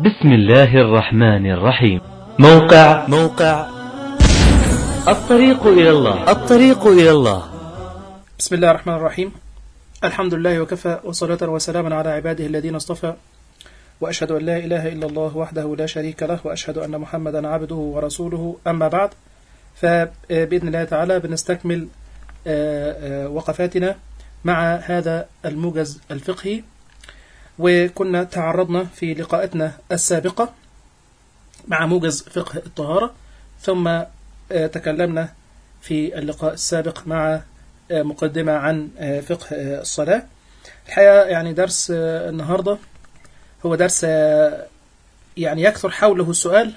بسم الله الرحمن الرحيم موقع موقع الطريق إلى الله الطريق إلى الله بسم الله الرحمن الرحيم الحمد لله وكفى وصلاة وسلاما على عباده الذين اصطفى وأشهد أن لا إله إلا الله وحده لا شريك له وأشهد أن محمدا عبده ورسوله أما بعد فبإذن الله تعالى بنستكمل آه، آه، وقفاتنا مع هذا الموجز الفقهي وكنا تعرضنا في لقاءاتنا السابقة مع موجز فقه الطهارة ثم آه، تكلمنا في اللقاء السابق مع آه، مقدمة عن آه، فقه آه، الصلاة الحقيقة يعني درس آه، النهاردة هو درس آه، يعني يكثر حوله السؤال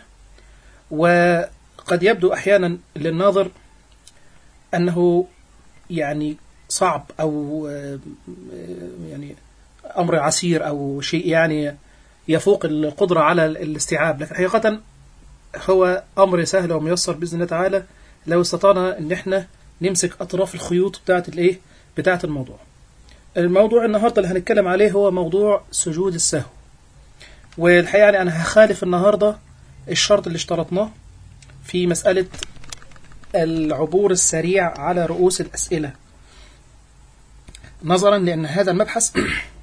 وقد يبدو أحيانا للناظر أنه يعني صعب أو آه، آه، يعني أمر عسير أو شيء يعني يفوق القدرة على الاستيعاب لكن حقيقة هو أمر سهل وميسر بإذن الله تعالى لو استطعنا إن إحنا نمسك أطراف الخيوط بتاعة الإيه بتاعة الموضوع الموضوع النهاردة اللي هنتكلم عليه هو موضوع سجود السهو والحقيقة يعني أنا هخالف النهاردة الشرط اللي اشترطناه في مسألة العبور السريع على رؤوس الأسئلة نظرا لأن هذا المبحث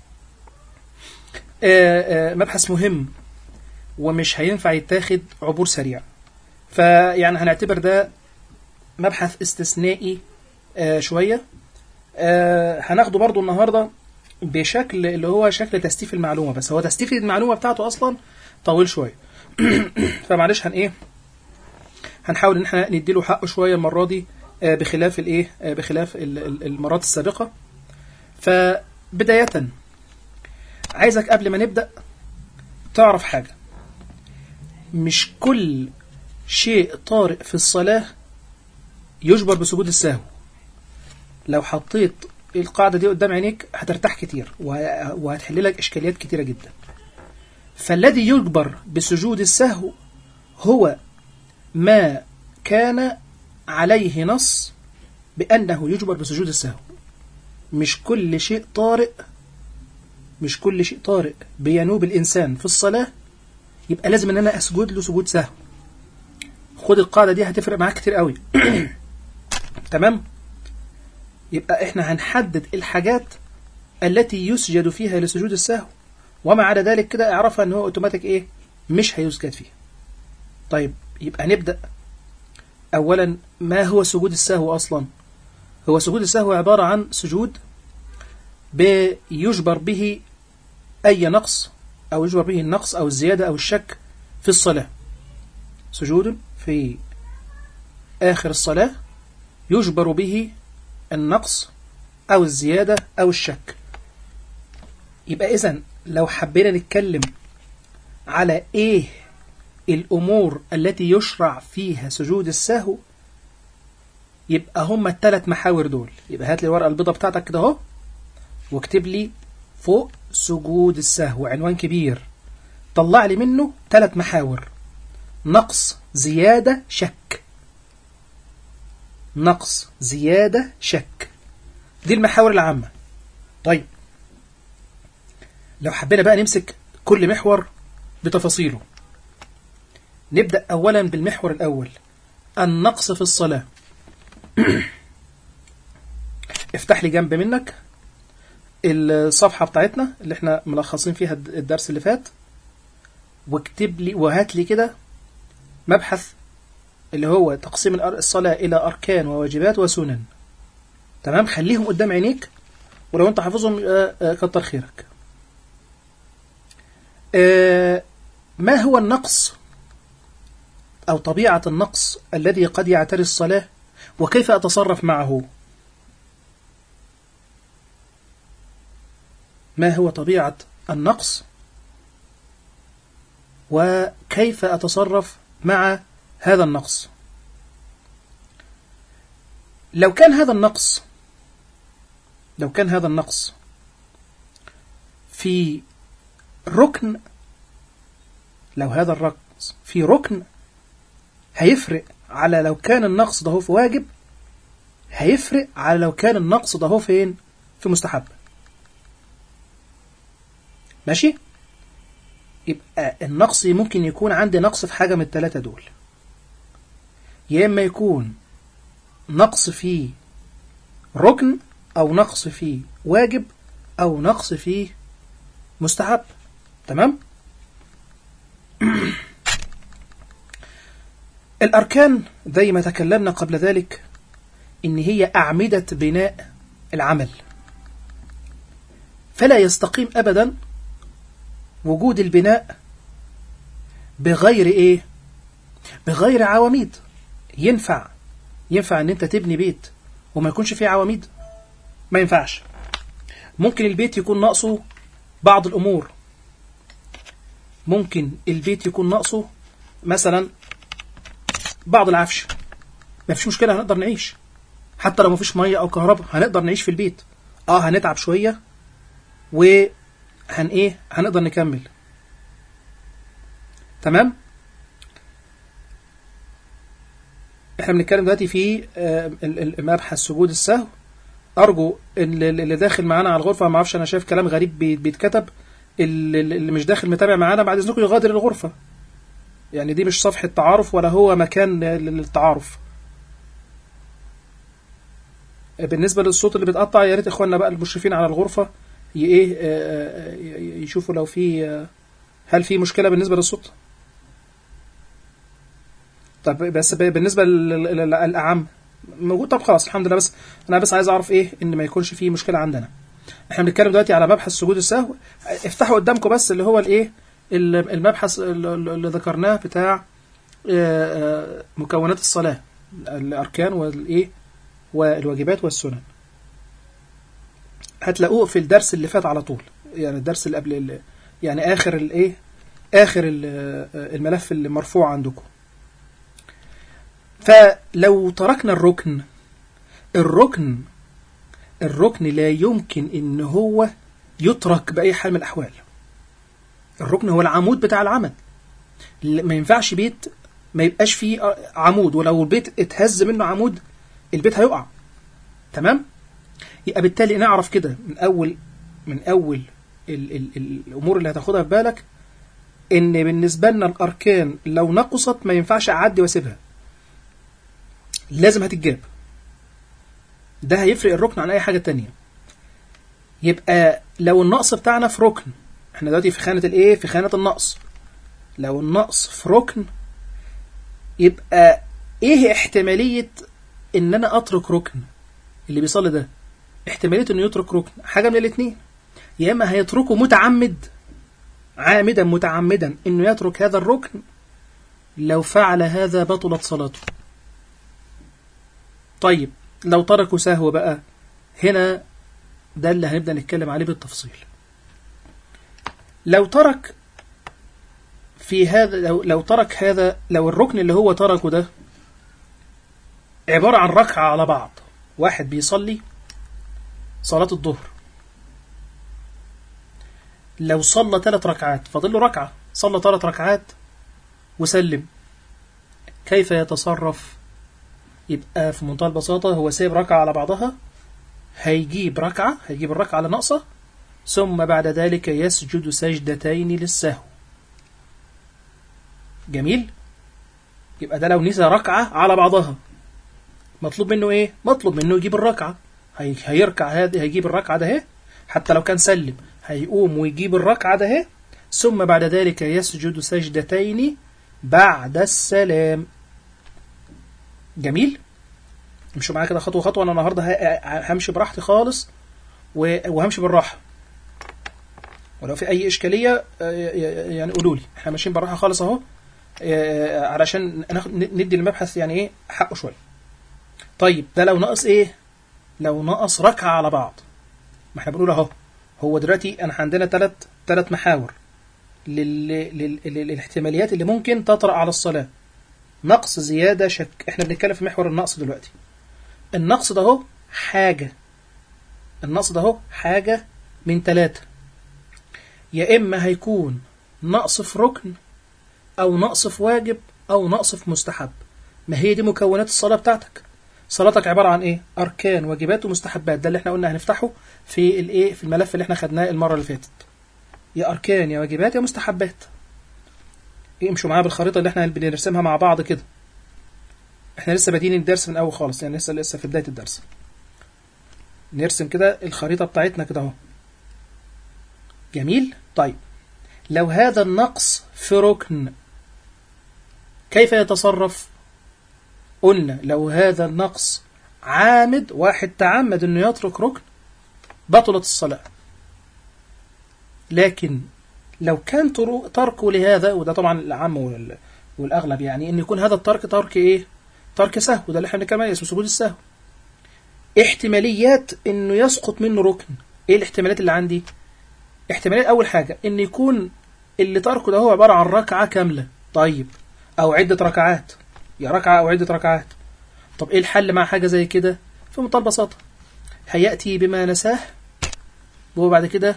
آه، آه، مبحث مهم ومش هينفع يتاخد عبور سريع فيعني هنعتبر ده مبحث استثنائي آه، شوية آه، هناخده برضو النهاردة بشكل اللي هو شكل تستيف المعلومة بس هو تستيف المعلومة بتاعته أصلا طويل شوية فمعلش هن إيه هنحاول إن احنا نديله حقه شوية المرة دي آه، بخلاف الإيه آه، بخلاف ال- ال- المرات السابقة فبداية عايزك قبل ما نبدأ تعرف حاجة مش كل شيء طارئ في الصلاة يجبر بسجود السهو لو حطيت القاعدة دي قدام عينيك هترتاح كتير وه- وهتحل لك إشكاليات كتيرة جدا فالذي يجبر بسجود السهو هو ما كان عليه نص بأنه يجبر بسجود السهو مش كل شيء طارئ مش كل شيء طارئ بينوب الإنسان في الصلاة يبقى لازم ان انا اسجد له سجود سهو خد القاعدة دي هتفرق معاك كتير قوي تمام يبقى احنا هنحدد الحاجات التي يسجد فيها لسجود السهو وما عدا ذلك كده اعرفها ان هو اوتوماتيك ايه مش هيسجد فيها طيب يبقى نبدأ اولا ما هو سجود السهو اصلا هو سجود السهو عبارة عن سجود بيجبر به أي نقص أو يجبر به النقص أو الزيادة أو الشك في الصلاة سجود في آخر الصلاة يجبر به النقص أو الزيادة أو الشك يبقى إذن لو حبينا نتكلم على إيه الأمور التي يشرع فيها سجود السهو يبقى هما الثلاث محاور دول يبقى هات لي الورقة البيضة بتاعتك كده اهو واكتب لي فوق سجود السهو عنوان كبير طلع لي منه ثلاث محاور نقص زيادة شك نقص زيادة شك دي المحاور العامة طيب لو حبينا بقى نمسك كل محور بتفاصيله نبدأ أولا بالمحور الأول النقص في الصلاة افتح لي جنب منك الصفحة بتاعتنا اللي احنا ملخصين فيها الدرس اللي فات واكتب لي وهات لي كده مبحث اللي هو تقسيم الأر- الصلاة إلى أركان وواجبات وسنن تمام خليهم قدام عينيك ولو انت حافظهم آه، آه، كتر خيرك آه، ما هو النقص أو طبيعة النقص الذي قد يعتري الصلاة وكيف أتصرف معه ما هو طبيعة النقص وكيف أتصرف مع هذا النقص لو كان هذا النقص لو كان هذا النقص في ركن لو هذا النقص في ركن هيفرق على لو كان النقص ده هو في واجب هيفرق على لو كان النقص ده هو فين في مستحب ماشي يبقى النقص ممكن يكون عندي نقص في حاجة من الثلاثة دول يا إما يكون نقص في ركن أو نقص في واجب أو نقص في مستحب تمام الأركان زي ما تكلمنا قبل ذلك إن هي أعمدة بناء العمل فلا يستقيم أبدا وجود البناء بغير إيه بغير عواميد ينفع ينفع ان انت تبني بيت وما يكونش فيه عواميد ما ينفعش ممكن البيت يكون ناقصه بعض الامور ممكن البيت يكون ناقصه مثلا بعض العفش ما فيش مشكله هنقدر نعيش حتى لو ما فيش ميه او كهرباء هنقدر نعيش في البيت اه هنتعب شويه وهن ايه هنقدر نكمل تمام احنا بنتكلم دلوقتي في آه، ال- ال- مبحث سجود السهو ارجو ال- ال- اللي داخل معانا على الغرفه ما اعرفش انا شايف كلام غريب بي- بيتكتب ال- ال- اللي مش داخل متابع معانا بعد اذنكم يغادر الغرفه يعني دي مش صفحه تعارف ولا هو مكان لل- للتعارف بالنسبه للصوت اللي بيتقطع يا ريت اخواننا بقى المشرفين على الغرفه ي- ايه آه، آه، ي- يشوفوا لو في آه، هل في مشكله بالنسبه للصوت طب بس ب- بالنسبه لل- لل- للاعم موجود طب خلاص الحمد لله بس انا بس عايز اعرف ايه ان ما يكونش فيه مشكله عندنا احنا بنتكلم دلوقتي على مبحث سجود السهو افتحوا قدامكم بس اللي هو الايه ال- المبحث اللي اللي ذكرناه بتاع آه، آه، مكونات الصلاه الاركان والايه والواجبات والسنن هتلاقوه في الدرس اللي فات على طول يعني الدرس اللي قبل ال- يعني اخر الايه اخر ال- آه، الملف اللي مرفوع عندكم فلو تركنا الركن الركن الركن لا يمكن ان هو يترك باي حال من الاحوال الركن هو العمود بتاع العمل ل- ما ينفعش بيت ما يبقاش فيه آه، عمود ولو البيت اتهز منه عمود البيت هيقع تمام يبقى بالتالي نعرف كده من اول من اول ال ال ال الامور اللي هتاخدها في بالك ان بالنسبه لنا الاركان لو نقصت ما ينفعش اعدي واسيبها لازم هتتجاب ده هيفرق الركن عن اي حاجه تانية يبقى لو النقص بتاعنا في ركن احنا دلوقتي في خانه الايه في خانه النقص لو النقص في ركن يبقى ايه احتماليه ان انا اترك ركن اللي بيصلي ده احتماليه انه يترك ركن حاجه من الاثنين يا اما هيتركه متعمد عامدا متعمدا انه يترك هذا الركن لو فعل هذا بطلت صلاته طيب لو تركوا سهو بقى هنا ده اللي هنبدأ نتكلم عليه بالتفصيل لو ترك في هذا لو, لو ترك هذا لو الركن اللي هو تركه ده عبارة عن ركعة على بعض واحد بيصلي صلاة الظهر لو صلى ثلاث ركعات فاضل له ركعة صلى ثلاث ركعات وسلم كيف يتصرف يبقى في منتهى البساطة هو سايب ركعة على بعضها هيجيب ركعة هيجيب الركعة على ناقصة ثم بعد ذلك يسجد سجدتين للسهو جميل يبقى ده لو نسى ركعة على بعضها مطلوب منه ايه مطلوب منه يجيب الركعة هي هيركع هذه هيجيب الركعة ده اهي حتى لو كان سلم هيقوم ويجيب الركعة ده اهي ثم بعد ذلك يسجد سجدتين بعد السلام جميل امشوا معايا كده خطوه خطوه انا النهارده ه- همشي براحتي خالص و- وهمشي بالراحه ولو في اي اشكاليه آه، يعني قولوا لي احنا ماشيين بالراحه خالص اهو آه، علشان ناخد- ندي المبحث يعني ايه حقه شويه طيب ده لو ناقص ايه لو ناقص ركعه على بعض ما احنا بنقول اهو هو دلوقتي انا عندنا ثلاث ثلاث محاور لل... لل... للاحتماليات اللي ممكن تطرأ على الصلاه نقص زيادة شك احنا بنتكلم في محور النقص دلوقتي النقص ده هو حاجة النقص ده هو حاجة من ثلاثة يا إما هيكون نقص في ركن أو نقص في واجب أو نقص في مستحب ما هي دي مكونات الصلاة بتاعتك صلاتك عبارة عن إيه؟ أركان واجبات ومستحبات ده اللي احنا قلنا هنفتحه في الإيه في الملف اللي احنا خدناه المرة اللي فاتت يا أركان يا واجبات يا مستحبات امشوا معايا بالخريطة اللي احنا بنرسمها مع بعض كده احنا لسه بادئين الدرس من اول خالص يعني لسه لسه في بداية الدرس نرسم كده الخريطة بتاعتنا كده اهو جميل طيب لو هذا النقص في ركن كيف يتصرف قلنا لو هذا النقص عامد واحد تعمد انه يترك ركن بطلت الصلاة لكن لو كان ترو- تركه لهذا وده طبعا العام وال- والاغلب يعني ان يكون هذا الترك ترك ايه ترك سهو ده اللي احنا بنتكلم عليه اسمه سجود السهو احتماليات انه يسقط منه ركن ايه الاحتمالات اللي عندي احتمالية اول حاجة ان يكون اللي تركه ده هو عبارة عن ركعة كاملة طيب او عدة ركعات يا ركعة او عدة ركعات طب ايه الحل مع حاجة زي كده في منتهى البساطة هيأتي بما نساه وهو بعد كده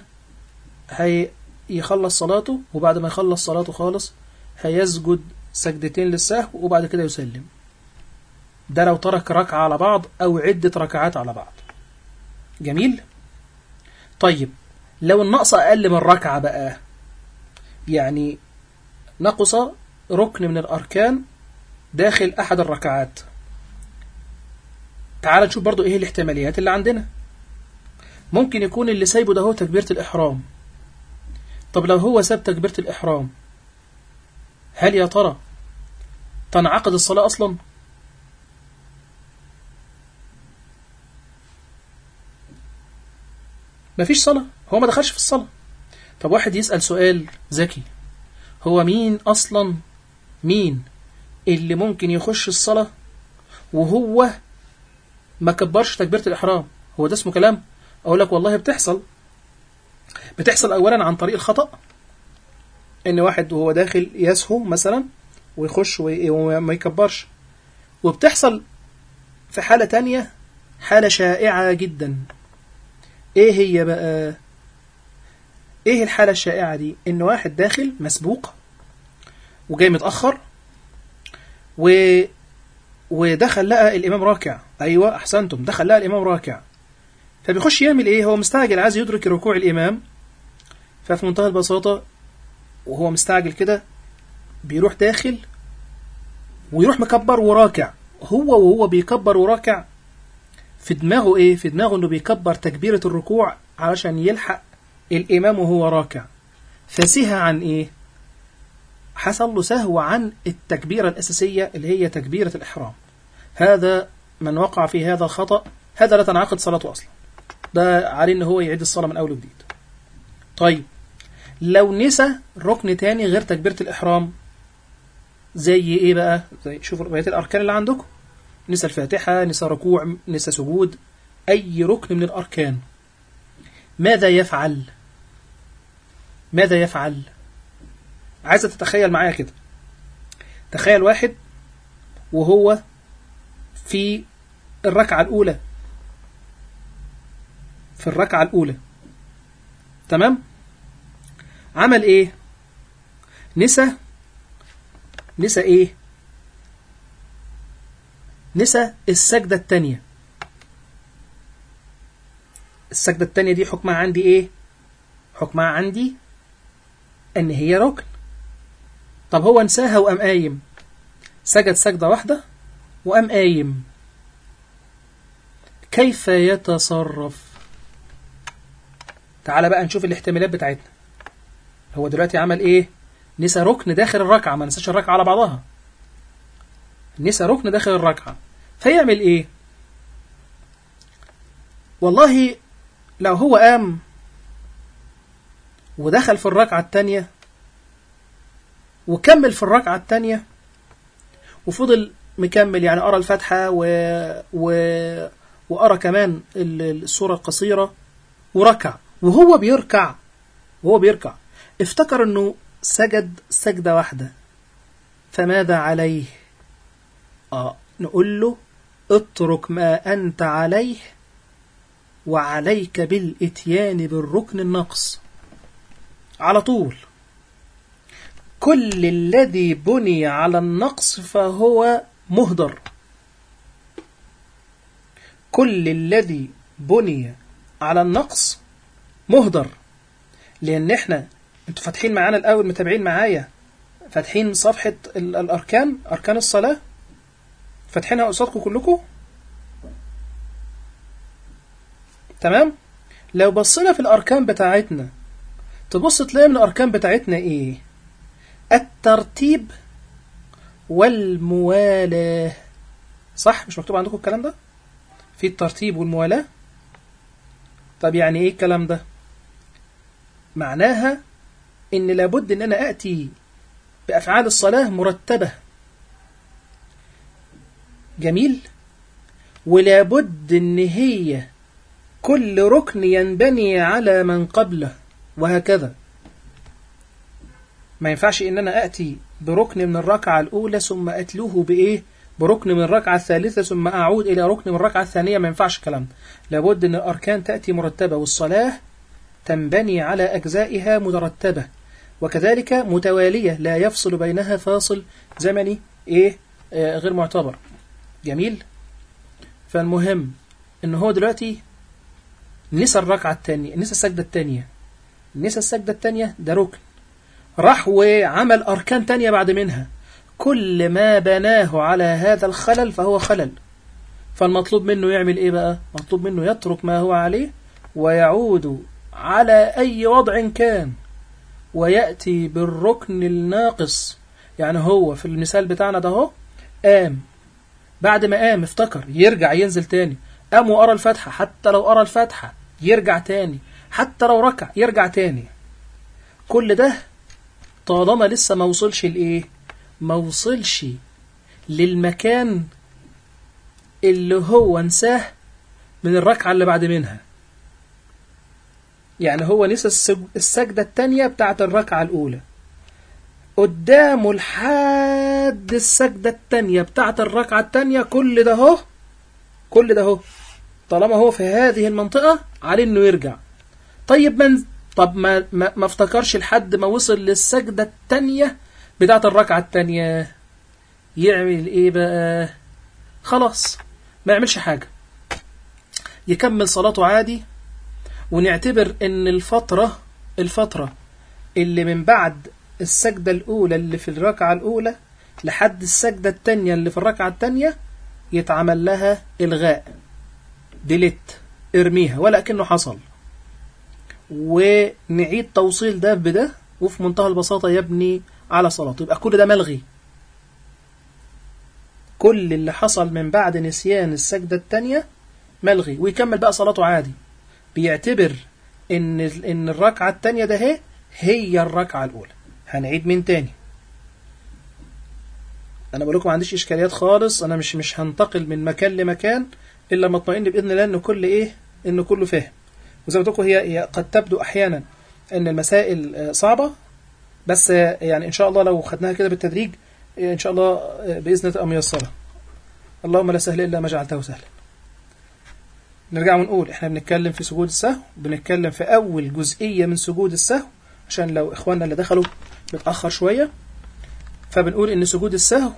هيخلص صلاته وبعد ما يخلص صلاته خالص هيسجد سجدتين للسهو وبعد كده يسلم ده لو ترك ركعة على بعض أو عدة ركعات على بعض جميل طيب لو النقص أقل من ركعة بقى يعني نقص ركن من الأركان داخل أحد الركعات تعال نشوف برضو إيه الاحتماليات اللي عندنا ممكن يكون اللي سايبه ده هو تكبيرة الإحرام طب لو هو ساب تكبيرة الإحرام هل يا ترى تنعقد الصلاة أصلا مفيش صلاة هو ما دخلش في الصلاة طب واحد يسأل سؤال ذكي هو مين أصلا مين اللي ممكن يخش الصلاة وهو ما كبرش تكبيرة الإحرام هو ده اسمه كلام أقول لك والله بتحصل بتحصل أولا عن طريق الخطأ إن واحد وهو داخل يسهو مثلا ويخش وي- وما يكبرش وبتحصل في حالة تانية حالة شائعة جدا ايه هي بقى ايه الحالة الشائعة دي ان واحد داخل مسبوق وجاي متأخر و ودخل لقى الامام راكع ايوه احسنتم دخل لقى الامام راكع فبيخش يعمل ايه هو مستعجل عايز يدرك ركوع الامام ففي منتهى البساطة وهو مستعجل كده بيروح داخل ويروح مكبر وراكع هو وهو بيكبر وراكع في دماغه ايه في دماغه انه بيكبر تكبيرة الركوع علشان يلحق الامام وهو راكع فسهى عن ايه حصل له سهو عن التكبيرة الأساسية اللي هي تكبيرة الإحرام هذا من وقع في هذا الخطأ هذا لا تنعقد صلاته أصلا ده عليه ان هو يعيد الصلاة من أول وجديد طيب لو نسى ركن تاني غير تكبيرة الإحرام زي ايه بقى زي شوفوا بقية الأركان اللي عندكم نسى الفاتحة نسى ركوع نسى سجود أي ركن من الأركان ماذا يفعل ماذا يفعل عايزة تتخيل معايا كده تخيل واحد وهو في الركعة الأولى في الركعة الأولى تمام عمل إيه نسى نسى إيه نسى السجدة التانية السجدة التانية دي حكمها عندي ايه حكمها عندي ان هي ركن طب هو نساها وقام قايم سجد سجدة واحدة وقام قايم كيف يتصرف تعال بقى نشوف الاحتمالات بتاعتنا هو دلوقتي عمل ايه نسى ركن داخل الركعة ما نساش الركعة على بعضها نسى ركن داخل الركعة فيعمل ايه والله لو هو قام ودخل في الركعة التانية وكمل في الركعة التانية وفضل مكمل يعني أرى الفاتحة و... و... وأرى كمان ال- السورة القصيرة وركع وهو بيركع وهو بيركع افتكر انه سجد سجدة واحدة فماذا عليه آه نقول له اترك ما أنت عليه وعليك بالإتيان بالركن النقص على طول كل الذي بني على النقص فهو مهدر كل الذي بني على النقص مهدر لأن احنا انتوا فاتحين معانا الأول متابعين معايا فاتحين صفحة ال- الأركان أركان الصلاة فاتحينها قصادكم كلكم تمام لو بصينا في الأركان بتاعتنا تبص تلاقي من الأركان بتاعتنا إيه الترتيب والموالاة صح مش مكتوب عندكم الكلام ده في الترتيب والموالاة طب يعني ايه الكلام ده معناها ان لابد ان انا اتي بافعال الصلاة مرتبة جميل ولابد ان هي كل ركن ينبني على من قبله وهكذا ما ينفعش ان انا اتي بركن من الركعة الاولى ثم اتلوه بايه بركن من الركعة الثالثة ثم أعود إلى ركن من الركعة الثانية ما ينفعش الكلام ده. لابد أن الأركان تأتي مرتبة والصلاة تنبني على أجزائها مترتبة وكذلك متوالية لا يفصل بينها فاصل زمني إيه آه غير معتبر جميل فالمهم أن هو دلوقتي نسى الركعة الثانية نسى السجدة الثانية نسى السجدة الثانية ده ركن راح وعمل أركان تانية بعد منها كل ما بناه على هذا الخلل فهو خلل فالمطلوب منه يعمل ايه بقى مطلوب منه يترك ما هو عليه ويعود على اي وضع كان ويأتي بالركن الناقص يعني هو في المثال بتاعنا ده هو قام بعد ما قام افتكر يرجع ينزل تاني قام وقرا الفاتحة حتى لو قرا الفاتحة يرجع تاني حتى لو ركع يرجع تاني كل ده طالما لسه ما وصلش لايه ما وصلش للمكان اللي هو نساه من الركعة اللي بعد منها يعني هو نسى السج- السجدة التانية بتاعت الركعة الأولى قدامه لحد السجدة التانية بتاعت الركعة التانية كل ده هو كل ده هو طالما هو في هذه المنطقة عليه انه يرجع طيب من طب ما ما, ما افتكرش لحد ما وصل للسجدة التانية بتاعت الركعة التانية يعمل ايه بقى خلاص ما يعملش حاجة يكمل صلاته عادي ونعتبر ان الفترة الفترة اللي من بعد السجدة الأولى اللي في الركعة الأولى لحد السجدة التانية اللي في الركعة التانية يتعمل لها إلغاء ديليت ارميها ولا كأنه حصل ونعيد توصيل ده بده وفي منتهى البساطة يبني على صلاته يبقى كل ده ملغي كل اللي حصل من بعد نسيان السجدة التانية ملغي ويكمل بقى صلاته عادي بيعتبر ان ان الركعة التانية ده هي هي الركعة الأولى هنعيد من تاني انا بقول لكم ما عنديش اشكاليات خالص انا مش مش هنتقل من مكان لمكان الا لما اطمئن باذن الله ان كل ايه ان كله فاهم وزي ما قلت لكم هي هي قد تبدو احيانا ان المسائل آه، صعبه بس آه، يعني ان شاء الله لو خدناها كده بالتدريج آه، ان شاء الله آه، باذن الله تبقى ميسره اللهم لا سهل الا ما جعلته سهلا نرجع ونقول احنا بنتكلم في سجود السهو بنتكلم في اول جزئيه من سجود السهو عشان لو اخواننا اللي دخلوا متاخر شويه فبنقول ان سجود السهو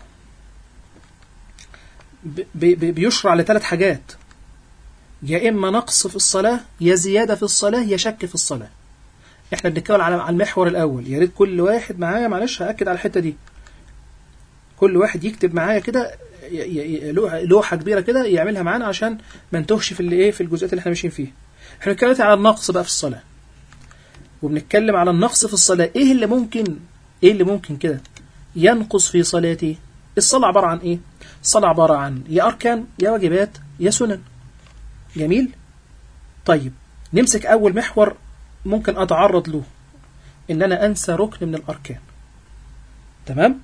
ب- ب- بيشرع لثلاث حاجات يا اما نقص في الصلاه يا زياده في الصلاه يا شك في الصلاه احنا بنتكلم على على المحور الاول يا ريت كل واحد معايا معلش هاكد على الحته دي كل واحد يكتب معايا كده ي- ي- ي- لوحه لوحة كبيره كده يعملها معانا عشان ما نتوهش في اللي ايه في الجزئيات اللي احنا ماشيين فيها احنا بنتكلم دلوقتي على النقص بقى في الصلاه وبنتكلم على النقص في الصلاه ايه اللي ممكن ايه اللي ممكن كده ينقص في صلاتي الصلاه عباره عن ايه الصلاه عباره عن يا اركان يا واجبات يا سنن جميل طيب نمسك اول محور ممكن اتعرض له ان انا انسى ركن من الاركان تمام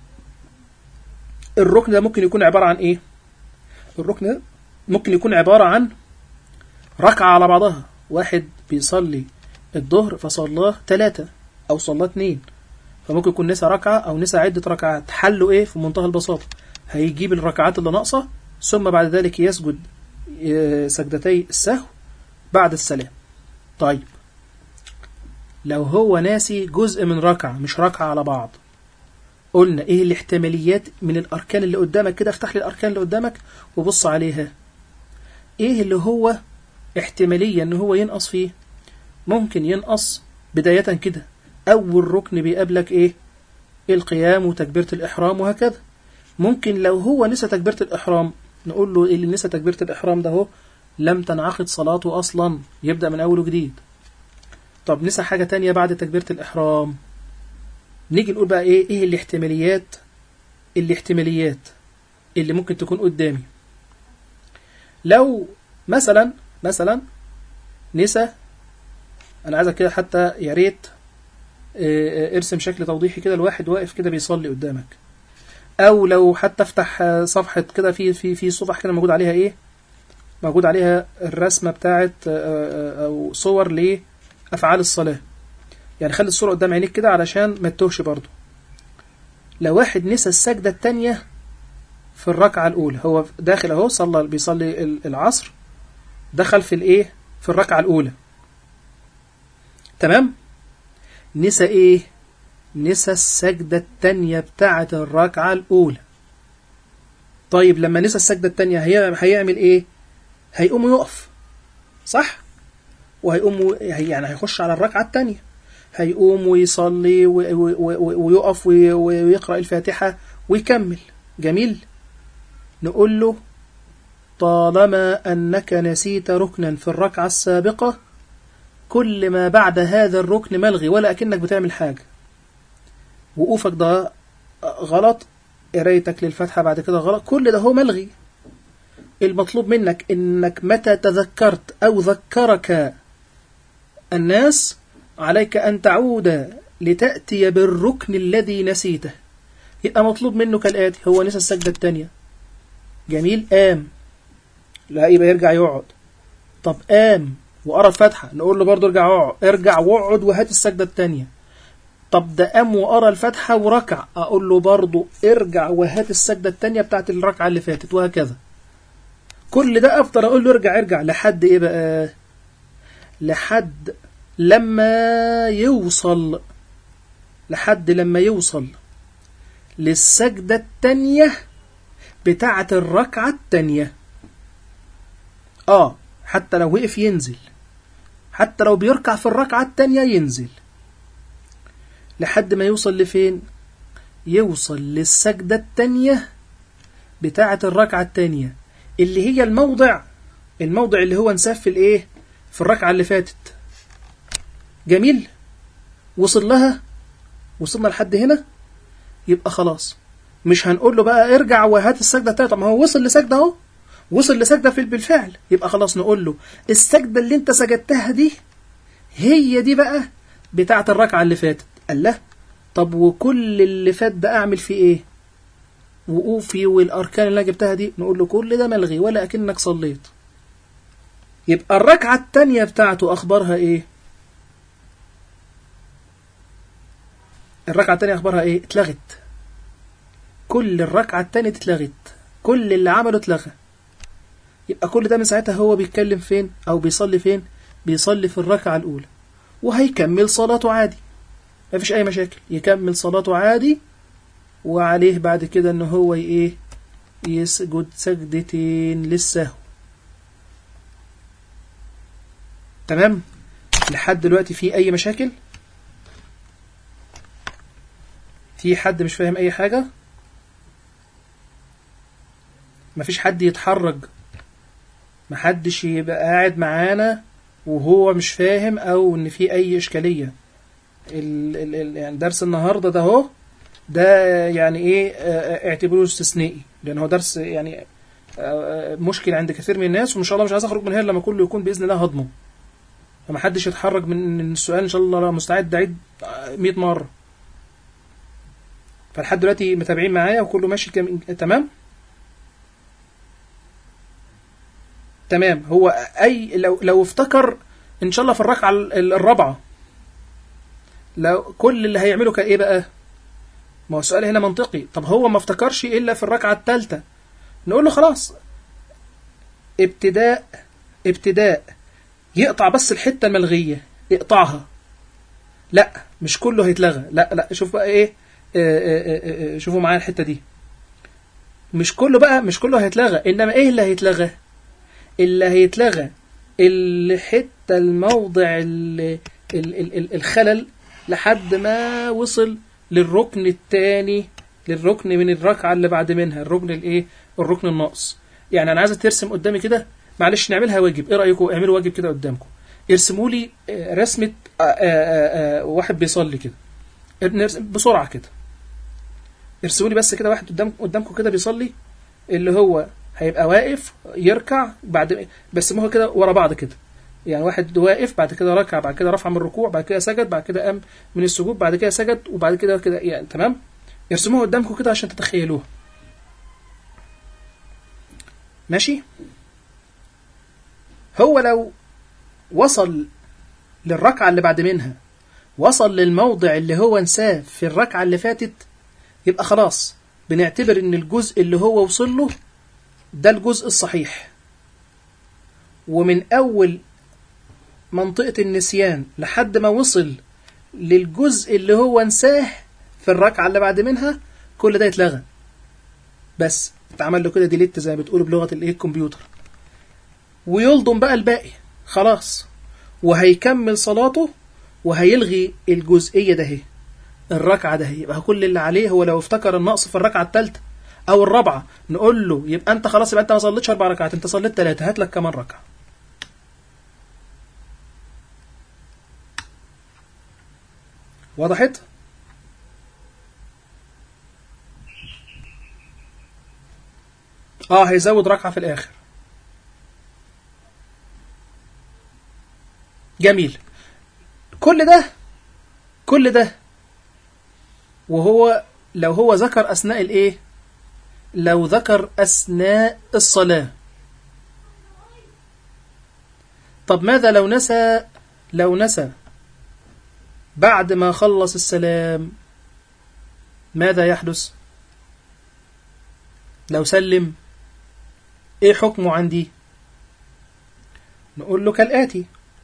الركن ده ممكن يكون عبارة عن ايه الركن ده ممكن يكون عبارة عن ركعة على بعضها واحد بيصلي الظهر فصلاه ثلاثة او صلاه اثنين فممكن يكون نسى ركعة او نسى عدة ركعات حله ايه في منتهى البساطة هيجيب الركعات اللي ناقصة ثم بعد ذلك يسجد آه، سجدتي السهو بعد السلام طيب لو هو ناسي جزء من ركعة مش ركعة على بعض قلنا ايه الاحتماليات من الاركان اللي قدامك كده افتح لي الاركان اللي قدامك وبص عليها ايه اللي هو احتمالية ان هو ينقص فيه ممكن ينقص بداية كده اول ركن بيقابلك ايه القيام وتكبيرة الإحرام وهكذا ممكن لو هو نسى تكبيرة الإحرام نقول له اللي نسى تكبيرة الإحرام ده هو لم تنعقد صلاته أصلا يبدأ من أول وجديد طب نسى حاجة تانية بعد تكبيرة الإحرام نيجي نقول بقى إيه إيه الاحتماليات الاحتماليات اللي ممكن تكون قدامي لو مثلا مثلا نسى انا عايزك كده حتى يا ريت اه، اه، ارسم شكل توضيحي كده الواحد واقف كده بيصلي قدامك او لو حتى افتح اه، صفحه كده في في في صفح كده موجود عليها ايه موجود عليها الرسمه بتاعه اه، اه، او صور لافعال الصلاه يعني خلي الصوره قدام عينيك كده علشان ما تتوهش برضو لو واحد نسى السجده الثانيه في الركعه الاولى هو داخل اهو صلى بيصلي ال- العصر دخل في الايه في الركعه الاولى تمام نسى ايه نسى السجدة التانية بتاعة الركعة الأولى طيب لما نسى السجدة التانية هي- هيعمل ايه هيقوم يقف صح وهيقوم و- هي- يعني هيخش على الركعة التانية هيقوم ويصلي و- و- و- ويقف وي- ويقرأ الفاتحة ويكمل جميل نقول له طالما أنك نسيت ركنا في الركعة السابقة كل ما بعد هذا الركن ملغي ولا أكنك بتعمل حاجة وقوفك ده غلط قرايتك للفاتحة بعد كده غلط كل ده هو ملغي المطلوب منك إنك متى تذكرت أو ذكرك الناس عليك أن تعود لتأتي بالركن الذي نسيته يبقى مطلوب منه كالآتي هو نسى السجدة الثانية جميل قام لا يبقى يرجع يقعد طب قام وقرا الفاتحه نقول له برضه ارجع اقعد ارجع واقعد وهات السجده الثانيه طب ده قام وقرا الفاتحه وركع اقول له برضه ارجع وهات السجده الثانيه بتاعت الركعه اللي فاتت وهكذا كل ده افضل اقول له ارجع ارجع لحد ايه بقى لحد لما يوصل لحد لما يوصل للسجده الثانيه بتاعه الركعه الثانيه اه حتى لو وقف ينزل حتى لو بيركع في الركعة التانية ينزل لحد ما يوصل لفين يوصل للسجدة التانية بتاعة الركعة التانية اللي هي الموضع الموضع اللي هو نساه في الايه في الركعة اللي فاتت جميل وصل لها وصلنا لحد هنا يبقى خلاص مش هنقول له بقى ارجع وهات السجدة التانية طب ما هو وصل لسجدة اهو وصل لسجدة في بالفعل يبقى خلاص نقول له السجدة اللي انت سجدتها دي هي دي بقى بتاعة الركعة اللي فاتت قال له طب وكل اللي فات ده اعمل فيه ايه وقوفي والاركان اللي انا جبتها دي نقول له كل ده ملغي ولا اكنك صليت يبقى الركعة التانية بتاعته اخبارها ايه الركعة التانية اخبارها ايه اتلغت كل الركعة التانية اتلغت كل اللي عمله اتلغى يبقى كل ده من ساعتها هو بيتكلم فين او بيصلي فين بيصلي في الركعة الاولى وهيكمل صلاته عادي مفيش اي مشاكل يكمل صلاته عادي وعليه بعد كده ان هو ايه يسجد سجدتين للسهو تمام لحد دلوقتي في اي مشاكل في حد مش فاهم اي حاجة مفيش حد يتحرج محدش يبقى قاعد معانا وهو مش فاهم او ان في اي اشكاليه ال ال ال يعني درس النهارده ده اهو ده يعني ايه آه، اعتبروه استثنائي لان هو درس يعني آه، مشكل عند كثير من الناس وان شاء الله مش عايز اخرج من هنا لما كله يكون باذن الله هضمه فما حدش يتحرج من من السؤال ان شاء الله لا مستعد اعيد آه، 100 مره فلحد دلوقتي متابعين معايا وكله ماشي كم... تمام تمام هو اي لو لو افتكر ان شاء الله في الركعه ال- الرابعه لو كل اللي هيعمله كان ايه بقى ما هو السؤال هنا منطقي طب هو ما افتكرش الا في الركعه الثالثه نقول له خلاص ابتداء ابتداء يقطع بس الحته الملغيه يقطعها لا مش كله هيتلغى لا لا شوف بقى ايه آه، آه، آه، آه، شوفوا معايا الحته دي مش كله بقى مش كله هيتلغى انما ايه اللي هيتلغى اللي هيتلغى الحته الموضع ال ال ال ال الخلل لحد ما وصل للركن الثاني للركن من الركعة اللي بعد منها الركن الايه الركن الناقص يعني انا عايز ترسم قدامي كده معلش نعملها واجب ايه رايكم اعملوا واجب كده قدامكم ارسموا لي آه، رسمة آه، آه، آه، واحد بيصلي كده نرسم بسرعة كده ارسموا لي بس كده واحد قدام قدامكم كده بيصلي اللي هو هيبقى واقف يركع بعد بس ما هو كده ورا بعض كده يعني واحد واقف بعد كده ركع بعد كده رفع من الركوع بعد كده سجد بعد كده قام من السجود بعد كده سجد وبعد كده كده يعني تمام ارسموها قدامكم كده عشان تتخيلوها ماشي هو لو وصل للركعة اللي بعد منها وصل للموضع اللي هو نساه في الركعة اللي فاتت يبقى خلاص بنعتبر ان الجزء اللي هو وصل له ده الجزء الصحيح ومن اول منطقة النسيان لحد ما وصل للجزء اللي هو نساه في الركعة اللي بعد منها كل ده يتلغى بس اتعمل له كده ديليت زي ما بتقولوا بلغة الايه الكمبيوتر ويلضم بقى الباقي خلاص وهيكمل صلاته وهيلغي الجزئية ده هي الركعة ده هي يبقى كل اللي عليه هو لو افتكر النقص في الركعة الثالثة أو الرابعة نقول له يبقى أنت خلاص يبقى أنت ما صليتش أربع ركعات أنت صليت ثلاثة هات لك كمان ركعة وضحت؟ اه هيزود ركعة في الآخر جميل كل ده كل ده وهو لو هو ذكر أثناء الإيه لو ذكر أثناء الصلاة طب ماذا لو نسى لو نسى بعد ما خلص السلام ماذا يحدث لو سلم ايه حكمه عندي نقول له كالآتي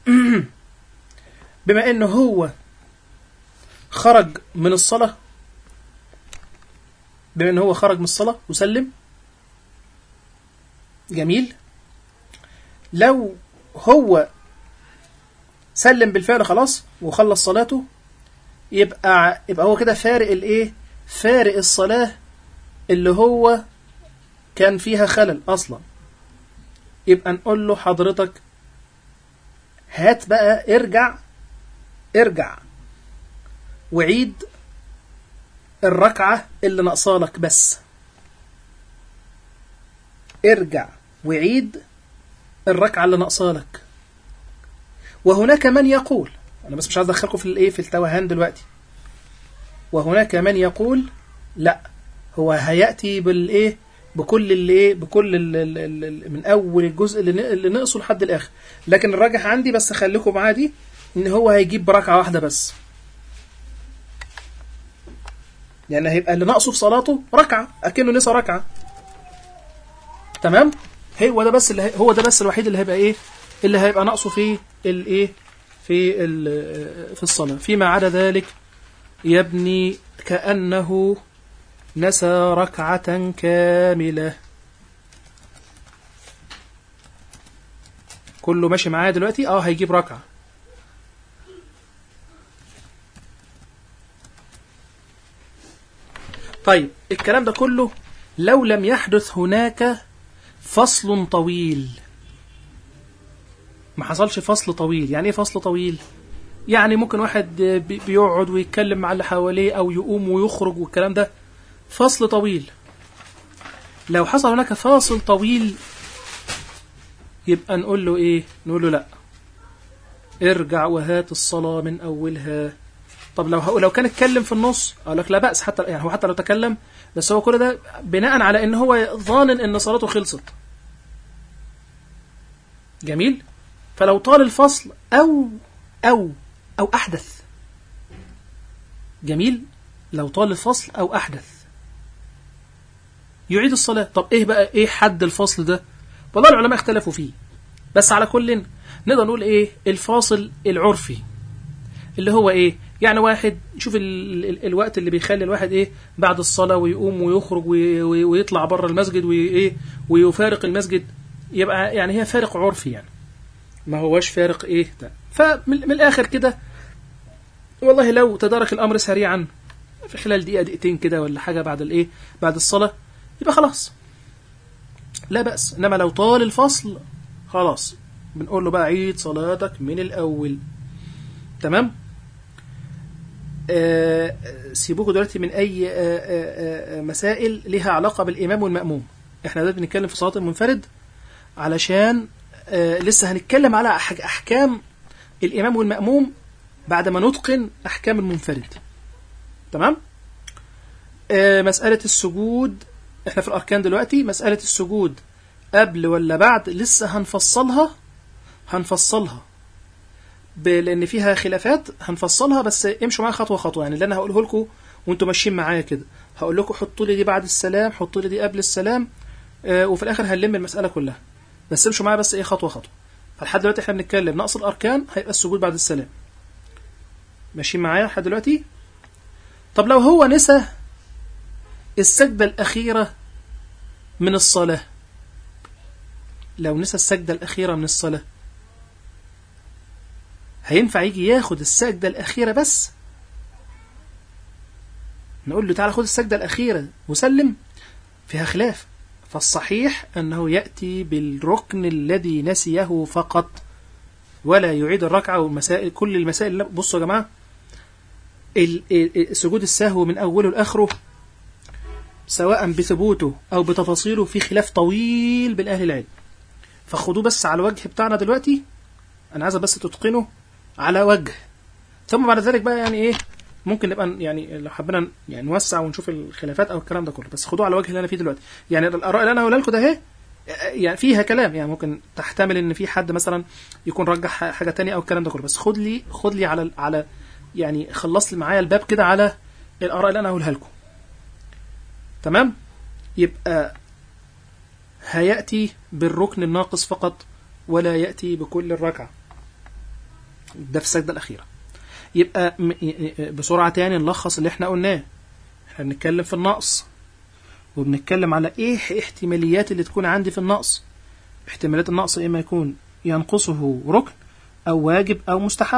بما انه هو خرج من الصلاة بما انه هو خرج من الصلاة وسلم جميل لو هو سلم بالفعل خلاص وخلص صلاته يبقى يبقى هو كده فارق الايه فارق الصلاة اللي هو كان فيها خلل اصلا يبقى نقول له حضرتك هات بقى ارجع ارجع وعيد الركعة اللي ناقصالك بس ارجع وعيد الركعة اللي ناقصالك وهناك من يقول انا بس مش عايز ادخلكم في الايه في التوهان دلوقتي وهناك من يقول لا هو هياتي بالايه بكل اللي ايه بكل ال ال ال من اول الجزء اللي ن- اللي نقصه لحد الاخر لكن الراجح عندي بس خليكم معاه دي ان هو هيجيب بركعه واحده بس يعني هيبقى اللي ناقصه في صلاته ركعه اكنه نسى ركعه تمام هو ده بس اللي هي هو ده بس الوحيد اللي هيبقى ايه اللي هيبقى ناقصه في الايه في ال- في الصلاه فيما عدا ذلك يبني كانه نسى ركعة كاملة كله ماشي معايا دلوقتي اه هيجيب ركعة طيب الكلام ده كله لو لم يحدث هناك فصل طويل ما حصلش فصل طويل يعني ايه فصل طويل يعني ممكن واحد بي- بيقعد ويتكلم مع اللي حواليه او يقوم ويخرج والكلام ده فصل طويل لو حصل هناك فاصل طويل يبقى نقول له ايه نقول له لا ارجع وهات الصلاة من اولها طب لو هو لو كان اتكلم في النص اقول لك لا بأس حتى يعني هو حتى لو تكلم بس هو كل ده بناء على ان هو ظانن ان صلاته خلصت جميل فلو طال الفصل او او او احدث جميل لو طال الفصل او احدث يعيد الصلاة طب ايه بقى ايه حد الفصل ده والله العلماء اختلفوا فيه بس على كل نقدر نقول ايه الفاصل العرفي اللي هو ايه يعني واحد شوف ال ال الوقت اللي بيخلي الواحد ايه بعد الصلاة ويقوم ويخرج وي وي ويطلع بره المسجد وايه ويفارق المسجد يبقى يعني هي فارق عرفي يعني ما هوش فارق ايه ده فمن من الاخر كده والله لو تدارك الامر سريعا في خلال دقيقة دقيقتين كده ولا حاجة بعد الايه بعد الصلاة يبقى خلاص لا بأس انما لو طال الفصل خلاص بنقول له بقى عيد صلاتك من الاول تمام آه سيبوكوا دلوقتي من اي آه آه آه مسائل لها علاقة بالامام والمأموم احنا دلوقتي بنتكلم في صلاة المنفرد علشان آه لسه هنتكلم على أح- احكام الامام والمأموم بعد ما نتقن احكام المنفرد تمام آه مسألة السجود احنا في الاركان دلوقتي مسألة السجود قبل ولا بعد لسه هنفصلها هنفصلها ب- لان فيها خلافات هنفصلها بس امشوا معايا خطوه خطوه يعني اللي انا هقوله لكم وانتم ماشيين معايا كده هقول لكم حطوا لي دي بعد السلام حطوا لي دي قبل السلام آه وفي الاخر هنلم المساله كلها بس امشوا معايا بس ايه خطوه خطوه فلحد دلوقتي احنا بنتكلم نقص الاركان هيبقى السجود بعد السلام ماشيين معايا لحد دلوقتي طب لو هو نسى السجده الاخيره من الصلاه لو نسى السجده الاخيره من الصلاه هينفع يجي ياخد السجدة الأخيرة بس نقول له تعالى خد السجدة الأخيرة وسلم فيها خلاف فالصحيح أنه يأتي بالركن الذي نسيه فقط ولا يعيد الركعة والمسائل كل المسائل اللي- بصوا يا جماعة ال- ال- سجود السهو من أوله لآخره سواء بثبوته أو بتفاصيله في خلاف طويل بين أهل العلم فخدوه بس على الوجه بتاعنا دلوقتي أنا عايز بس تتقنه على وجه ثم بعد ذلك بقى يعني ايه ممكن نبقى ن- يعني لو حبينا يعني نوسع ونشوف الخلافات او الكلام ده كله بس خدوه على الوجه اللي انا فيه دلوقتي يعني الاراء اللي انا هقولها لكم ده اهي يعني فيها كلام يعني ممكن تحتمل ان في حد مثلا يكون رجح حاجه تانية او الكلام ده كله بس خد لي خد لي على على يعني خلص لي معايا الباب كده على الاراء اللي انا هقولها لكم تمام يبقى هياتي بالركن الناقص فقط ولا ياتي بكل الركعه ده في السجدة الأخيرة يبقى م- ي- ي- بسرعة تاني نلخص اللي احنا قلناه احنا بنتكلم في النقص وبنتكلم على ايه احتماليات اللي تكون عندي في النقص احتمالات النقص اما يكون ينقصه ركن او واجب او مستحب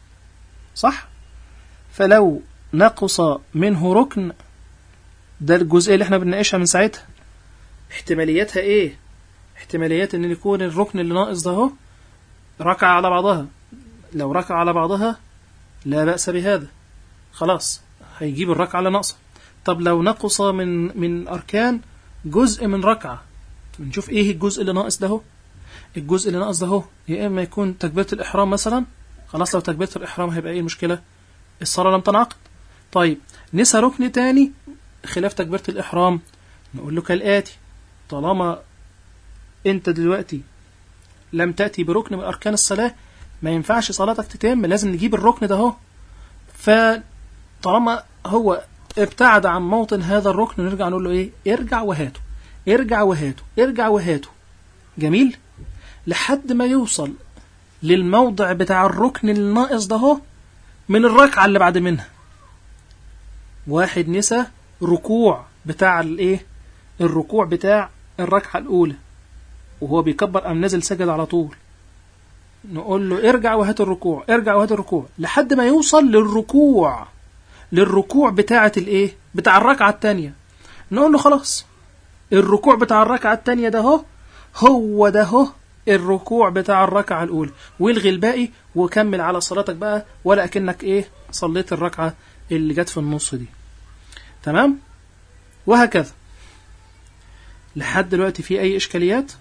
صح فلو نقص منه ركن ده الجزئية اللي احنا بنناقشها من ساعتها احتمالياتها ايه احتماليات ان يكون الركن اللي ناقص ده اهو ركعة على بعضها لو ركع على بعضها لا بأس بهذا خلاص هيجيب الركعة اللي ناقصة طب لو نقص من من أركان جزء من ركعة نشوف إيه الجزء اللي ناقص ده هو الجزء اللي ناقص ده هو يا إما يكون تكبيرة الإحرام مثلا خلاص لو تكبيرة الإحرام هيبقى إيه المشكلة الصلاة لم تنعقد طيب نسى ركن تاني خلاف تكبيرة الإحرام نقول له كالآتي طالما أنت دلوقتي لم تأتي بركن من أركان الصلاة ما ينفعش صلاتك تتم لازم نجيب الركن ده اهو فطالما هو ابتعد عن موطن هذا الركن نرجع نقول له ايه ارجع وهاته ارجع وهاته ارجع وهاته جميل لحد ما يوصل للموضع بتاع الركن الناقص ده اهو من الركعة اللي بعد منها واحد نسى ركوع بتاع الايه الركوع بتاع الركعة الأولى وهو بيكبر قام نازل سجد على طول نقول له ارجع وهات الركوع ارجع وهات الركوع لحد ما يوصل للركوع للركوع بتاعة الايه بتاع الركعة التانية نقول له خلاص الركوع بتاع الركعة التانية ده هو هو ده هو الركوع بتاع الركعة الأولى والغي الباقي وكمل على صلاتك بقى ولا أكنك إيه صليت الركعة اللي جت في النص دي تمام وهكذا لحد دلوقتي في أي إشكاليات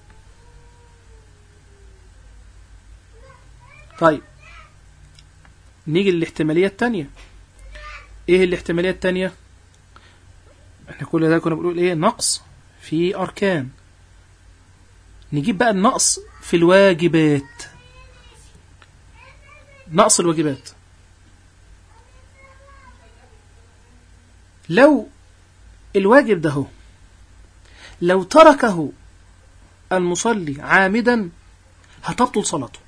طيب نيجي للاحتمالية التانية ايه الاحتمالية التانية احنا كل ده كنا بنقول ايه نقص في اركان نجيب بقى النقص في الواجبات نقص الواجبات لو الواجب ده هو لو تركه المصلي عامدا هتبطل صلاته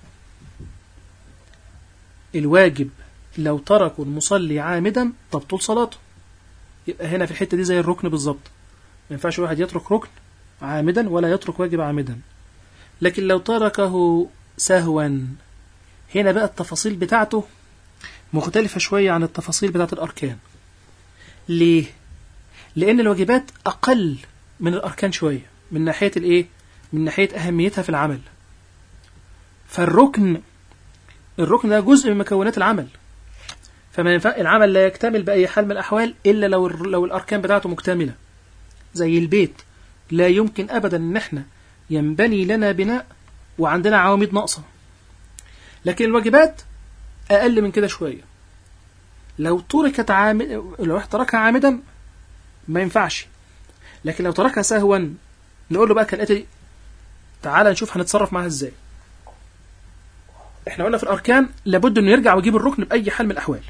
الواجب لو تركوا المصلي عامدا تبطل صلاته يبقى هنا في الحتة دي زي الركن بالظبط ما ينفعش واحد يترك ركن عامدا ولا يترك واجب عامدا لكن لو تركه سهوا هنا بقى التفاصيل بتاعته مختلفة شوية عن التفاصيل بتاعت الأركان ليه لان الواجبات اقل من الاركان شويه من ناحيه الايه من ناحيه اهميتها في العمل فالركن الركن ده جزء من مكونات العمل فما ينفع العمل لا يكتمل باي حال من الاحوال الا لو لو الاركان بتاعته مكتمله زي البيت لا يمكن ابدا ان احنا ينبني لنا بناء وعندنا عواميد ناقصه لكن الواجبات اقل من كده شويه لو تركت عامد لو واحد تركها عامدا ما ينفعش لكن لو تركها سهوا نقول له بقى كالاتي تعال نشوف هنتصرف معاها ازاي احنا قلنا في الاركان لابد انه يرجع ويجيب الركن باي حال من الاحوال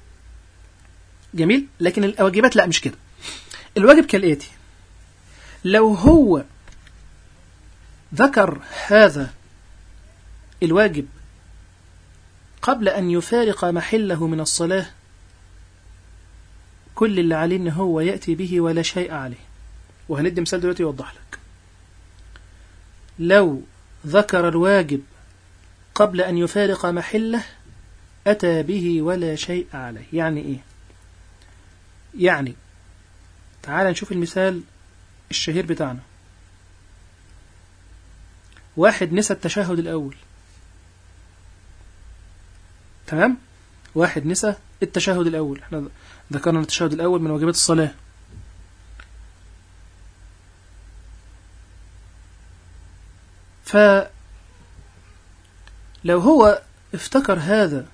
جميل لكن الواجبات لا مش كده الواجب كالاتي لو هو ذكر هذا الواجب قبل أن يفارق محله من الصلاة كل اللي عليه إن هو يأتي به ولا شيء عليه وهندي مثال دلوقتي يوضح لك لو ذكر الواجب قبل أن يفارق محله أتى به ولا شيء عليه يعني إيه يعني تعال نشوف المثال الشهير بتاعنا واحد نسى التشهد الأول تمام واحد نسى التشهد الأول احنا ذكرنا التشهد الأول من واجبات الصلاة ف لو هو افتكر هذا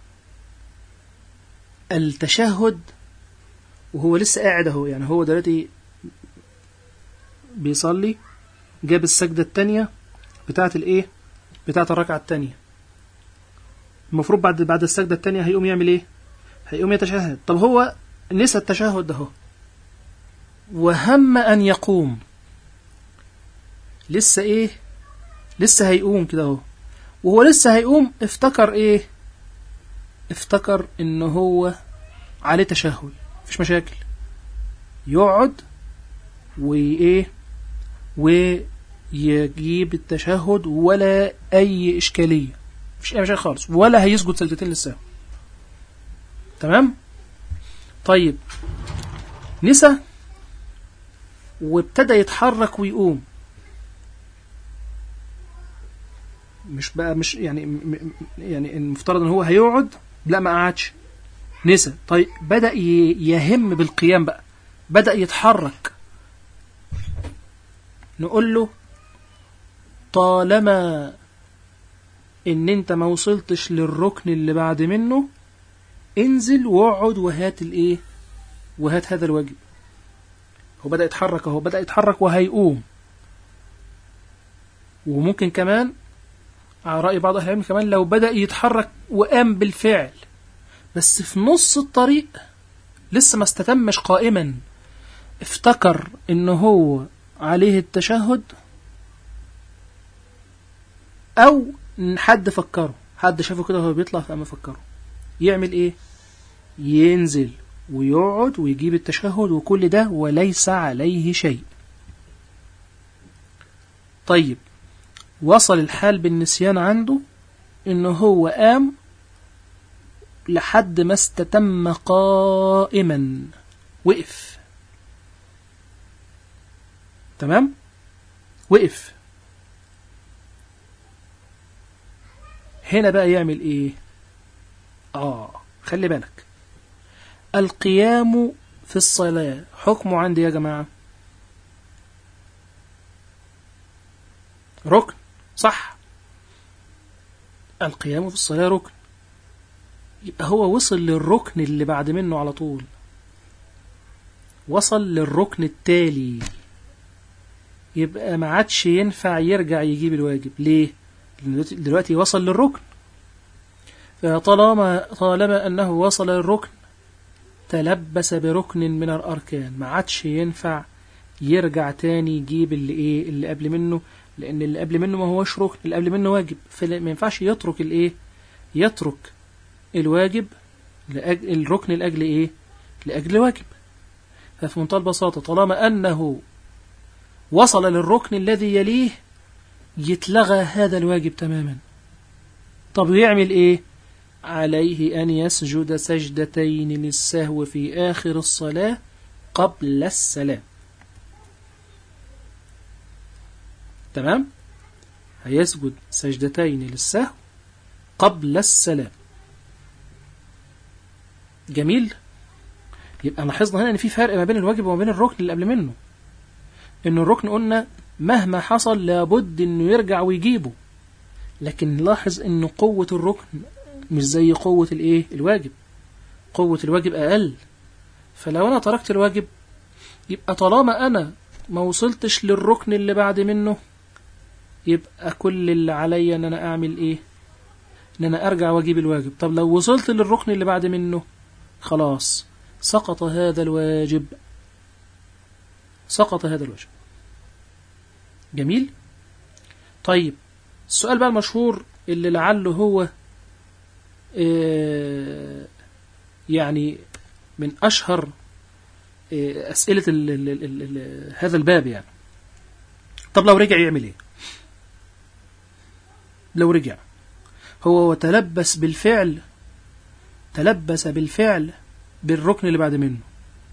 التشهد وهو لسه قاعد اهو يعني هو دلوقتي بيصلي جاب السجدة التانية بتاعة الايه بتاعة الركعة التانية المفروض بعد بعد السجدة التانية هيقوم يعمل ايه هيقوم يتشهد طب هو نسى التشهد ده وهم ان يقوم لسه ايه لسه هيقوم كده اهو وهو لسه هيقوم افتكر ايه افتكر ان هو عليه تشهد مفيش مشاكل يقعد وايه ويجيب التشهد ولا اي اشكاليه مفيش اي مشاكل خالص ولا هيسجد سجدتين للسهو تمام طيب نسى وابتدى يتحرك ويقوم مش بقى مش يعني م- يعني المفترض ان هو هيقعد لا ما قعدش نسى طيب بدأ ي- يهم بالقيام بقى بدأ يتحرك نقول له طالما ان انت ما وصلتش للركن اللي بعد منه انزل واقعد وهات الايه وهات هذا الواجب هو بدأ يتحرك اهو بدأ يتحرك وهيقوم وممكن كمان على رأي بعض أهل العلم كمان لو بدأ يتحرك وقام بالفعل بس في نص الطريق لسه ما استتمش قائما افتكر ان هو عليه التشهد او إن حد فكره حد شافه كده وهو بيطلع فقام فكره يعمل ايه ينزل ويقعد ويجيب التشهد وكل ده وليس عليه شيء طيب وصل الحال بالنسيان عنده انه هو قام لحد ما استتم قائما وقف تمام وقف هنا بقى يعمل ايه اه خلي بالك القيام في الصلاة حكمه عندي يا جماعة ركن صح القيام في الصلاة ركن يبقى هو وصل للركن اللي بعد منه على طول وصل للركن التالي يبقى ما عادش ينفع يرجع يجيب الواجب ليه لأن دلوقتي- دلوقتي وصل للركن فطالما طالما أنه وصل للركن تلبس بركن من الأركان ما عادش ينفع يرجع تاني يجيب اللي إيه اللي قبل منه لأن اللي قبل منه ما هوش ركن اللي قبل منه واجب فما ينفعش يترك الإيه يترك الواجب لأجل الركن لأجل إيه لأجل واجب ففي منتهى البساطة طالما أنه وصل للركن الذي يليه يتلغى هذا الواجب تماما طب يعمل إيه عليه أن يسجد سجدتين للسهو في آخر الصلاة قبل السلام تمام هيسجد سجدتين للسهو قبل السلام جميل يبقى لاحظنا هنا ان في فرق ما بين الواجب وما بين الركن اللي قبل منه ان الركن قلنا مهما حصل لابد انه يرجع ويجيبه لكن لاحظ ان قوة الركن مش زي قوة الايه الواجب قوة الواجب اقل فلو انا تركت الواجب يبقى طالما انا ما وصلتش للركن اللي بعد منه يبقى كل اللي عليا ان انا اعمل ايه ان انا ارجع واجيب الواجب طب لو وصلت للركن اللي بعد منه خلاص سقط هذا الواجب سقط هذا الواجب جميل طيب السؤال بقى المشهور اللي لعله هو آه، يعني من أشهر آه، أسئلة ال ال ال ال ال هذا الباب يعني طب لو رجع يعمل إيه لو رجع هو تلبس بالفعل تلبس بالفعل بالركن اللي بعد منه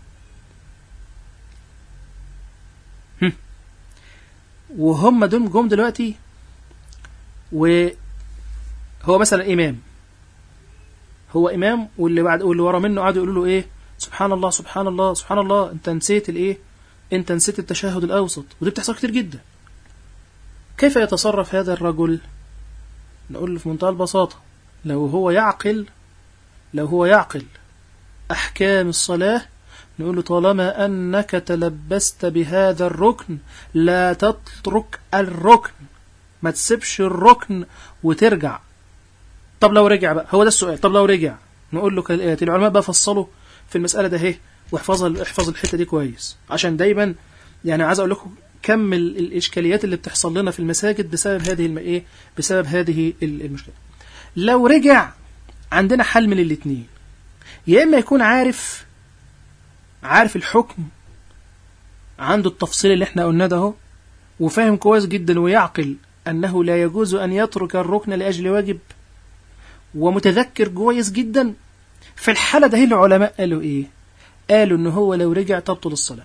هم. وهم دول جم دلوقتي وهو مثلا إمام هو إمام واللي بعد واللي ورا منه قعدوا يقولوا له إيه سبحان الله سبحان الله سبحان الله أنت نسيت الإيه أنت نسيت التشهد الأوسط ودي بتحصل كتير جدا كيف يتصرف هذا الرجل نقول له في منتهى البساطة لو هو يعقل لو هو يعقل أحكام الصلاة نقول له طالما أنك تلبست بهذا الركن لا تترك الركن ما تسيبش الركن وترجع طب لو رجع بقى هو ده السؤال طب لو رجع نقول له كالآتي العلماء بقى فصلوا في المسألة ده اهي واحفظها احفظ الحتة دي كويس عشان دايما يعني عايز أقول لكم كم ال- الإشكاليات اللي بتحصل لنا في المساجد بسبب هذه الم... إيه؟ بسبب هذه ال- المشكلة لو رجع عندنا حل من الاثنين يا إما يكون عارف عارف الحكم عنده التفصيل اللي احنا قلناه ده اهو وفاهم كويس جدا ويعقل أنه لا يجوز أن يترك الركن لأجل واجب ومتذكر كويس جدا في الحالة ده العلماء قالوا إيه قالوا إن هو لو رجع تبطل الصلاة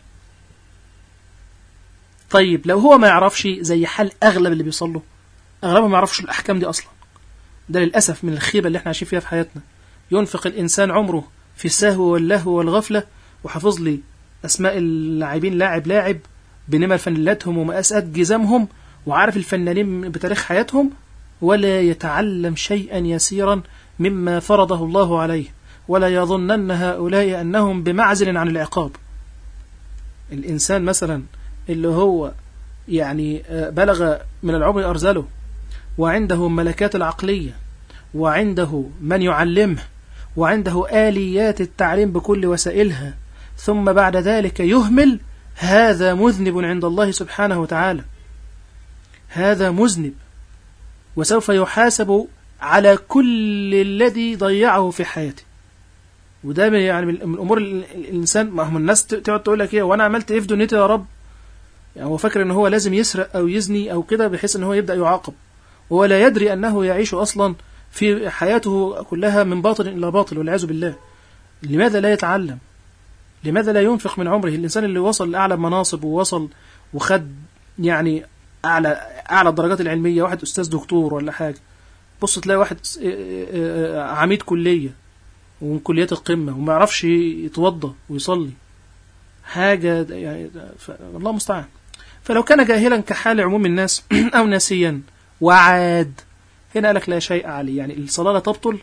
طيب لو هو ما يعرفش زي حال أغلب اللي بيصلوا أغلبهم ما يعرفش الأحكام دي أصلا ده للأسف من الخيبة اللي احنا عايشين فيها في حياتنا ينفق الإنسان عمره في السهو واللهو والغفلة وحافظ لي أسماء اللاعبين لاعب لاعب بنمر فنلاتهم ومقاسات جزامهم وعارف الفنانين بتاريخ حياتهم ولا يتعلم شيئا يسيرا مما فرضه الله عليه ولا يظنن هؤلاء أنهم بمعزل عن العقاب الإنسان مثلا اللي هو يعني آه، بلغ من العمر أرزله وعنده ملكات العقلية وعنده من يعلمه وعنده آليات التعليم بكل وسائلها ثم بعد ذلك يهمل هذا مذنب عند الله سبحانه وتعالى هذا مذنب وسوف يحاسب على كل الذي ضيعه في حياته وده من- يعني من من الامور ال- ال- الانسان ما هم الناس ت- تقعد تقول لك ايه وانا عملت ايه في دنيتي يا رب يعني هو فاكر ان هو لازم يسرق او يزني او كده بحيث ان هو يبدا يعاقب وهو لا يدري انه يعيش اصلا في حياته كلها من باطل الى باطل والعياذ بالله لماذا لا يتعلم لماذا لا ينفق من عمره الانسان اللي وصل لاعلى مناصب ووصل وخد يعني اعلى اعلى الدرجات العلميه واحد استاذ دكتور ولا حاجه بص تلاقي واحد س- آه، آه، آه، عميد كليه ومن كليات القمه وما يعرفش يتوضا ويصلي حاجه ده- يعني ده- ف- الله المستعان فلو كان جاهلا كحال عموم الناس او ناسيا وعاد هنا قالك لا شيء عليه يعني الصلاه لا تبطل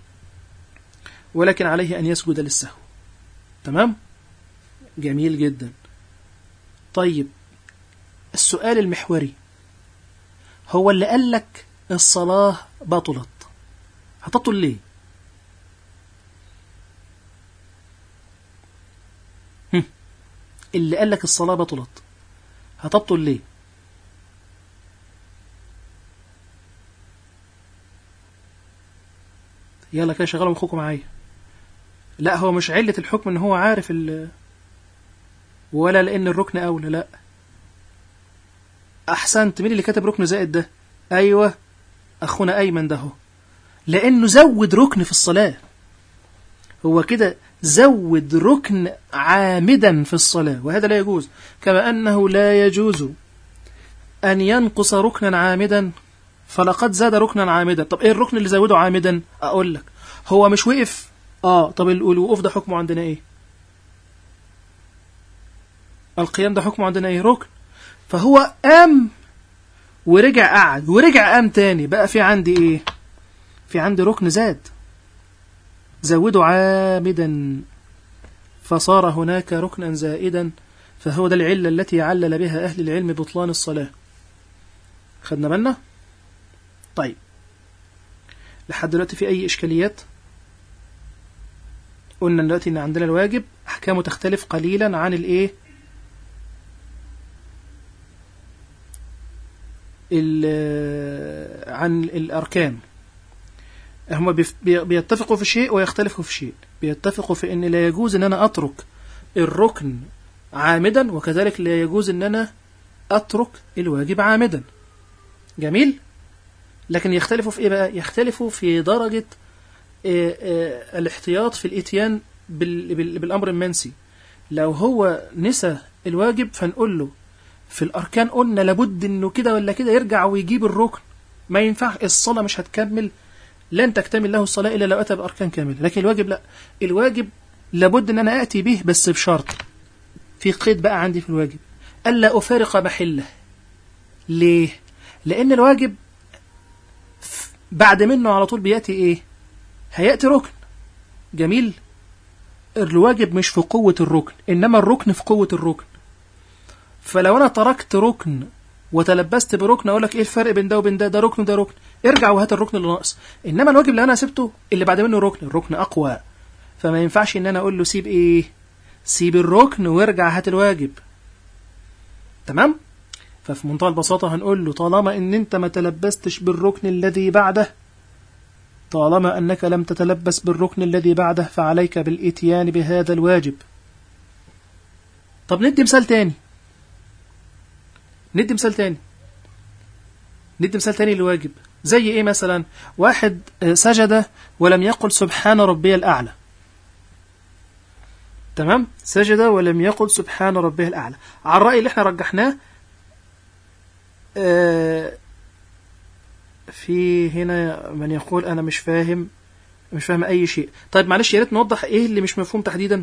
ولكن عليه ان يسجد للسهو تمام جميل جدا طيب السؤال المحوري هو اللي قال لك الصلاة بطلت هتبطل ليه هم. اللي قال لك الصلاة بطلت هتبطل ليه يلا كده شغلوا مخكم معايا لا هو مش علة الحكم ان هو عارف ال ولا لان الركن اولى لا احسنت مين اللي كتب ركن زائد ده ايوه اخونا ايمن ده هو لانه زود ركن في الصلاه هو كده زود ركن عامدا في الصلاة وهذا لا يجوز كما أنه لا يجوز أن ينقص ركنا عامدا فلقد زاد ركنا عامدا طب إيه الركن اللي زوده عامدا أقول لك هو مش وقف آه طب الوقوف ده حكمه عندنا إيه القيام ده حكمه عندنا إيه ركن فهو قام ورجع قعد ورجع قام تاني بقى في عندي إيه في عندي ركن زاد زوده عامدا فصار هناك ركنا زائدا فهو ده العلة التي علل بها أهل العلم بطلان الصلاة خدنا بالنا طيب لحد دلوقتي في أي إشكاليات قلنا دلوقتي إن عندنا الواجب أحكامه تختلف قليلا عن الإيه عن الأركان هم بيتفقوا في شيء ويختلفوا في شيء بيتفقوا في ان لا يجوز ان انا اترك الركن عامدا وكذلك لا يجوز ان انا اترك الواجب عامدا جميل لكن يختلفوا في ايه بقى يختلفوا في درجة اه اه الاحتياط في الاتيان بالامر المنسي لو هو نسى الواجب فنقول له في الاركان قلنا لابد انه كده ولا كده يرجع ويجيب الركن ما ينفع الصلاة مش هتكمل لن تكتمل له الصلاة إلا لو أتى بأركان كاملة لكن الواجب لا الواجب لابد أن أنا أتي به بس بشرط في قيد بقى عندي في الواجب ألا أفارق محله ليه؟ لأن الواجب بعد منه على طول بيأتي إيه؟ هيأتي ركن جميل الواجب مش في قوة الركن إنما الركن في قوة الركن فلو أنا تركت ركن وتلبست بركن اقول لك ايه الفرق بين ده وبين ده ده ركن وده ركن ارجع وهات الركن اللي ناقص انما الواجب اللي انا سبته اللي بعد منه ركن الركن اقوى فما ينفعش ان انا اقول له سيب ايه سيب الركن وارجع هات الواجب تمام ففي منتهى البساطة هنقول له طالما ان انت ما تلبستش بالركن الذي بعده طالما انك لم تتلبس بالركن الذي بعده فعليك بالاتيان بهذا الواجب طب ندي مثال تاني ندي مثال تاني ندي مثال تاني للواجب زي ايه مثلا واحد سجد ولم يقل سبحان ربي الأعلى تمام سجد ولم يقل سبحان ربي الأعلى على الرأي اللي احنا رجحناه في هنا من يقول أنا مش فاهم مش فاهم أي شيء طيب معلش يا ريت نوضح إيه اللي مش مفهوم تحديدا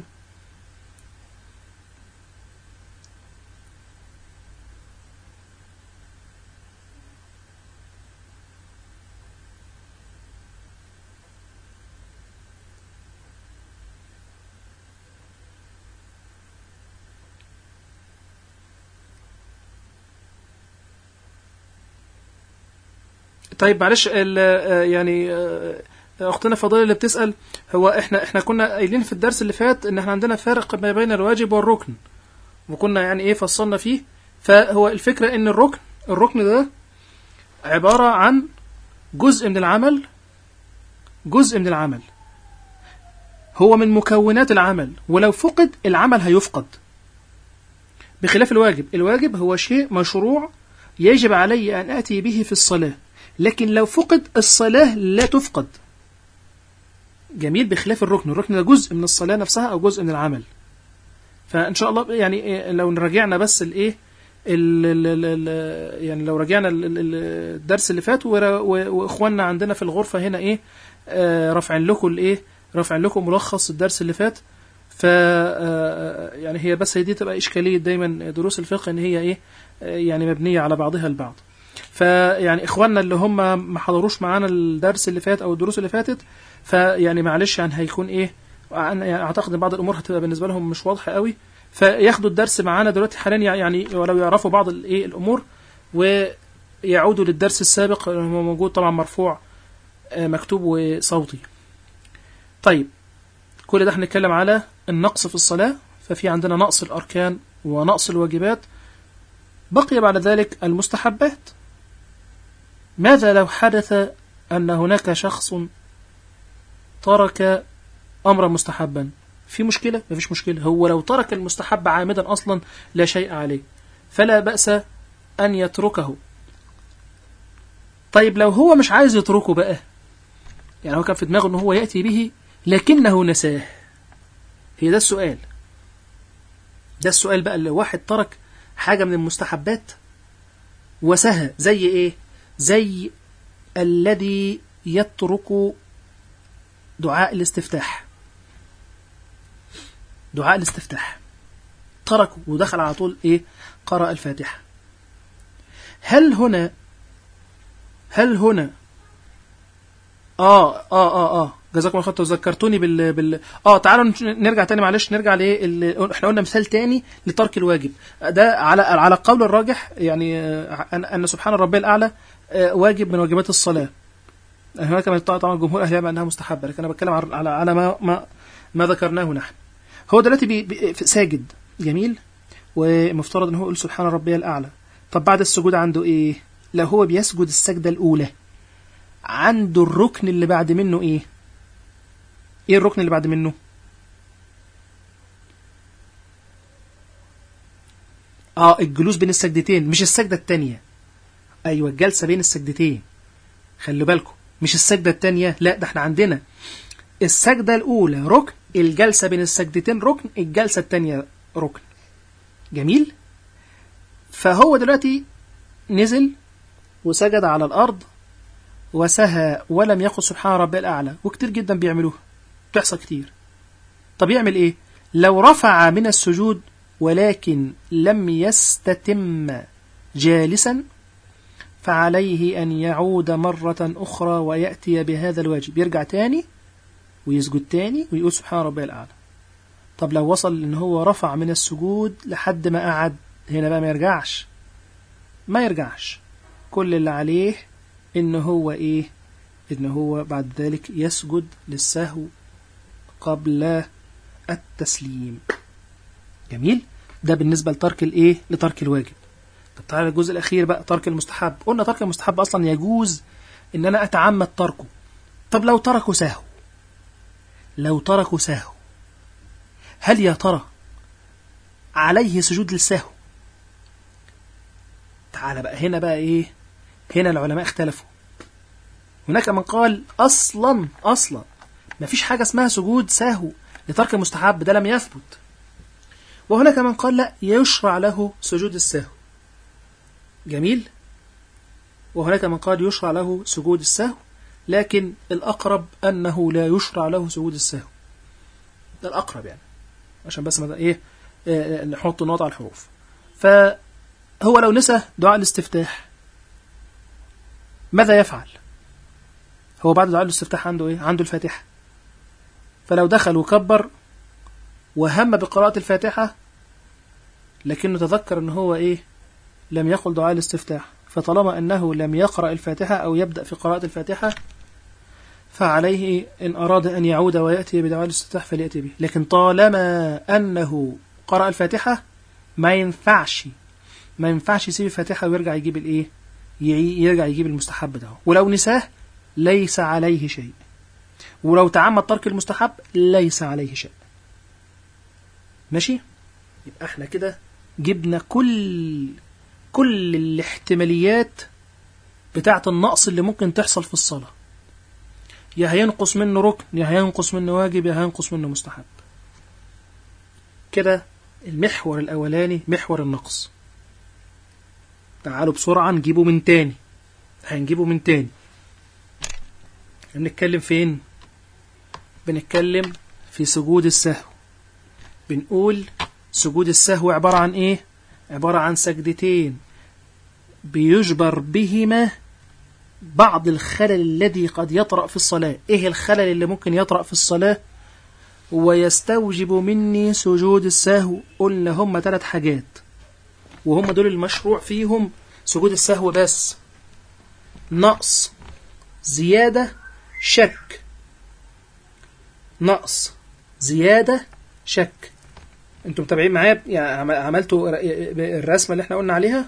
طيب معلش يعني اختنا فضيله اللي بتسال هو احنا احنا كنا قايلين في الدرس اللي فات ان احنا عندنا فارق ما بين الواجب والركن وكنا يعني ايه فصلنا فيه فهو الفكره ان الركن الركن ده عباره عن جزء من العمل جزء من العمل هو من مكونات العمل ولو فقد العمل هيفقد بخلاف الواجب الواجب هو شيء مشروع يجب علي أن أتي به في الصلاة لكن لو فقد الصلاة لا تفقد جميل بخلاف الركن الركن ده جزء من الصلاة نفسها أو جزء من العمل فإن شاء الله يعني لو رجعنا بس الإيه يعني لو رجعنا الدرس اللي فات واخواننا عندنا في الغرفة هنا ايه رافعين لكم الايه رافعين لكم ملخص الدرس اللي فات ف يعني هي بس هي دي تبقى اشكاليه دايما دروس الفقه ان هي ايه يعني مبنيه على بعضها البعض فيعني اخواننا اللي هم ما حضروش معانا الدرس اللي فات او الدروس اللي فاتت فيعني معلش يعني هيكون ايه يعني اعتقد ان بعض الامور هتبقى بالنسبه لهم مش واضحه قوي فياخدوا الدرس معانا دلوقتي حاليا يعني ولو يعرفوا بعض الايه الامور ويعودوا للدرس السابق هو موجود طبعا مرفوع مكتوب وصوتي طيب كل ده هنتكلم على النقص في الصلاة ففي عندنا نقص الأركان ونقص الواجبات بقي بعد ذلك المستحبات ماذا لو حدث أن هناك شخص ترك أمرا مستحبا في مشكلة؟ ما فيش مشكلة هو لو ترك المستحب عامدا أصلا لا شيء عليه فلا بأس أن يتركه طيب لو هو مش عايز يتركه بقى يعني هو كان في دماغه أنه هو يأتي به لكنه نساه هي ده السؤال ده السؤال بقى اللي واحد ترك حاجة من المستحبات وسهى زي ايه زي الذي يترك دعاء الاستفتاح دعاء الاستفتاح تركه ودخل على طول ايه قرأ الفاتحة هل هنا هل هنا اه اه اه اه جزاكم الله خير ذكرتوني بال بال اه تعالوا نش- نرجع تاني معلش نرجع لايه ال- احنا قلنا مثال تاني لترك الواجب ده على على القول الراجح يعني آه، ان ان سبحان ربي الاعلى آه، واجب من واجبات الصلاه هناك من الطاعة طبعا الجمهور اهل العلم انها مستحبه لكن انا بتكلم على على على ما ما ما ذكرناه نحن هو دلوقتي بي بي ساجد جميل ومفترض ان هو يقول سبحان ربي الاعلى طب بعد السجود عنده ايه لو هو بيسجد السجده الاولى عنده الركن اللي بعد منه ايه ايه الركن اللي بعد منه اه الجلوس بين السجدتين مش السجده التانية ايوه الجلسه بين السجدتين خلوا بالكم مش السجده التانية لا ده احنا عندنا السجده الاولى ركن الجلسه بين السجدتين ركن الجلسه التانية ركن جميل فهو دلوقتي نزل وسجد على الارض وسهى ولم يقل سبحان ربي الاعلى وكتير جدا بيعملوها بتحصل كتير طب يعمل ايه لو رفع من السجود ولكن لم يستتم جالسا فعليه أن يعود مرة أخرى ويأتي بهذا الواجب يرجع تاني ويسجد تاني ويقول سبحان ربي الأعلى طب لو وصل إن هو رفع من السجود لحد ما قعد هنا بقى ما يرجعش ما يرجعش كل اللي عليه إن هو إيه إن هو بعد ذلك يسجد للسهو قبل التسليم جميل ده بالنسبة لترك الإيه لترك الواجب طب تعالى الجزء الأخير بقى ترك المستحب قلنا ترك المستحب أصلا يجوز إن أنا أتعمد تركه طب لو تركوا سهو لو تركوا سهو هل يا ترى عليه سجود للسهو تعالى بقى هنا بقى إيه هنا العلماء اختلفوا هناك من قال أصلا أصلا ما فيش حاجة اسمها سجود سهو لترك المستحب ده لم يثبت وهناك من قال لا يشرع له سجود السهو جميل وهناك من قال يشرع له سجود السهو لكن الأقرب أنه لا يشرع له سجود السهو ده الأقرب يعني عشان بس ما إيه آه، نحط النقط على الحروف فهو لو نسى دعاء الاستفتاح ماذا يفعل هو بعد دعاء الاستفتاح عنده ايه عنده الفاتحة فلو دخل وكبر وهم بقراءة الفاتحة لكنه تذكر ان هو ايه لم يقل دعاء الاستفتاح فطالما انه لم يقرأ الفاتحة او يبدأ في قراءة الفاتحة فعليه ان اراد ان يعود ويأتي بدعاء الاستفتاح فليأتي به لكن طالما انه قرأ الفاتحة ما ينفعش ما ينفعش يسيب الفاتحة ويرجع يجيب الايه يعي- يرجع يجيب المستحب ده ولو نساه ليس عليه شيء ولو تعمد ترك المستحب ليس عليه شيء ماشي يبقى احنا كده جبنا كل كل الاحتماليات بتاعة النقص اللي ممكن تحصل في الصلاة يا هينقص منه ركن يا هينقص منه واجب يا هينقص منه مستحب كده المحور الأولاني محور النقص تعالوا بسرعة نجيبه من تاني هنجيبه من تاني بنتكلم فين بنتكلم في سجود السهو بنقول سجود السهو عبارة عن ايه عبارة عن سجدتين بيجبر بهما بعض الخلل الذي قد يطرأ في الصلاة ايه الخلل اللي ممكن يطرأ في الصلاة ويستوجب مني سجود السهو قلنا هم ثلاث حاجات وهم دول المشروع فيهم سجود السهو بس نقص زيادة شك نقص زيادة شك انتوا متابعين معايا يعني عم- عملتوا ر- الرسمة اللي احنا قلنا عليها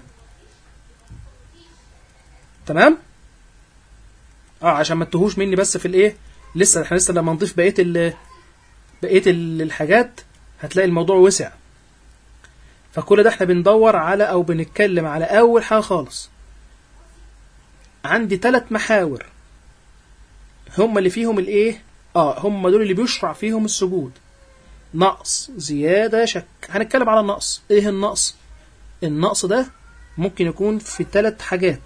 تمام اه عشان ما تتوهوش مني بس في الايه لسه احنا لسه لما نضيف بقيه ال بقيه ال- الحاجات هتلاقي الموضوع وسع فكل ده احنا بندور على او بنتكلم على اول حاجه خالص عندي ثلاث محاور هم اللي فيهم الايه اه هم دول اللي بيشرع فيهم السجود نقص زيادة شك هنتكلم على النقص ايه النقص النقص ده ممكن يكون في ثلاث حاجات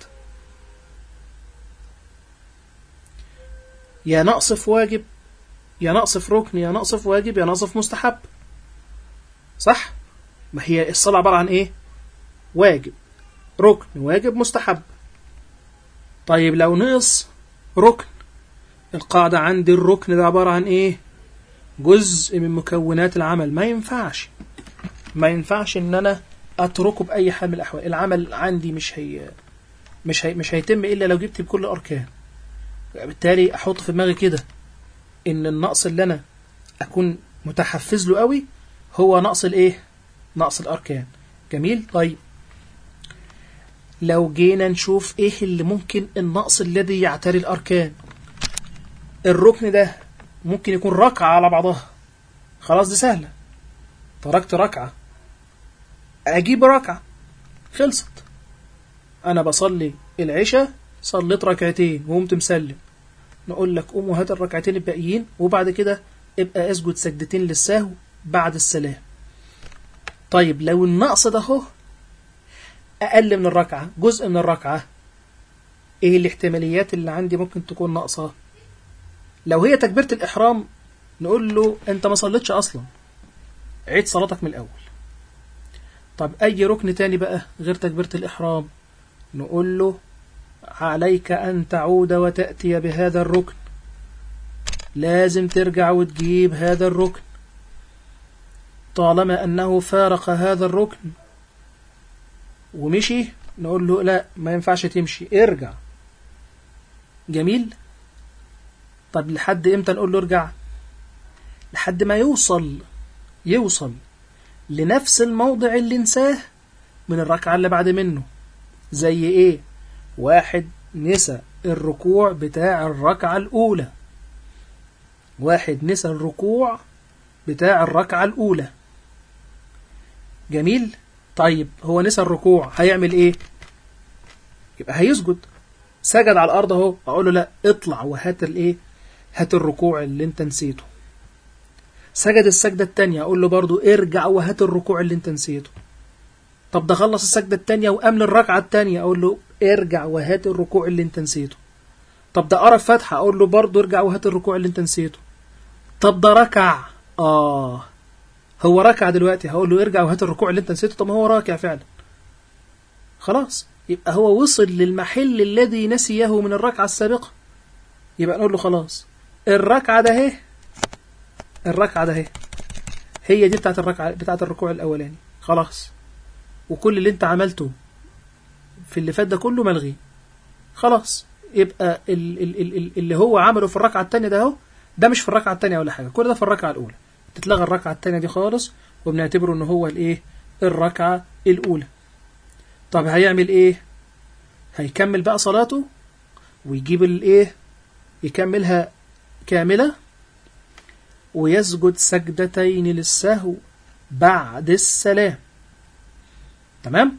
يا نقص في واجب يا نقص في ركن يا نقص في واجب يا نقص في مستحب صح ما هي الصلاة عبارة عن ايه واجب ركن واجب مستحب طيب لو نقص ركن القاعدة عندي الركن ده عبارة عن ايه جزء من مكونات العمل ما ينفعش ما ينفعش ان انا اتركه باي حال من الاحوال العمل عندي مش هي مش هي مش هيتم الا لو جبت بكل الاركان بالتالي احط في دماغي كده ان النقص اللي انا اكون متحفز له قوي هو نقص الايه نقص الاركان جميل طيب لو جينا نشوف ايه اللي ممكن النقص الذي يعتري الاركان الركن ده ممكن يكون ركعة على بعضها خلاص دي سهلة تركت ركعة أجيب ركعة خلصت أنا بصلي العشاء صليت ركعتين وقمت مسلم نقول لك قوم وهات الركعتين الباقيين وبعد كده ابقى اسجد سجدتين للسهو بعد السلام طيب لو النقص ده هو أقل من الركعة جزء من الركعة إيه الاحتماليات اللي عندي ممكن تكون ناقصة لو هي تكبيرة الإحرام نقول له أنت ما صليتش أصلا عيد صلاتك من الأول طب أي ركن تاني بقى غير تكبيرة الإحرام نقول له عليك أن تعود وتأتي بهذا الركن لازم ترجع وتجيب هذا الركن طالما أنه فارق هذا الركن ومشي نقول له لا ما ينفعش تمشي ارجع جميل طب لحد امتى نقول له ارجع لحد ما يوصل يوصل لنفس الموضع اللي نساه من الركعة اللي بعد منه زي ايه واحد نسى الركوع بتاع الركعة الأولى واحد نسى الركوع بتاع الركعة الأولى جميل طيب هو نسى الركوع هيعمل ايه يبقى هيسجد سجد على الارض اهو اقول له لا اطلع وهات الايه هات الركوع اللي انت نسيته سجد السجدة التانية اقول له برضو ارجع وهات الركوع اللي انت نسيته طب ده خلص السجدة التانية وقام للركعة التانية اقول له ارجع وهات الركوع اللي انت نسيته طب ده قرا فتحة اقول له برضو ارجع وهات الركوع اللي انت نسيته طب ده ركع اه هو ركع دلوقتي هقول له ارجع وهات الركوع اللي انت نسيته طب ما هو راكع فعلا خلاص يبقى هو وصل للمحل الذي نسيه من الركعة السابقة يبقى نقول له خلاص الركعة ده اهي الركعة ده اهي هي دي بتاعت الركعة بتاعت الركوع الأولاني خلاص وكل اللي انت عملته في اللي فات ده كله ملغي خلاص يبقى ال ال ال اللي هو عمله في الركعة التانية ده اهو ده مش في الركعة التانية ولا حاجة كل ده في الركعة الأولى تتلغى الركعة التانية دي خالص وبنعتبره ان هو الايه الركعة الأولى طب هيعمل ايه هيكمل بقى صلاته ويجيب الايه يكملها كاملة ويسجد سجدتين للسهو بعد السلام تمام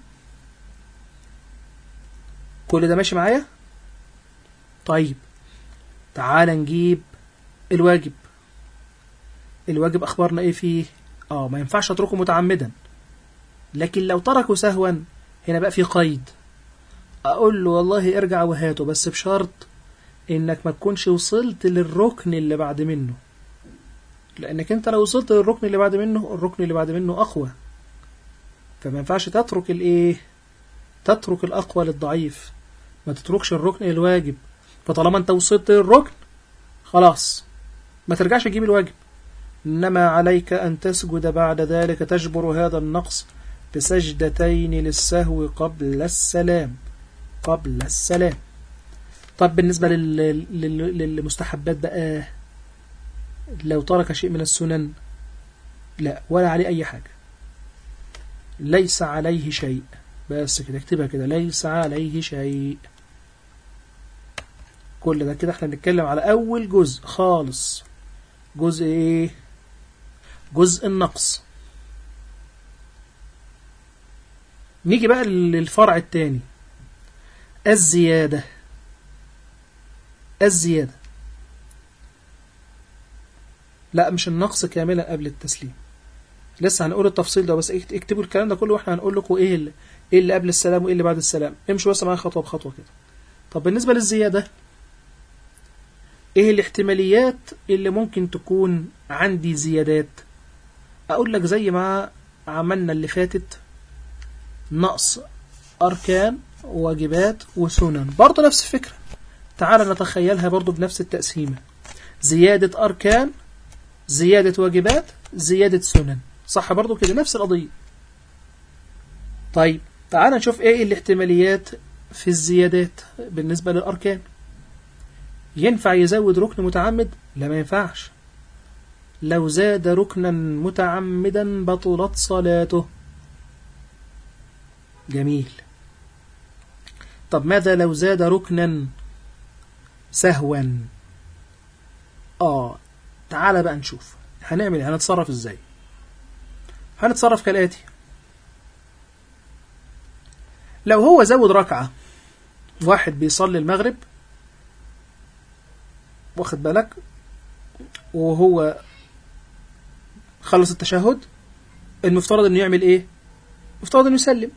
كل ده ماشي معايا طيب تعال نجيب الواجب الواجب اخبارنا ايه فيه اه ما ينفعش اتركه متعمدا لكن لو تركه سهوا هنا بقى في قيد اقول له والله ارجع وهاته بس بشرط انك ما تكونش وصلت للركن اللي بعد منه لانك انت لو وصلت للركن اللي بعد منه الركن اللي بعد منه اقوى فما ينفعش تترك الايه تترك الاقوى للضعيف ما تتركش الركن الواجب فطالما انت وصلت للركن خلاص ما ترجعش تجيب الواجب إنما عليك أن تسجد بعد ذلك تجبر هذا النقص بسجدتين للسهو قبل السلام قبل السلام طب بالنسبة لل... لل... للمستحبات بقى لو ترك شيء من السنن لا ولا عليه أي حاجة ليس عليه شيء بس كده اكتبها كده ليس عليه شيء كل ده كده احنا بنتكلم على أول جزء خالص جزء ايه جزء النقص نيجي بقى للفرع الثاني الزيادة الزيادة لا مش النقص كاملا قبل التسليم لسه هنقول التفصيل ده بس اكت- اكتبوا الكلام ده كله واحنا هنقول لكم ايه اللي, ايه اللي قبل السلام وايه اللي بعد السلام امشوا بس معايا خطوه بخطوه كده طب بالنسبه للزياده ايه الاحتماليات اللي ممكن تكون عندي زيادات اقول لك زي ما عملنا اللي فاتت نقص اركان واجبات وسنن برضه نفس الفكره تعال نتخيلها برضه بنفس التقسيمه زياده اركان زياده واجبات زياده سنن صح برضه كده نفس القضيه طيب تعال نشوف ايه الاحتماليات في الزيادات بالنسبه للاركان ينفع يزود ركن متعمد لا ما ينفعش لو زاد ركنا متعمدا بطلت صلاته جميل طب ماذا لو زاد ركنا سهوا اه تعال بقى نشوف هنعمل إيه؟ هنتصرف ازاي هنتصرف كالآتي لو هو زود ركعة واحد بيصلي المغرب واخد بالك وهو خلص التشهد المفترض انه يعمل ايه المفترض انه يسلم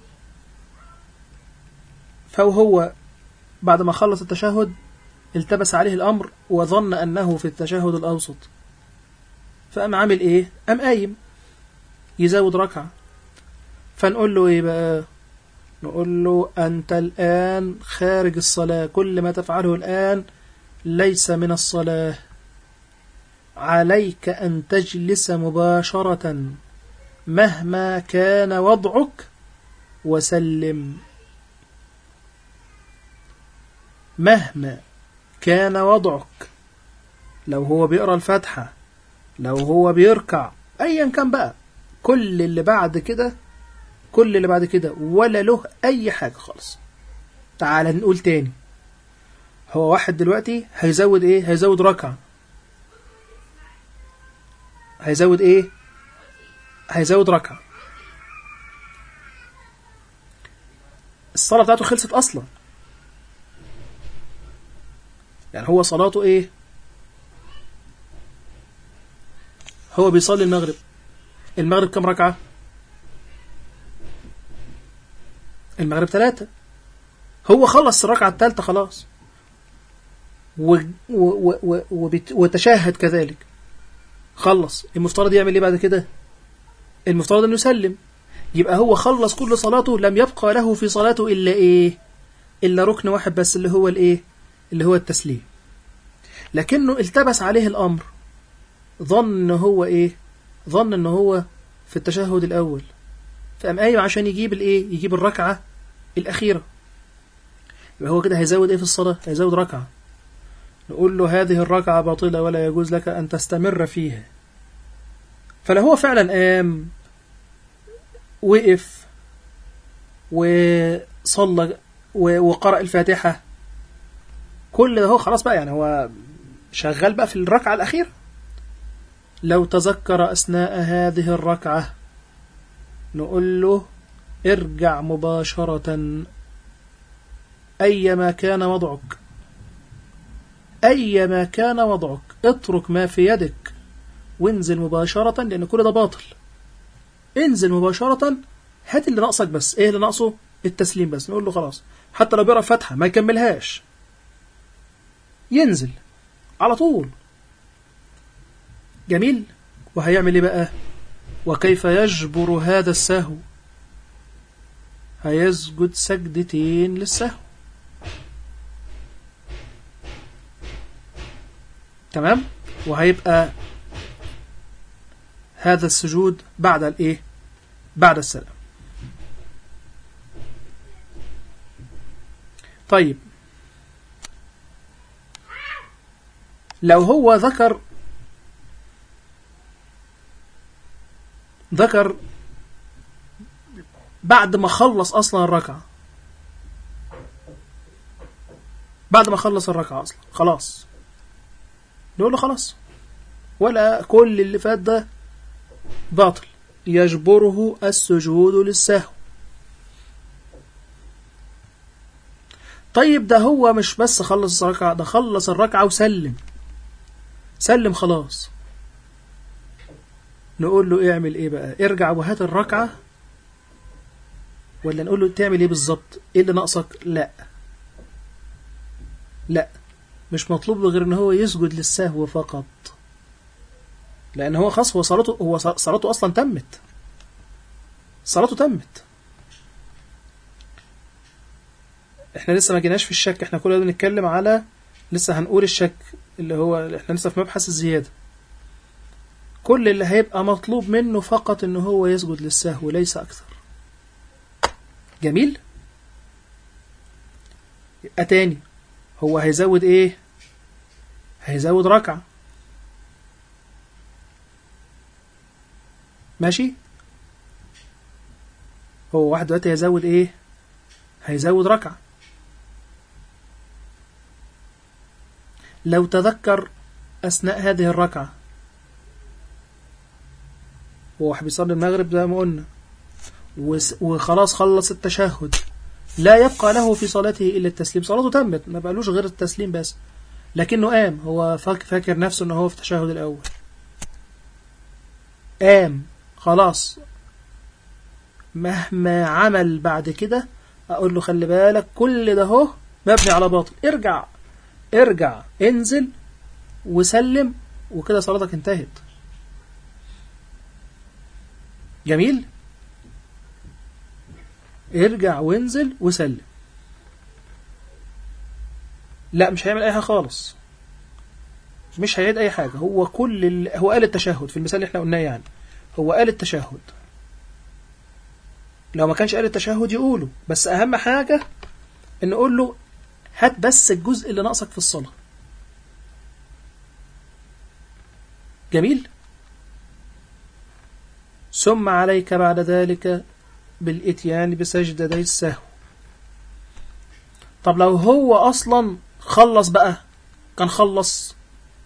فهو بعد ما خلص التشهد التبس عليه الامر وظن انه في التشهد الاوسط فقام عامل ايه قام قايم يزود ركعه فنقول له ايه بقى نقول له انت الان خارج الصلاه كل ما تفعله الان ليس من الصلاه عليك ان تجلس مباشره مهما كان وضعك وسلم مهما كان وضعك لو هو بيقرا الفاتحه لو هو بيركع ايا كان بقى كل اللي بعد كده كل اللي بعد كده ولا له اي حاجه خالص تعال نقول تاني هو واحد دلوقتي هيزود ايه هيزود ركعه هيزود ايه هيزود ركعه الصلاه بتاعته خلصت اصلا يعني هو صلاته ايه هو بيصلي المغرب المغرب كم ركعة المغرب ثلاثة هو خلص الركعة الثالثة خلاص و... و... و... وبت... وتشهد كذلك خلص المفترض يعمل ايه بعد كده المفترض انه يسلم يبقى هو خلص كل صلاته لم يبقى له في صلاته الا ايه الا ركن واحد بس اللي هو الايه اللي هو التسليم لكنه التبس عليه الامر ظن هو ايه ظن ان هو في التشهد الاول فقام قايم عشان يجيب الايه يجيب الركعه الاخيره يبقى هو كده هيزود ايه في الصلاه هيزود ركعه نقول له هذه الركعه باطله ولا يجوز لك ان تستمر فيها فلو هو فعلا قام وقف وصلى و- وقرأ الفاتحة كل ده هو خلاص بقى يعني هو شغال بقى في الركعة الأخيرة لو تذكر أثناء هذه الركعة نقول له ارجع مباشرة أيما كان وضعك أيما كان وضعك اترك ما في يدك وانزل مباشرة لأن كل ده باطل انزل مباشرة هات اللي ناقصك بس ايه اللي ناقصه التسليم بس نقول له خلاص حتى لو بيقرا فتحة ما يكملهاش ينزل على طول جميل وهيعمل ايه بقى وكيف يجبر هذا السهو هيسجد سجدتين للسهو تمام وهيبقى هذا السجود بعد الايه بعد السلام طيب لو هو ذكر ذكر بعد ما خلص اصلا الركعه بعد ما خلص الركعه اصلا خلاص نقول له خلاص ولا كل اللي فات ده باطل يجبره السجود للسهو طيب ده هو مش بس خلص الركعة ده خلص الركعة وسلم سلم خلاص نقول له اعمل ايه بقى ارجع وهات الركعة ولا نقول له تعمل ايه بالظبط ايه اللي ناقصك لا لا مش مطلوب له غير ان هو يسجد للسهو فقط لان هو خلاص هو صلاته هو صلاته اصلا تمت صلاته تمت احنا لسه ما جيناش في الشك احنا كل ده بنتكلم على لسه هنقول الشك اللي هو احنا لسه في مبحث الزيادة كل اللي هيبقى مطلوب منه فقط ان هو يسجد للسهو ليس اكثر جميل يبقى تاني هو هيزود ايه هيزود ركعة ماشي هو واحد دلوقتي هيزود ايه هيزود ركعة لو تذكر أثناء هذه الركعة هو بيصلي المغرب زي ما قلنا وخلاص خلص التشهد لا يبقى له في صلاته إلا التسليم صلاته تمت ما بقالوش غير التسليم بس لكنه قام هو فاكر نفسه أنه هو في التشهد الأول قام خلاص مهما عمل بعد كده أقول له خلي بالك كل ده هو مبني على باطل ارجع ارجع انزل وسلم وكده صلاتك انتهت جميل ارجع وانزل وسلم لا مش هيعمل اي حاجه خالص مش هيعيد اي حاجه هو كل ال... هو قال التشهد في المثال اللي احنا قلناه يعني هو قال التشهد لو ما كانش قال التشهد يقوله بس اهم حاجه ان نقول له هات بس الجزء اللي ناقصك في الصلاه جميل ثم عليك بعد ذلك بالإتيان بسجدتي السهو طب لو هو أصلا خلص بقى كان خلص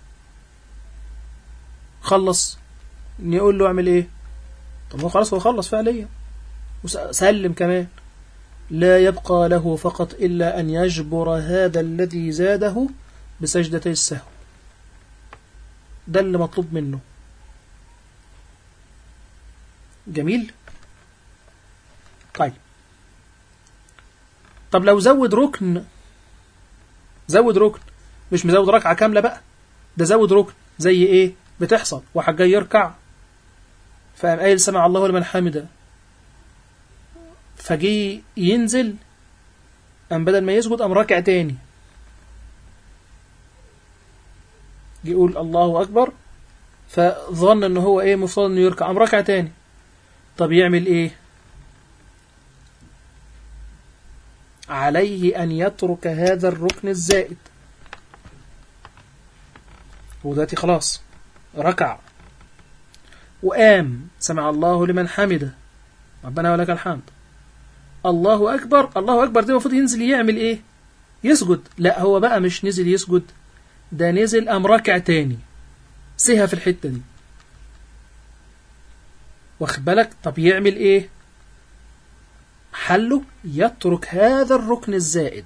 خلص يقول له اعمل ايه طب هو خلاص هو خلص فعليا وسلم كمان لا يبقى له فقط إلا أن يجبر هذا الذي زاده بسجدتي السهو ده اللي مطلوب منه جميل طيب طب لو زود ركن زود ركن مش مزود ركعة كاملة بقى ده زود ركن زي ايه بتحصل واحد جاي يركع فقام قايل سمع الله لمن حمده فجي ينزل قام بدل ما يسجد قام راكع تاني يقول الله أكبر فظن ان هو ايه مفترض انه يركع قام راكع تاني طب يعمل ايه عليه أن يترك هذا الركن الزائد ودلوقتي خلاص ركع وقام سمع الله لمن حمده ربنا ولك الحمد الله أكبر الله أكبر ده المفروض ينزل يعمل إيه يسجد لا هو بقى مش نزل يسجد ده نزل أم ركع تاني سيها في الحتة دي واخد بالك طب يعمل إيه حله يترك هذا الركن الزائد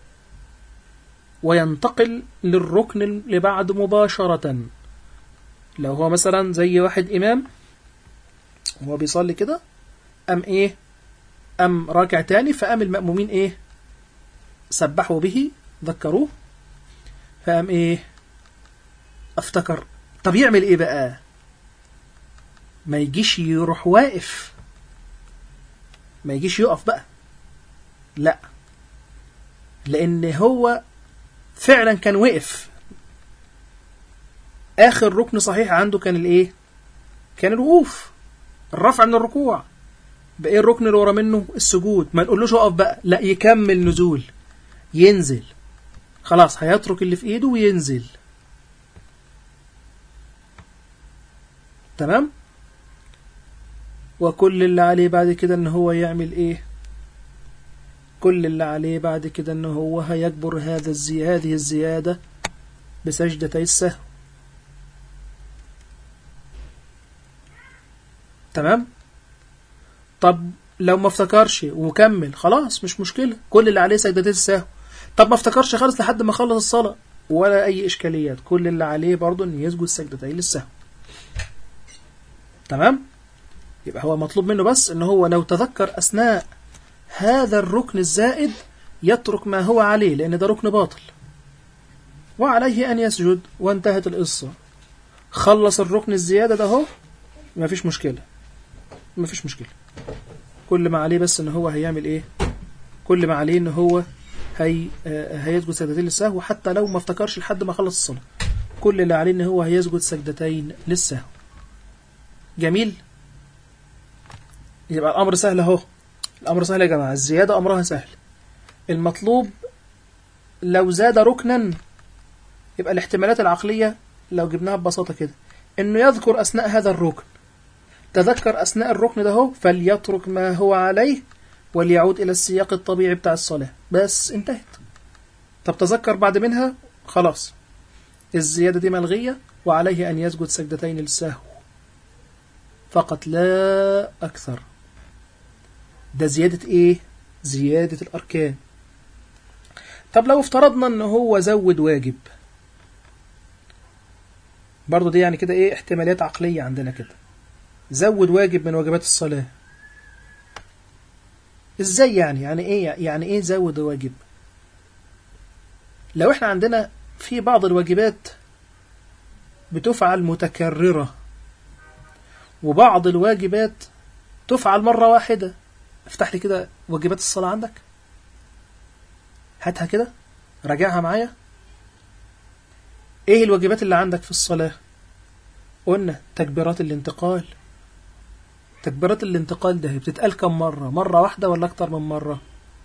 وينتقل للركن اللي بعد مباشرة لو هو مثلا زي واحد إمام وهو بيصلي كده أم إيه أم راكع تاني فأم المأمومين إيه سبحوا به ذكروه فأم إيه افتكر طب يعمل إيه بقى ما يجيش يروح واقف ما يجيش يقف بقى لا لأن هو فعلا كان وقف آخر ركن صحيح عنده كان الإيه كان الوقوف الرفع من الركوع بقى الركن اللي ورا منه السجود ما نقولوش اقف بقى لا يكمل نزول ينزل خلاص هيترك اللي في ايده وينزل تمام وكل اللي عليه بعد كده ان هو يعمل ايه كل اللي عليه بعد كده ان هو هيجبر هذا الزي... هذه الزيادة بسجدتي السهو تمام طب لو ما افتكرش وكمل خلاص مش مشكلة كل اللي عليه سجدتي السهو طب ما افتكرش خالص لحد ما خلص الصلاة ولا أي إشكاليات كل اللي عليه برضه إن يسجد سجدتين للسهو تمام يبقى هو مطلوب منه بس ان هو لو تذكر اثناء هذا الركن الزائد يترك ما هو عليه لان ده ركن باطل وعليه ان يسجد وانتهت القصه خلص الركن الزياده ده اهو ما فيش مشكله ما فيش مشكله كل ما عليه بس ان هو هيعمل ايه كل ما عليه ان هو هي آه، هيسجد سجدتين للسهو حتى لو ما افتكرش لحد ما خلص الصلاه كل اللي عليه ان هو هيسجد سجدتين للسهو جميل يبقى الامر سهل اهو الامر سهل يا جماعه الزياده امرها سهل المطلوب لو زاد ركنا يبقى الاحتمالات العقليه لو جبناها ببساطه كده انه يذكر اثناء هذا الركن تذكر اثناء الركن ده هو فليترك ما هو عليه وليعود الى السياق الطبيعي بتاع الصلاه بس انتهت طب تذكر بعد منها خلاص الزياده دي ملغيه وعليه ان يسجد سجدتين للسهو فقط لا اكثر ده زياده ايه زياده الاركان طب لو افترضنا ان هو زود واجب برضو دي يعني كده ايه احتماليات عقليه عندنا كده زود واجب من واجبات الصلاة ازاي يعني يعني ايه يعني ايه زود واجب لو احنا عندنا في بعض الواجبات بتفعل متكررة وبعض الواجبات تفعل مرة واحدة افتح لي كده واجبات الصلاة عندك هاتها كده راجعها معايا ايه الواجبات اللي عندك في الصلاة قلنا تكبيرات الانتقال تكبيرات الانتقال ده بتتقال كم مرة مرة واحدة ولا أكتر من مرة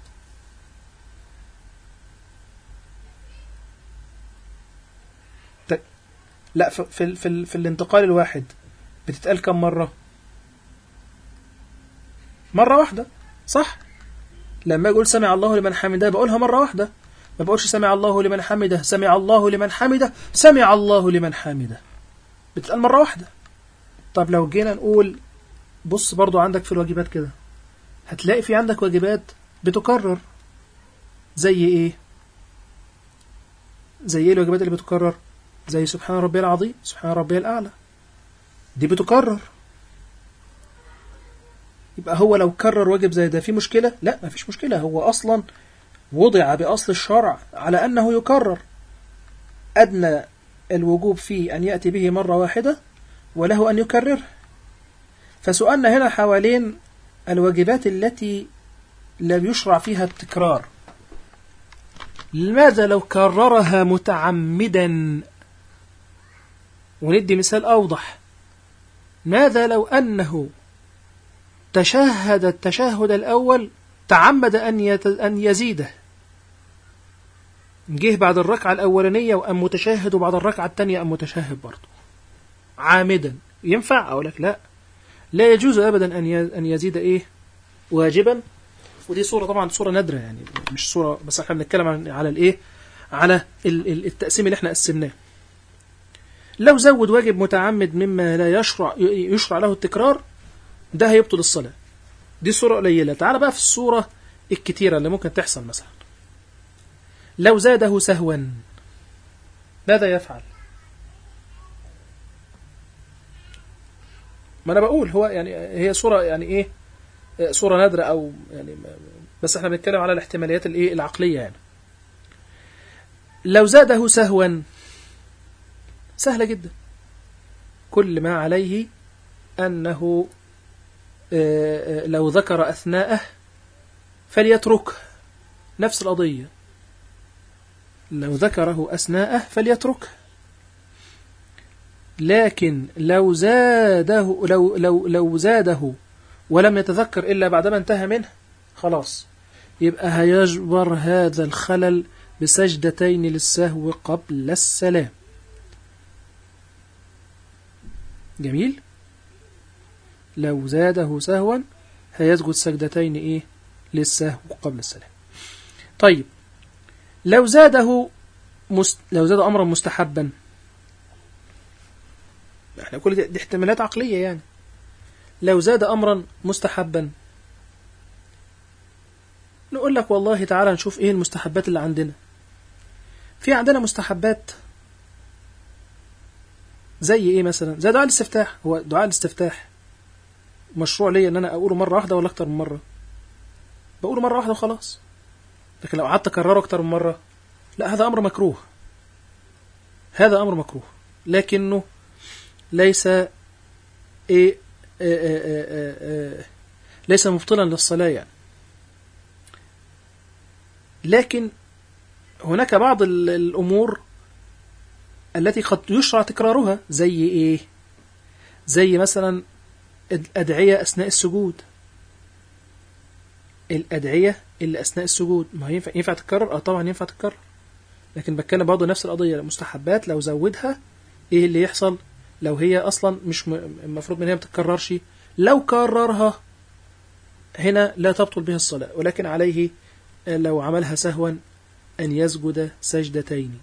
ت... لا في, في, في, في الانتقال الواحد بتتقال كم مرة مرة واحدة صح لما يقول سمع الله لمن حمده بقولها مرة واحدة ما بقولش سمع الله لمن حمده سمع الله لمن حمده سمع الله لمن حمده بتتقال مرة واحدة طب لو جينا نقول بص برضو عندك في الواجبات كده هتلاقي في عندك واجبات بتكرر زي ايه زي ايه الواجبات اللي بتكرر زي سبحان ربي العظيم سبحان ربي الأعلى دي بتكرر يبقى هو لو كرر واجب زي ده في مشكلة لا ما فيش مشكلة هو أصلا وضع بأصل الشرع على أنه يكرر أدنى الوجوب فيه أن يأتي به مرة واحدة وله أن يكرره فسؤالنا هنا حوالين الواجبات التي لم يشرع فيها التكرار لماذا لو كررها متعمدا وندي مثال أوضح ماذا لو أنه تشهد التشهد الأول تعمد أن, يت... أن يزيده جه بعد الركعة الأولانية وأم متشهد وبعد الركعة الثانية أم متشهد برضه عامدا ينفع أقول لك لا لا يجوز أبدا أن أن يزيد إيه واجبا ودي صورة طبعا صورة نادرة يعني مش صورة بس احنا بنتكلم عن على الإيه على التقسيم اللي احنا قسمناه لو زود واجب متعمد مما لا يشرع يشرع له التكرار ده هيبطل الصلاة دي صورة قليلة تعال بقى في الصورة الكتيرة اللي ممكن تحصل مثلا لو زاده سهوا ماذا يفعل ما انا بقول هو يعني هي صورة يعني ايه صورة نادرة او يعني بس احنا بنتكلم على الاحتماليات الايه العقلية يعني لو زاده سهوا سهلة جدا كل ما عليه أنه لو ذكر أثناءه فليتركه نفس القضية لو ذكره أثناءه فليتركه لكن لو زاده لو لو لو زاده ولم يتذكر إلا بعدما انتهى منه خلاص يبقى هيجبر هذا الخلل بسجدتين للسهو قبل السلام جميل لو زاده سهوا هيسجد سجدتين ايه للسهو قبل السلام طيب لو زاده مست... لو زاد امرا مستحبا احنا كل دي, دي احتمالات عقليه يعني لو زاد امرا مستحبا نقول لك والله تعالى نشوف ايه المستحبات اللي عندنا في عندنا مستحبات زي ايه مثلا زي دعاء الاستفتاح هو دعاء الاستفتاح مشروع ليا ان انا اقوله مره واحده ولا اكتر من مره بقوله مره واحده وخلاص لكن لو قعدت اكرره اكتر من مره لا هذا امر مكروه هذا امر مكروه لكنه ليس ايه إيه إيه إيه إيه ليس مبطلا للصلاه يعني لكن هناك بعض ال- الامور التي قد يشرع تكرارها زي ايه زي مثلا الادعيه اثناء السجود الادعيه اللي اثناء السجود ما هي ينفع ينفع تتكرر اه طبعا ينفع تتكرر لكن بتكلم برضه نفس القضيه المستحبات لو زودها ايه اللي يحصل لو هي اصلا مش م- المفروض ان هي ما تتكررش لو كررها هنا لا تبطل به الصلاه ولكن عليه لو عملها سهوا ان يسجد سجدتين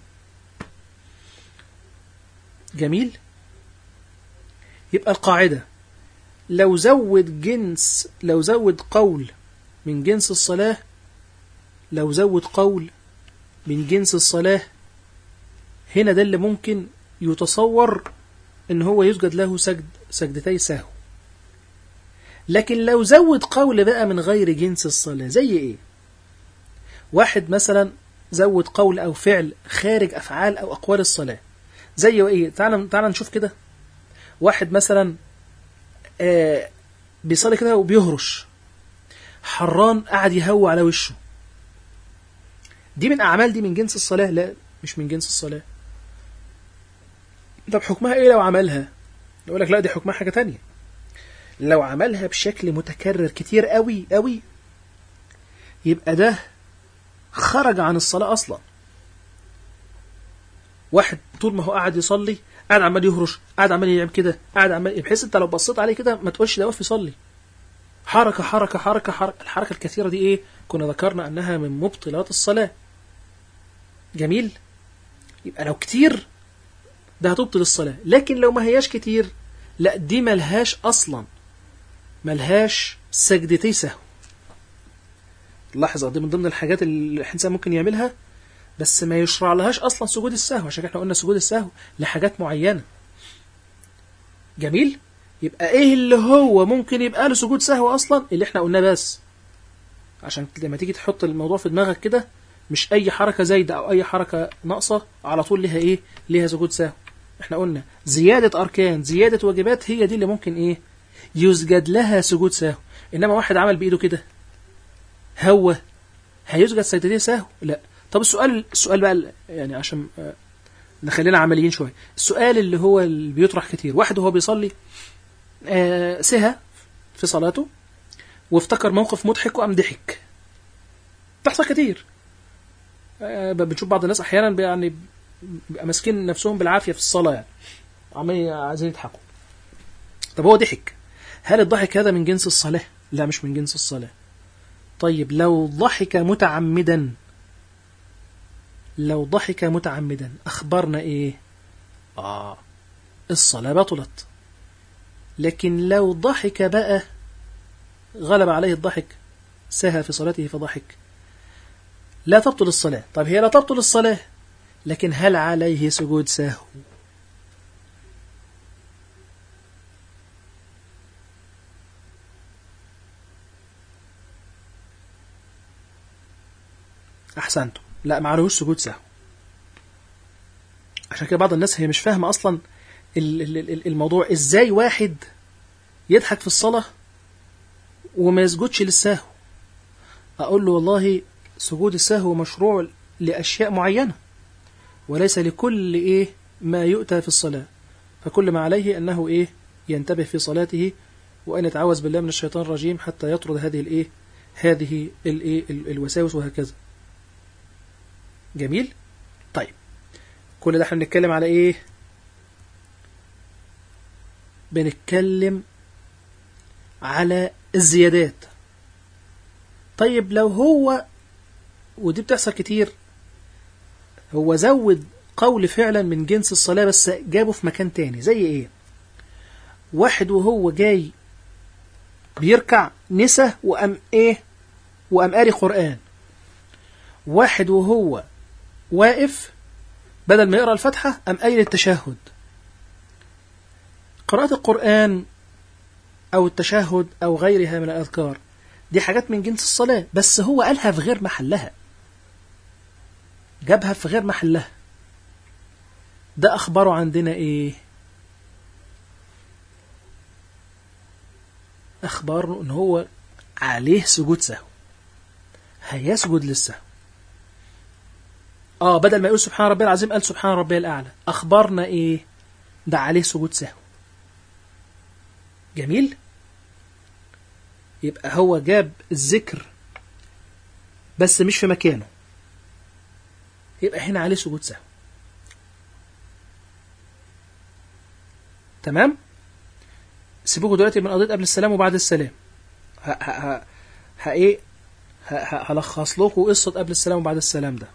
جميل يبقى القاعده لو زود جنس لو زود قول من جنس الصلاه لو زود قول من جنس الصلاة هنا ده اللي ممكن يتصور ان هو يسجد له سجد سجدتي سهو لكن لو زود قول بقى من غير جنس الصلاة زي ايه واحد مثلا زود قول او فعل خارج افعال او اقوال الصلاة زي ايه تعال تعال نشوف كده واحد مثلا آه بيصلي كده وبيهرش حران قاعد يهوى على وشه دي من أعمال دي من جنس الصلاة لا مش من جنس الصلاة طب حكمها إيه لو عملها يقول لك لا دي حكمها حاجة تانية لو عملها بشكل متكرر كتير قوي قوي يبقى ده خرج عن الصلاة أصلا واحد طول ما هو قاعد يصلي قاعد عمال يهرش قاعد عمال يعمل كده قاعد عمال بحيث انت لو بصيت عليه كده ما تقولش ده واقف يصلي حركة حركة حركة حركة الحركة الكثيرة دي ايه كنا ذكرنا انها من مبطلات الصلاة جميل يبقى لو كتير ده هتبطل الصلاة لكن لو ما هياش كتير لا دي ملهاش اصلا ملهاش سجدتي سهو لاحظ دي من ضمن الحاجات اللي الانسان ممكن يعملها بس ما يشرع لهاش اصلا سجود السهو عشان احنا قلنا سجود السهو لحاجات معينة جميل يبقى ايه اللي هو ممكن يبقى له سجود سهو اصلا اللي احنا قلناه بس عشان لما تيجي تحط الموضوع في دماغك كده مش اي حركه زايده او اي حركه ناقصه على طول ليها ايه ليها سجود سهو احنا قلنا زياده اركان زياده واجبات هي دي اللي ممكن ايه يسجد لها سجود سهو انما واحد عمل بايده كده هو هيسجد سجدتين سهو لا طب السؤال السؤال بقى ال- يعني عشان آه، نخلينا عمليين شويه السؤال اللي هو اللي بيطرح كتير واحد وهو بيصلي آه، سهى في صلاته وافتكر موقف مضحك وقام ضحك بتحصل كتير آه، بنشوف بعض الناس احيانا بي- يعني بيبقى ماسكين نفسهم بالعافيه في الصلاه يعني عمالين عايزين يضحكوا طب هو ضحك هل الضحك هذا من جنس الصلاه لا مش من جنس الصلاه طيب لو ضحك متعمدا لو ضحك متعمدا اخبرنا ايه اه الصلاه بطلت لكن لو ضحك بقى غلب عليه الضحك سهى في صلاته فضحك لا تبطل الصلاة طيب هي لا تبطل الصلاة لكن هل عليه سجود سهو أحسنتم لا ما عليهوش سجود سهو عشان كده بعض الناس هي مش فاهمة أصلا ال- ال- ال- الموضوع إزاي واحد يضحك في الصلاة وما يسجدش للسهو أقول له والله سجود السهو مشروع لأشياء معينة وليس لكل إيه ما يؤتى في الصلاة فكل ما عليه أنه إيه ينتبه في صلاته وأن يتعوذ بالله من الشيطان الرجيم حتى يطرد هذه الإيه هذه الإيه ال- الوساوس وهكذا جميل طيب كل ده احنا بنتكلم على إيه بنتكلم على الزيادات طيب لو هو ودي بتحصل كتير هو زود قول فعلا من جنس الصلاة بس جابه في مكان تاني زي ايه واحد وهو جاي بيركع نسى وقام ايه وقام قاري قرآن واحد وهو واقف بدل ما يقرأ الفاتحة قام قايل التشهد قراءة القرآن أو التشهد أو غيرها من الأذكار دي حاجات من جنس الصلاة بس هو قالها في غير محلها جابها في غير محلها ده أخباره عندنا إيه أخباره إن هو عليه سجود سهو هيسجد للسهو اه بدل ما يقول سبحان ربي العظيم قال سبحان ربي الأعلى أخبرنا إيه ده عليه سجود سهو جميل يبقى هو جاب الذكر بس مش في مكانه يبقى هنا عليه سجود سهو تمام سيبوكوا دلوقتي من قضيه قبل السلام وبعد السلام ه ه ه ه ايه ه- ه- هلخص لكم قصه قبل السلام وبعد السلام ده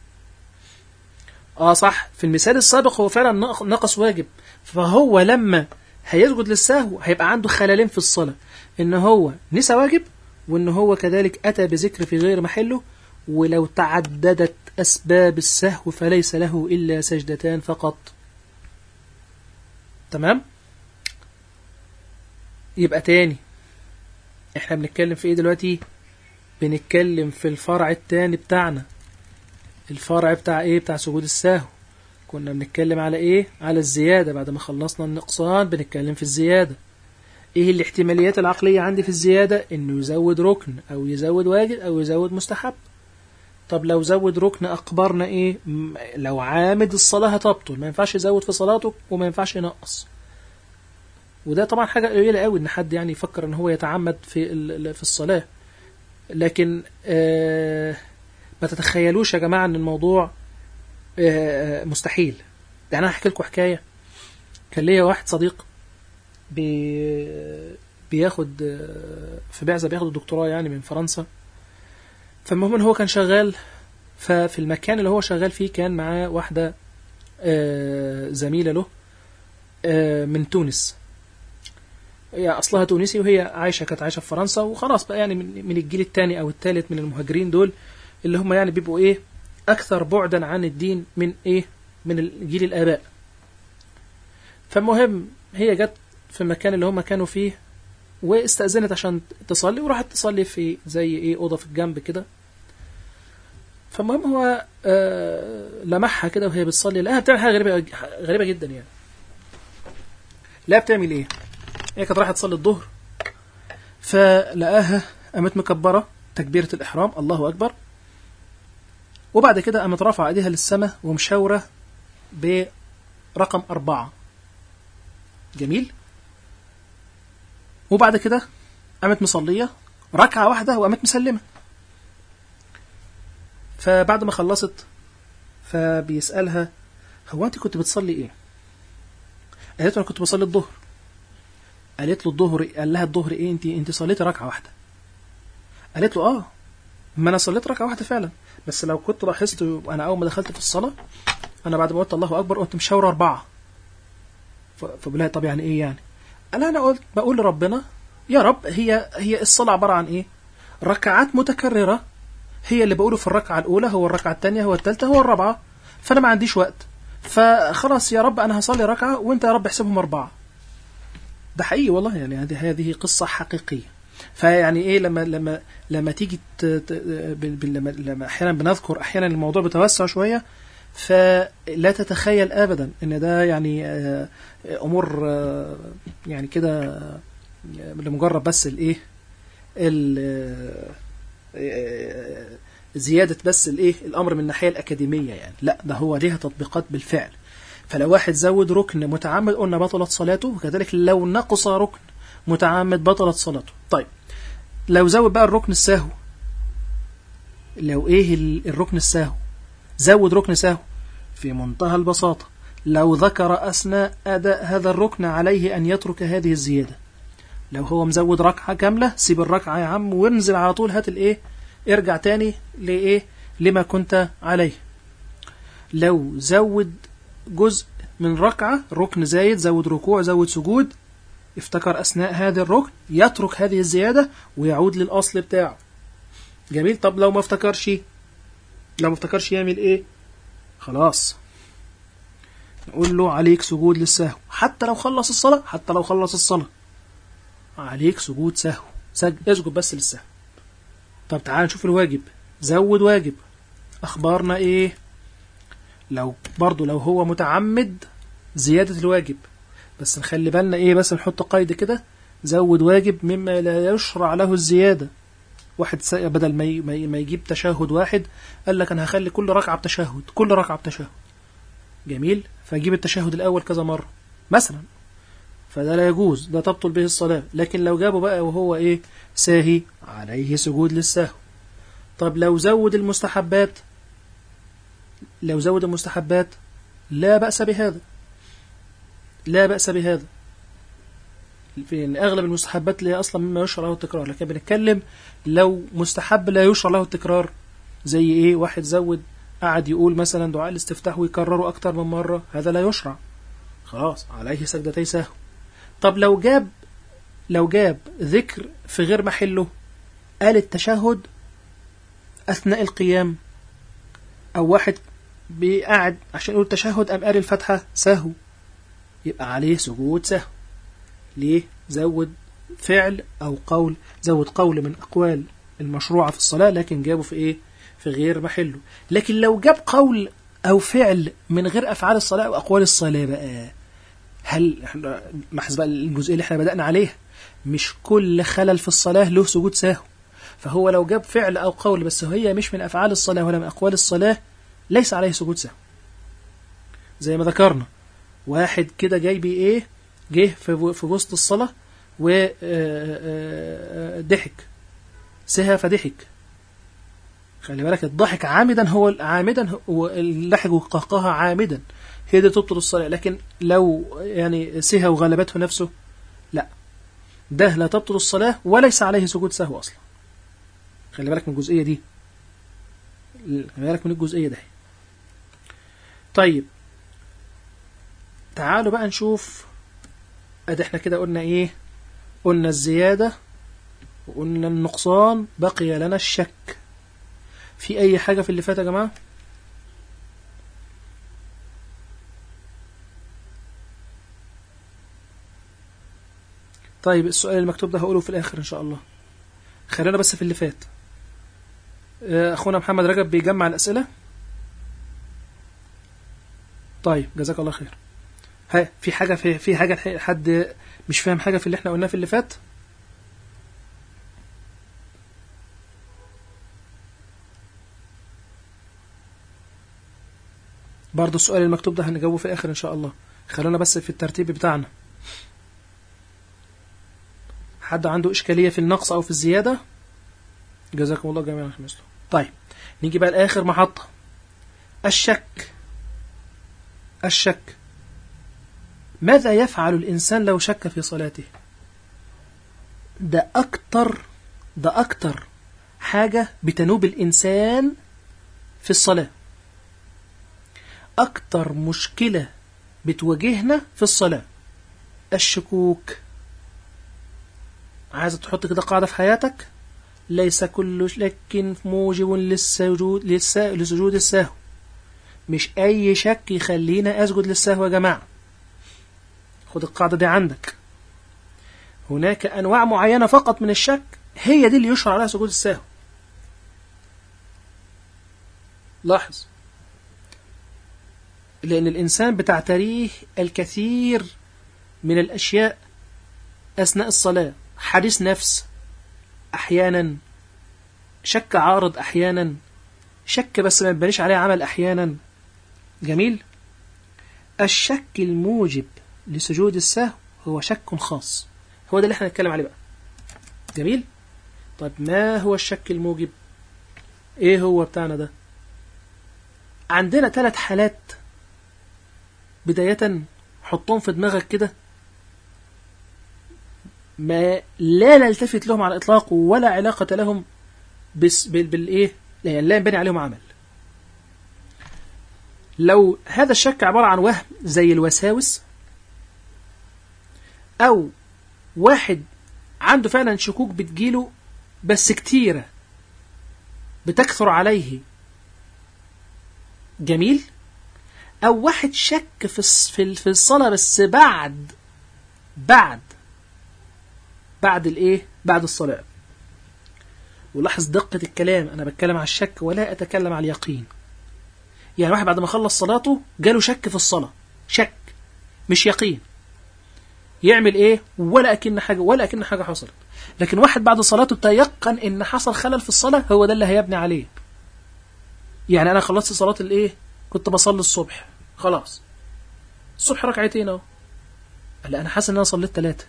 اه صح في المثال السابق هو فعلا نق- نقص واجب فهو لما هيسجد للسهو هيبقى عنده خللين في الصلاه ان هو نسى واجب وان هو كذلك اتى بذكر في غير محله ولو تعددت اسباب السهو فليس له الا سجدتان فقط تمام يبقى تاني احنا بنتكلم في ايه دلوقتي بنتكلم في الفرع التاني بتاعنا الفرع بتاع ايه بتاع سجود السهو كنا بنتكلم على ايه على الزيادة بعد ما خلصنا النقصان بنتكلم في الزيادة ايه الاحتماليات العقلية عندي في الزيادة انه يزود ركن او يزود واجب او يزود مستحب طب لو زود ركن اقبرنا ايه م- لو عامد الصلاة هتبطل ما ينفعش يزود في صلاته وما ينفعش ينقص وده طبعا حاجة قليلة قوي ان حد يعني يفكر ان هو يتعمد في ال- في الصلاة لكن آه ما تتخيلوش يا جماعة ان الموضوع آه مستحيل يعني انا هحكي لكم حكاية كان ليا واحد صديق بي بياخد آه، في بعثة بياخد الدكتوراه يعني من فرنسا فالمهم ان هو كان شغال ففي المكان اللي هو شغال فيه كان معاه واحدة آه، زميلة له آه، من تونس هي أصلها تونسي وهي عايشة كانت عايشة في فرنسا وخلاص بقى يعني من من الجيل الثاني أو الثالث من المهاجرين دول اللي هم يعني بيبقوا إيه أكثر بعدا عن الدين من إيه من جيل الآباء فالمهم هي جت في المكان اللي هم كانوا فيه واستأذنت عشان تصلي وراحت تصلي في زي إيه أوضة في الجنب كده فالمهم هو آه لمحها كده وهي بتصلي لقاها بتعمل حاجة غريبة غريبة جدا يعني لا بتعمل إيه هي كانت رايحة تصلي الظهر فلقاها قامت مكبرة تكبيرة الإحرام الله أكبر وبعد كده قامت رافعة إيديها للسماء ومشاورة برقم أربعة جميل وبعد كده قامت مصلية ركعة واحدة وقامت مسلمة فبعد ما خلصت فبيسألها هو أنت كنت بتصلي إيه؟ قالت له أنا كنت بصلي الظهر قالت له الظهر قال لها الظهر ايه انت انت صليتي ركعه واحده قالت له اه ما انا صليت ركعه واحده فعلا بس لو كنت لاحظت انا اول ما دخلت في الصلاه انا بعد ما قلت الله اكبر قلت مشاور اربعه ف- فبقول لها طب يعني ايه يعني قال انا قلت بقول لربنا يا رب هي هي الصلاه عباره عن ايه ركعات متكرره هي اللي بقوله في الركعه الاولى هو الركعه الثانيه هو الثالثه هو الرابعه فانا ما عنديش وقت فخلاص يا رب انا هصلي ركعه وانت يا رب احسبهم اربعه ده حقيقي والله يعني هذه هذه قصة حقيقية فيعني ايه لما لما لما تيجي ت- ت- ب- ب- لما لما احيانا بنذكر احيانا الموضوع بتوسع شويه فلا تتخيل ابدا ان ده يعني آه، امور آه، يعني كده آه، لمجرد بس الايه ال- آه، زياده بس الايه الامر من الناحيه الاكاديميه يعني لا ده هو ليها تطبيقات بالفعل فلو واحد زود ركن متعمد قلنا بطلت صلاته وكذلك لو نقص ركن متعمد بطلت صلاته طيب لو زود بقى الركن السهو لو ايه ال- الركن السهو زود ركن سهو في منتهى البساطة لو ذكر أثناء أداء هذا الركن عليه أن يترك هذه الزيادة لو هو مزود ركعة كاملة سيب الركعة يا عم وانزل على طول هات الايه ارجع تاني لايه لما كنت عليه لو زود جزء من ركعة ركن زايد زود ركوع زود سجود افتكر أثناء هذا الركن يترك هذه الزيادة ويعود للأصل بتاعه جميل طب لو ما افتكرش لو ما افتكرش يعمل ايه خلاص نقول له عليك سجود للسهو حتى لو خلص الصلاة حتى لو خلص الصلاة عليك سجود سهو سج... اسجد بس للسهو طب تعال نشوف الواجب زود واجب أخبارنا إيه لو برضو لو هو متعمد زيادة الواجب بس نخلي بالنا إيه بس نحط قيد كده زود واجب مما لا يشرع له الزيادة واحد س- بدل ما ي- ما ي- ما يجيب تشهد واحد قال لك أنا هخلي كل ركعة بتشهد كل ركعة بتشهد جميل فيجيب التشهد الأول كذا مرة مثلا فده لا يجوز ده تبطل به الصلاة لكن لو جابه بقى وهو إيه ساهي عليه سجود للسهو طب لو زود المستحبات لو زود المستحبات لا بأس بهذا لا بأس بهذا في إن أغلب المستحبات اللي هي أصلا مما يشرع له التكرار لكن بنتكلم لو مستحب لا يشرع له التكرار زي إيه واحد زود قعد يقول مثلا دعاء الاستفتاح ويكرره أكتر من مرة هذا لا يشرع خلاص عليه سجدتي سهو طب لو جاب لو جاب ذكر في غير محله قال التشهد أثناء القيام أو واحد بيقعد عشان يقول التشهد أم قال الفتحة سهو يبقى عليه سجود سهو ليه؟ زود فعل أو قول زود قول من أقوال المشروعة في الصلاة لكن جابه في إيه؟ في غير محله لكن لو جاب قول أو فعل من غير أفعال الصلاة أو أقوال الصلاة بقى هل احنا لاحظ بقى الجزئية اللي احنا بدأنا عليها مش كل خلل في الصلاة له سجود سهو فهو لو جاب فعل أو قول بس هي مش من أفعال الصلاة ولا من أقوال الصلاة ليس عليه سجود سهو زي ما ذكرنا واحد كده جاي بي ايه جه في في وسط الصلاة وضحك سهى فضحك خلي بالك الضحك عامدا هو عامدا هو اللحج والقهقهة عامدا هي دي تبطل الصلاة لكن لو يعني سهى وغلبته نفسه لا ده لا تبطل الصلاة وليس عليه سجود سهو أصلا خلي بالك من الجزئية دي خلي بالك من الجزئية ده طيب تعالوا بقى نشوف ادي احنا كده قلنا ايه قلنا الزيادة وقلنا النقصان بقي لنا الشك في اي حاجة في اللي فات يا جماعة طيب السؤال المكتوب ده هقوله في الاخر ان شاء الله خلينا بس في اللي فات آه، اخونا محمد رجب بيجمع الاسئله طيب جزاك الله خير ها في حاجه في في حاجه حد مش فاهم حاجه في اللي احنا قلناه في اللي فات برضه السؤال المكتوب ده هنجاوبه في الاخر ان شاء الله خلونا بس في الترتيب بتاعنا حد عنده اشكاليه في النقص او في الزياده جزاكم الله جميعا خير مثله طيب نيجي بقى لاخر محطه الشك الشك ماذا يفعل الإنسان لو شك في صلاته ده أكتر ده أكتر حاجة بتنوب الإنسان في الصلاة أكتر مشكلة بتواجهنا في الصلاة الشكوك عايز تحط كده قاعدة في حياتك ليس كل شك موجب للسجود لسجود السهو مش أي شك يخلينا أسجد للسهو يا جماعة خد القاعدة دي عندك هناك أنواع معينة فقط من الشك هي دي اللي يشرع لها سجود السهو لاحظ لأن الإنسان بتعتريه الكثير من الأشياء أثناء الصلاة حديث نفس أحيانا شك عارض أحيانا شك بس ما يبنيش عليه عمل أحيانا جميل الشك الموجب لسجود السهو هو شك خاص هو ده اللي احنا هنتكلم عليه بقى جميل طيب ما هو الشك الموجب ايه هو بتاعنا ده عندنا ثلاث حالات بداية حطهم في دماغك كده ما لا نلتفت لهم على الإطلاق ولا علاقة لهم بس بال بالإيه يعني لا ينبني عليهم عمل لو هذا الشك عبارة عن وهم زي الوساوس أو واحد عنده فعلا شكوك بتجيله بس كتيرة بتكثر عليه جميل أو واحد شك في في الصلاة بس بعد بعد بعد الايه بعد الصلاة ولاحظ دقة الكلام أنا بتكلم على الشك ولا أتكلم على اليقين يعني واحد بعد ما خلص صلاته جاله شك في الصلاة شك مش يقين يعمل ايه ولا أكن حاجة ولا أكن حاجة حصلت لكن واحد بعد صلاته تيقن ان حصل خلل في الصلاة هو ده اللي هيبني عليه يعني انا خلصت صلاة الايه كنت بصلي الصبح خلاص الصبح ركعتين اهو قال لي انا حاسس ان انا صليت ثلاثة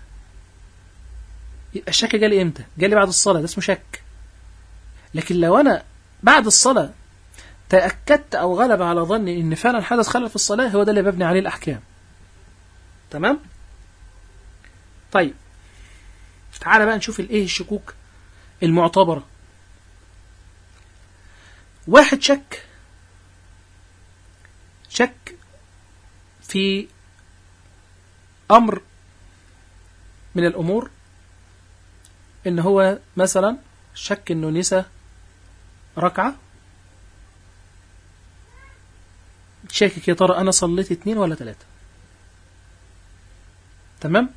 الشك جالي امتى جالي بعد الصلاة ده اسمه شك لكن لو انا بعد الصلاة تأكدت او غلب على ظني ان فعلا حدث خلل في الصلاة هو ده اللي ببني عليه الاحكام تمام طيب تعالى بقى نشوف الايه الشكوك المعتبرة واحد شك شك في أمر من الأمور إن هو مثلا شك إنه نسى ركعة شاكك يا ترى أنا صليت اتنين ولا تلاتة تمام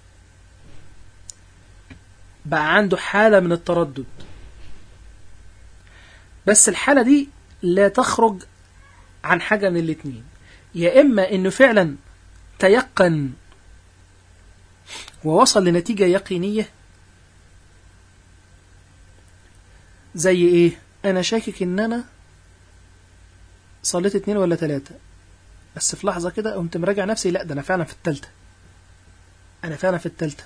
بقى عنده حالة من التردد بس الحالة دي لا تخرج عن حاجة من الاتنين يا إما إنه فعلا تيقن ووصل لنتيجة يقينية زي إيه أنا شاكك إن أنا صليت اتنين ولا تلاتة بس في لحظة كده قمت مراجع نفسي لا ده أنا فعلا في التالتة أنا فعلا في التالتة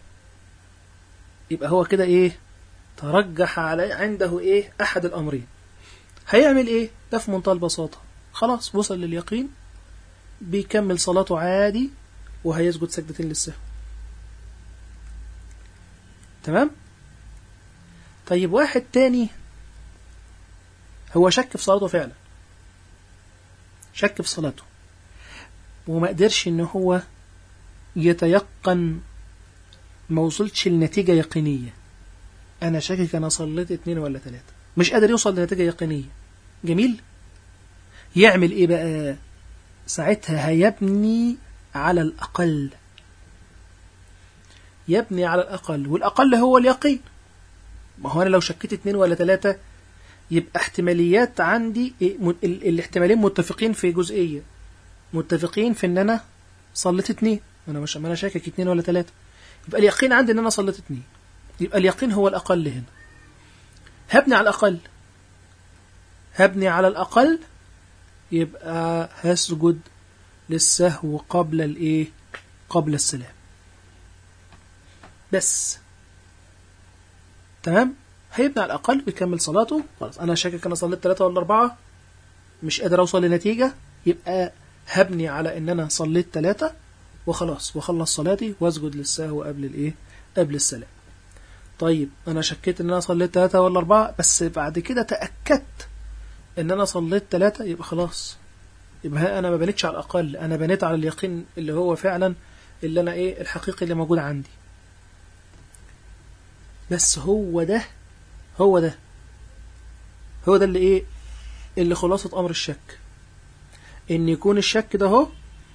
يبقى هو كده إيه ترجح على عنده إيه أحد الأمرين هيعمل إيه ده في منتهى البساطة خلاص وصل لليقين بيكمل صلاته عادي وهيسجد سجدتين للسهو تمام طيب واحد تاني هو شك في صلاته فعلا شك في صلاته وما قدرش ان هو يتيقن ما وصلتش لنتيجة يقينية انا شاكك انا صليت اتنين ولا تلاتة مش قادر يوصل لنتيجة يقينية جميل يعمل ايه بقى ساعتها هيبني على الأقل يبني على الأقل والأقل هو اليقين ما هو أنا لو شكيت اتنين ولا تلاتة يبقى احتماليات عندي الاحتمالين متفقين في جزئية متفقين في ان انا صليت اتنين انا مش انا شاكك اتنين ولا تلاتة يبقى اليقين عندي ان انا صليت اتنين يبقى اليقين هو الاقل هنا هبني على الاقل هبني على الاقل يبقى هسجد للسهو قبل الايه قبل السلام بس تمام هيبني على الأقل ويكمل صلاته خلاص أنا شاكك أنا صليت ثلاثة ولا أربعة مش قادر أوصل لنتيجة يبقى هبني على إن أنا صليت ثلاثة وخلاص وخلص صلاتي واسجد للسهو قبل الإيه قبل السلام طيب أنا شكيت إن أنا صليت ثلاثة ولا أربعة بس بعد كده تأكدت إن أنا صليت ثلاثة يبقى خلاص يبقى أنا ما بنيتش على الأقل أنا بنيت على اليقين اللي هو فعلا اللي أنا إيه الحقيقي اللي موجود عندي بس هو ده هو ده هو ده اللي ايه اللي خلاصة امر الشك ان يكون الشك ده هو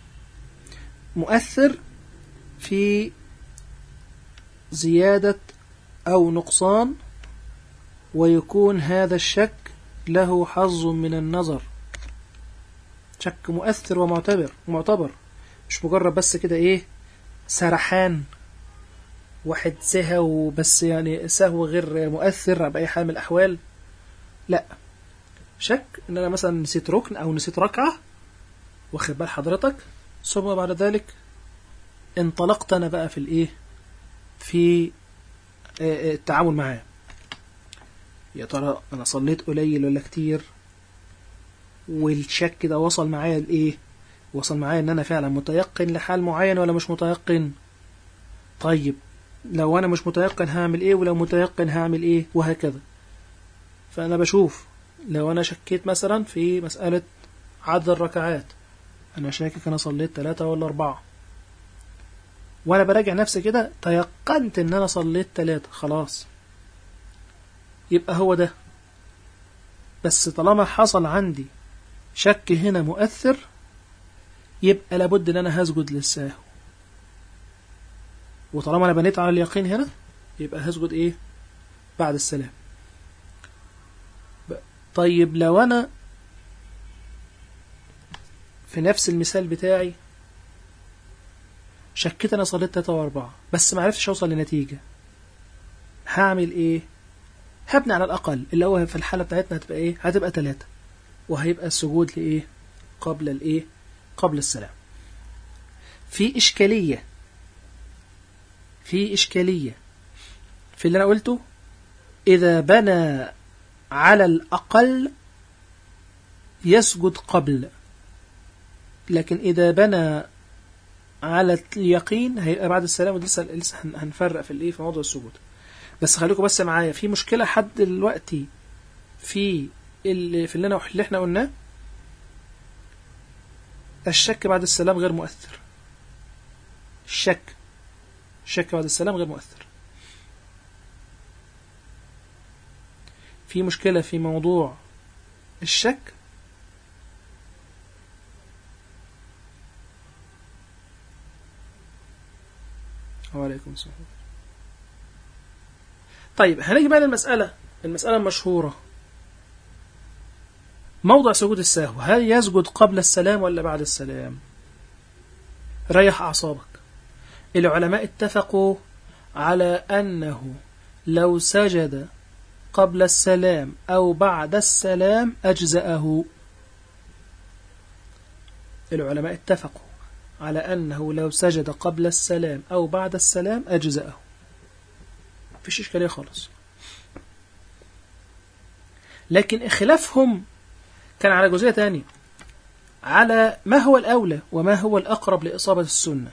مؤثر في زيادة او نقصان ويكون هذا الشك له حظ من النظر شك مؤثر ومعتبر معتبر مش مجرد بس كده ايه سرحان واحد سهو بس يعني سهو غير مؤثر بأي حال من الأحوال لا شك ان انا مثلا نسيت ركن او نسيت ركعة واخد بال حضرتك ثم بعد ذلك انطلقت انا بقى في الايه في التعامل معاه يا ترى انا صليت قليل ولا كتير والشك ده وصل معايا لايه وصل معايا ان انا فعلا متيقن لحال معين ولا مش متيقن طيب لو انا مش متيقن هعمل ايه ولو متيقن هعمل ايه وهكذا فانا بشوف لو انا شكيت مثلا في مسألة عدد الركعات انا شاكك انا صليت ثلاثة ولا اربعة وانا براجع نفسي كده تيقنت ان انا صليت ثلاثة خلاص يبقى هو ده بس طالما حصل عندي شك هنا مؤثر يبقى لابد ان انا هسجد للساهو وطالما انا بنيت على اليقين هنا يبقى هسجد ايه بعد السلام ب- طيب لو انا في نفس المثال بتاعي شكيت انا صليت 3 واربعة بس ما عرفتش اوصل لنتيجة هعمل ايه هبني على الاقل اللي هو في الحالة بتاعتنا هتبقى ايه هتبقى 3 وهيبقى السجود لايه قبل الايه قبل السلام في اشكالية في اشكالية في اللي انا قلته اذا بنى على الاقل يسجد قبل لكن اذا بنى على اليقين هيبقى بعد السلام ولسه لسه هن- هنفرق في الايه في موضوع السجود بس خليكم بس معايا في مشكله حد دلوقتي في اللي في اللي انا اللي احنا قلناه الشك بعد السلام غير مؤثر الشك الشك بعد السلام غير مؤثر في مشكله في موضوع الشك وعليكم السلام طيب هنيجي بقى للمسألة المسألة المشهورة موضع سجود السهو هل يسجد قبل السلام ولا بعد السلام ريح أعصابك العلماء اتفقوا على أنه لو سجد قبل السلام أو بعد السلام أجزأه العلماء اتفقوا على أنه لو سجد قبل السلام أو بعد السلام أجزأه مفيش إشكالية خالص لكن خلافهم كان على جزئية تانية على ما هو الأولى وما هو الأقرب لإصابة السنة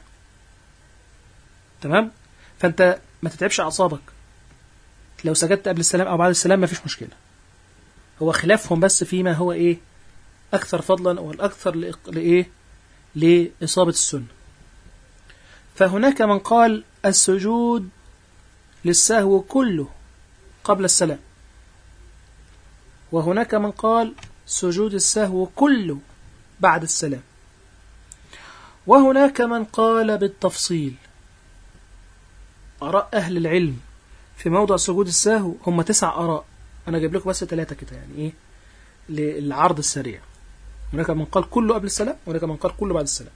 تمام فأنت ما تتعبش أعصابك لو سجدت قبل السلام أو بعد السلام ما فيش مشكلة هو خلافهم بس فيما هو إيه أكثر فضلا والأكثر لإق- لإيه لإصابة السنة فهناك من قال السجود للسهو كله قبل السلام وهناك من قال سجود السهو كله بعد السلام وهناك من قال بالتفصيل آراء أهل العلم في موضع سجود السهو هم تسع آراء أنا جايب لكم بس ثلاثة كده يعني إيه للعرض السريع هناك من قال كله قبل السلام وهناك من قال كله بعد السلام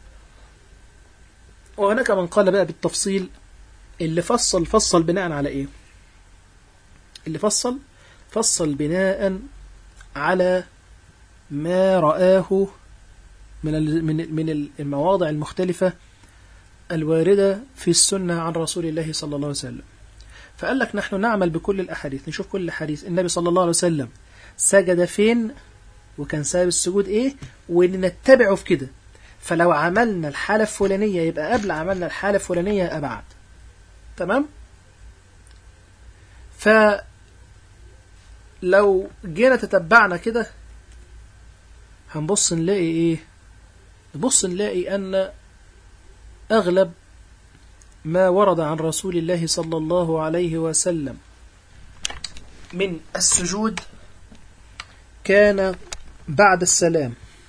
وهناك من قال بقى بالتفصيل اللي فصل فصل بناء على ايه اللي فصل فصل بناء على ما رآه من ال- من من المواضع المختلفة الواردة في السنة عن رسول الله صلى الله عليه وسلم فقال لك نحن نعمل بكل الأحاديث نشوف كل حديث النبي صلى الله عليه وسلم سجد فين وكان سبب السجود ايه ونتبعه في كده فلو عملنا الحالة الفلانية يبقى قبل عملنا الحالة الفلانية يبقى بعد تمام فلو جينا تتبعنا كده هنبص نلاقي ايه نبص نلاقي ان اغلب ما ورد عن رسول الله صلى الله عليه وسلم من السجود كان بعد السلام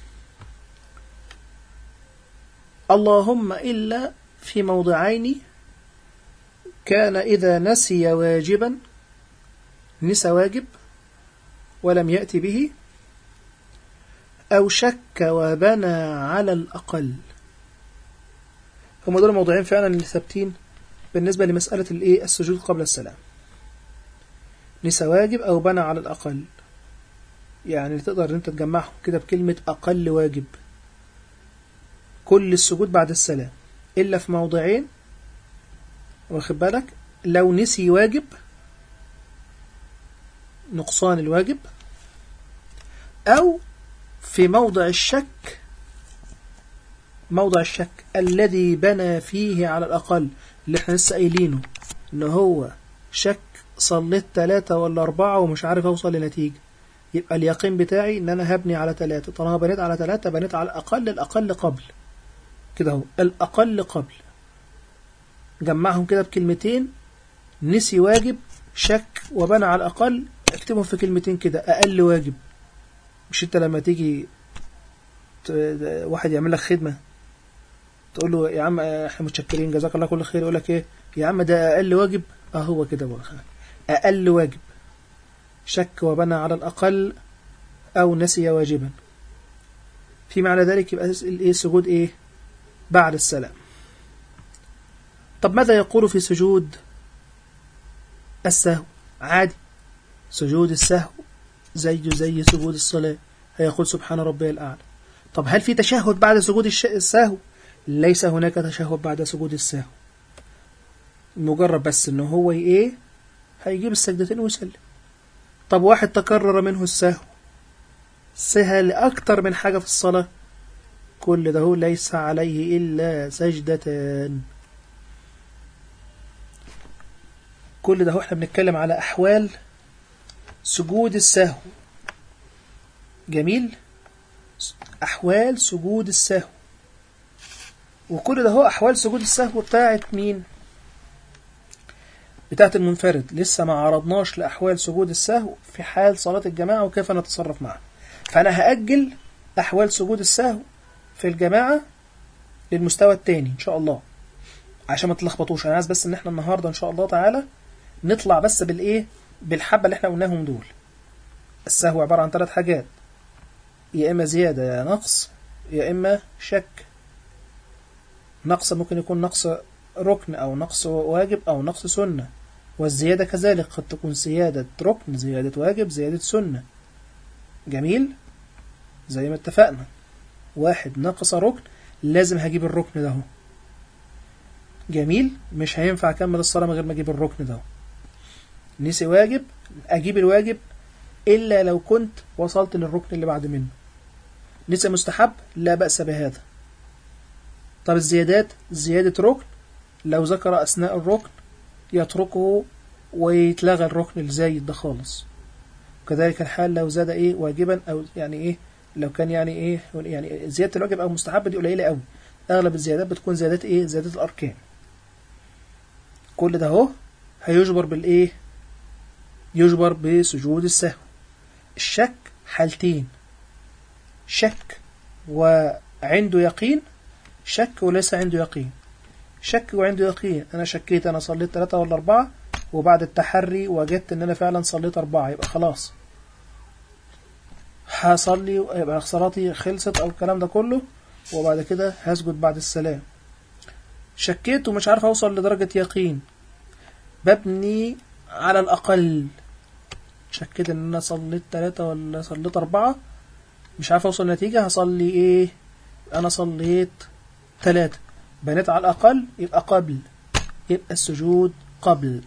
اللهم إلا في موضعين كان إذا نسي واجبا نسى واجب ولم يأتي به أو شك وبنى على الأقل هم دول موضوعين فعلا اللي ثابتين بالنسبة لمسألة الإيه السجود قبل السلام نسى واجب أو بنى على الأقل يعني تقدر انت تجمعهم كده بكلمة أقل واجب كل السجود بعد السلام إلا في موضعين واخد بالك لو نسي واجب نقصان الواجب أو في موضع الشك موضع الشك الذي بنى فيه على الأقل اللي احنا لسه قايلينه إن هو شك صليت ثلاثة ولا أربعة ومش عارف أوصل لنتيجة يبقى اليقين بتاعي ان انا هبني على ثلاثة طالما بنيت على ثلاثة بنيت على الاقل الاقل قبل كده اهو الاقل قبل جمعهم كده بكلمتين نسي واجب شك وبنى على الاقل اكتبهم في كلمتين كده اقل واجب مش انت لما تيجي ت- واحد يعمل لك خدمة تقول له يا عم احنا متشكرين جزاك الله كل خير يقول لك ايه يا عم ده أقل واجب اه هو كده بقى أقل واجب شك وبنى على الأقل أو نسي واجبا في معنى ذلك يبقى الايه السجود ايه بعد السلام طب ماذا يقول في سجود السهو عادي سجود السهو زي زي سجود الصلاة هيقول سبحان ربي الأعلى طب هل في تشهد بعد سجود الش- السهو ليس هناك تشهد بعد سجود السهو مجرد بس ان هو ايه هيجيب السجدتين ويسلم طب واحد تكرر منه السهو سهل أكتر من حاجة في الصلاة كل ده هو ليس عليه إلا سجدتان كل ده هو احنا بنتكلم على أحوال سجود السهو جميل أحوال سجود السهو وكل ده هو أحوال سجود السهو بتاعت مين بتاعت المنفرد لسه ما عرضناش لأحوال سجود السهو في حال صلاة الجماعة وكيف نتصرف معها فأنا هأجل أحوال سجود السهو في الجماعة للمستوى التاني إن شاء الله عشان ما تلخبطوش أنا عايز بس إن إحنا النهاردة إن شاء الله تعالى نطلع بس بالإيه بالحبة اللي إحنا قلناهم دول السهو عبارة عن ثلاث حاجات يا إما زيادة يا نقص يا إما شك نقص ممكن يكون نقص ركن أو نقص واجب أو نقص سنة والزيادة كذلك قد تكون زيادة ركن زيادة واجب زيادة سنة جميل زي ما اتفقنا واحد نقص ركن لازم هجيب الركن ده هو. جميل مش هينفع اكمل الصلاة من غير ما اجيب الركن ده هو. نسي واجب اجيب الواجب الا لو كنت وصلت للركن اللي بعد منه نسي مستحب لا بأس بهذا طب الزيادات زيادة ركن لو ذكر أثناء الركن يتركه ويتلغى الركن الزايد ده خالص كذلك الحال لو زاد ايه واجبا او يعني ايه لو كان يعني ايه يعني زياده الواجب او مستحب دي قليله قوي اغلب الزيادات بتكون زيادات ايه زيادات الاركان كل ده اهو هيجبر بالايه يجبر بسجود السهو الشك حالتين شك وعنده يقين شك وليس عنده يقين شك وعنده يقين انا شكيت انا صليت ثلاثة ولا أربعة وبعد التحري وجدت ان انا فعلا صليت أربعة يبقى خلاص هصلي يبقى صلاتي خلصت او الكلام ده كله وبعد كده هسجد بعد السلام شكيت ومش عارف اوصل لدرجة يقين ببني على الاقل شكيت ان انا صليت ثلاثة ولا صليت اربعة مش عارف اوصل نتيجة هصلي ايه انا صليت ثلاثة بنيت على الاقل يبقى قبل يبقى السجود قبل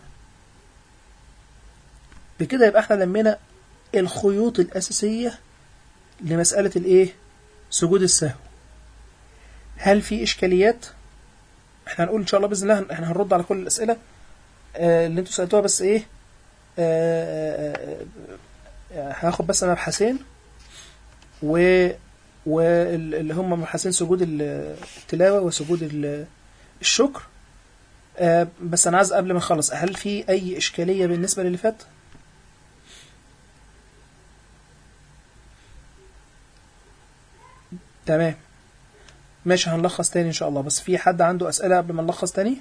بكده يبقى احنا لمينا الخيوط الأساسية لمسألة الإيه؟ سجود السهو. هل في إشكاليات؟ احنا هنقول إن شاء الله بإذن الله احنا هنرد على كل الأسئلة آه اللي انتوا سألتوها بس إيه؟ آه آه آه هاخد بس مبحثين و واللي هم مبحثين سجود التلاوة وسجود ال- الشكر آه بس أنا عايز قبل ما نخلص هل في أي إشكالية بالنسبة للي فات؟ تمام ماشي هنلخص تاني ان شاء الله بس في حد عنده اسئله قبل ما نلخص تاني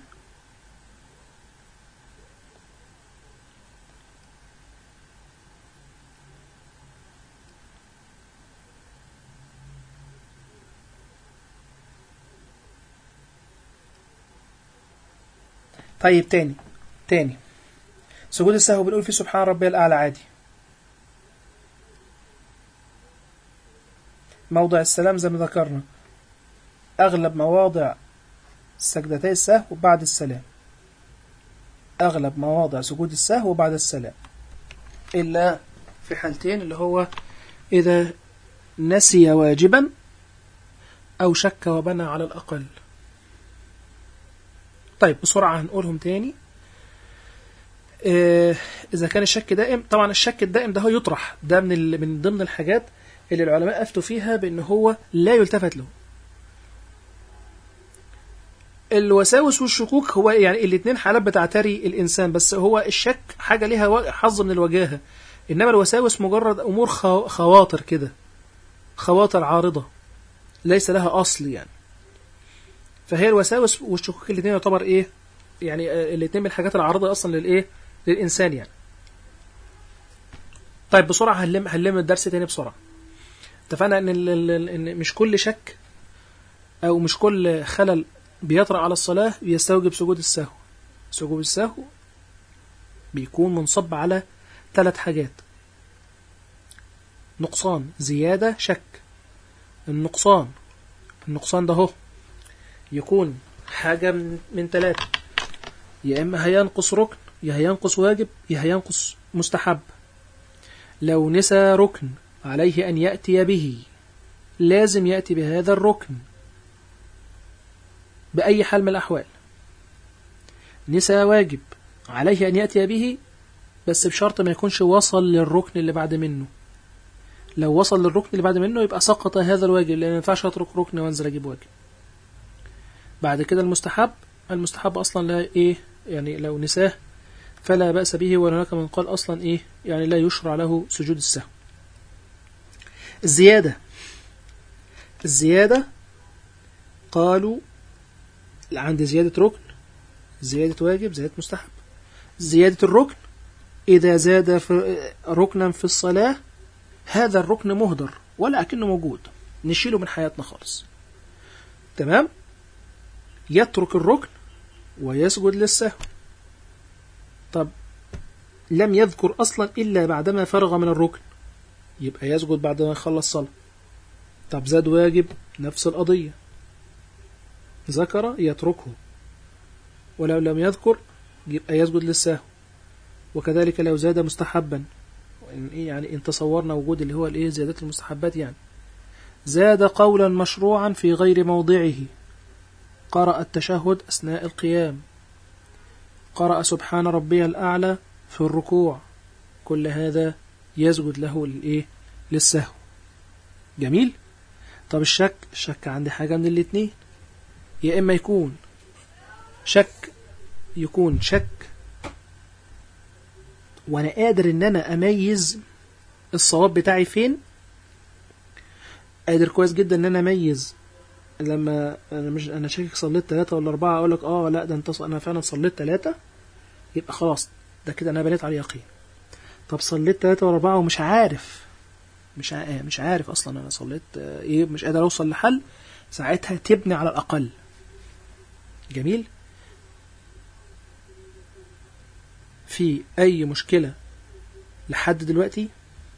طيب تاني تاني سجود السهو بنقول فيه سبحان ربي الأعلى عادي موضع السلام زي ما ذكرنا أغلب مواضع سجدتي السهو بعد السلام أغلب مواضع سجود السهو بعد السلام إلا في حالتين اللي هو إذا نسي واجبا أو شك وبنى على الأقل طيب بسرعة هنقولهم تاني آه، إذا كان الشك دائم طبعا الشك الدائم ده هو يطرح ده من ال- من ضمن الحاجات اللي العلماء أفتوا فيها بأن هو لا يلتفت له الوساوس والشكوك هو يعني الاثنين حالات بتعتري الإنسان بس هو الشك حاجة ليها و- حظ من الوجاهة إنما الوساوس مجرد أمور خو- خواطر كده خواطر عارضة ليس لها أصل يعني فهي الوساوس والشكوك الاثنين يعتبر إيه يعني آه، الاتنين من الحاجات العارضة أصلا للإيه للإنسان يعني طيب بسرعة هنلم هنلم الدرس تاني بسرعة اتفقنا إن ال- ال- ال- إن مش كل شك أو مش كل خلل بيطرأ على الصلاة يستوجب سجود السهو سجود السهو بيكون منصب على ثلاث حاجات نقصان زيادة شك النقصان النقصان ده هو يكون حاجة من, من ثلاثة يا إما هينقص ركن يا هينقص واجب يا هينقص مستحب لو نسى ركن عليه أن يأتي به لازم يأتي بهذا الركن بأي حال من الأحوال نسى واجب عليه أن يأتي به بس بشرط ما يكونش وصل للركن اللي بعد منه لو وصل للركن اللي بعد منه يبقى سقط هذا الواجب لأن ما ينفعش أترك ركن وأنزل أجيب واجب بعد كده المستحب المستحب أصلا لا إيه يعني لو نساه فلا بأس به وهناك من قال أصلا إيه يعني لا يشرع له سجود السهو الزيادة الزيادة قالوا عند زيادة ركن زيادة واجب زيادة مستحب زيادة الركن إذا زاد في ركنا في الصلاة هذا الركن مهدر ولا أكنه موجود نشيله من حياتنا خالص تمام يترك الركن ويسجد للسهو طب لم يذكر أصلا إلا بعدما فرغ من الركن يبقى يسجد بعد ما يخلص صلاة طب زاد واجب نفس القضية ذكر يتركه ولو لم يذكر يبقى يسجد للسهو وكذلك لو زاد مستحبا وإن إيه يعني إن تصورنا وجود اللي هو الإيه زيادات المستحبات يعني زاد قولا مشروعا في غير موضعه قرأ التشهد أثناء القيام قرأ سبحان ربي الأعلى في الركوع كل هذا يسجد له للإيه للسهو جميل طب الشك الشك عندي حاجة من الاتنين يا إما يكون شك يكون شك وانا قادر ان انا اميز الصواب بتاعي فين قادر كويس جدا ان انا اميز لما انا مش انا شاكك صليت ثلاثة ولا أربعة اقول لك اه لا ده انت ص- انا فعلا صليت ثلاثة يبقى خلاص ده كده انا بنيت على يقين طب صليت ثلاثة ولا أربعة ومش عارف مش ع- مش عارف اصلا انا صليت آه، ايه مش قادر اوصل لحل ساعتها تبني على الاقل جميل في أي مشكلة لحد دلوقتي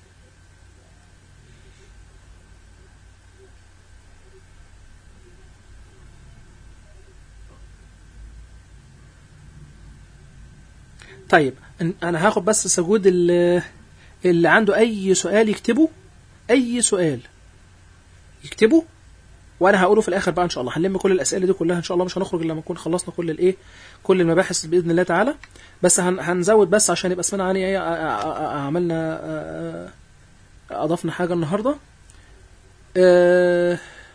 طيب أن- أنا هاخد بس سجود اللي, اللي عنده أي سؤال يكتبه أي سؤال يكتبه وانا هقوله في الاخر بقى ان شاء الله هنلم كل الاسئله دي كلها ان شاء الله مش هنخرج الا لما نكون خلصنا كل الايه كل المباحث باذن الله تعالى بس هن هنزود بس عشان يبقى اسمنا يعني ايه ا- ا- ا- عملنا ا- ا- اضفنا حاجه النهارده آه،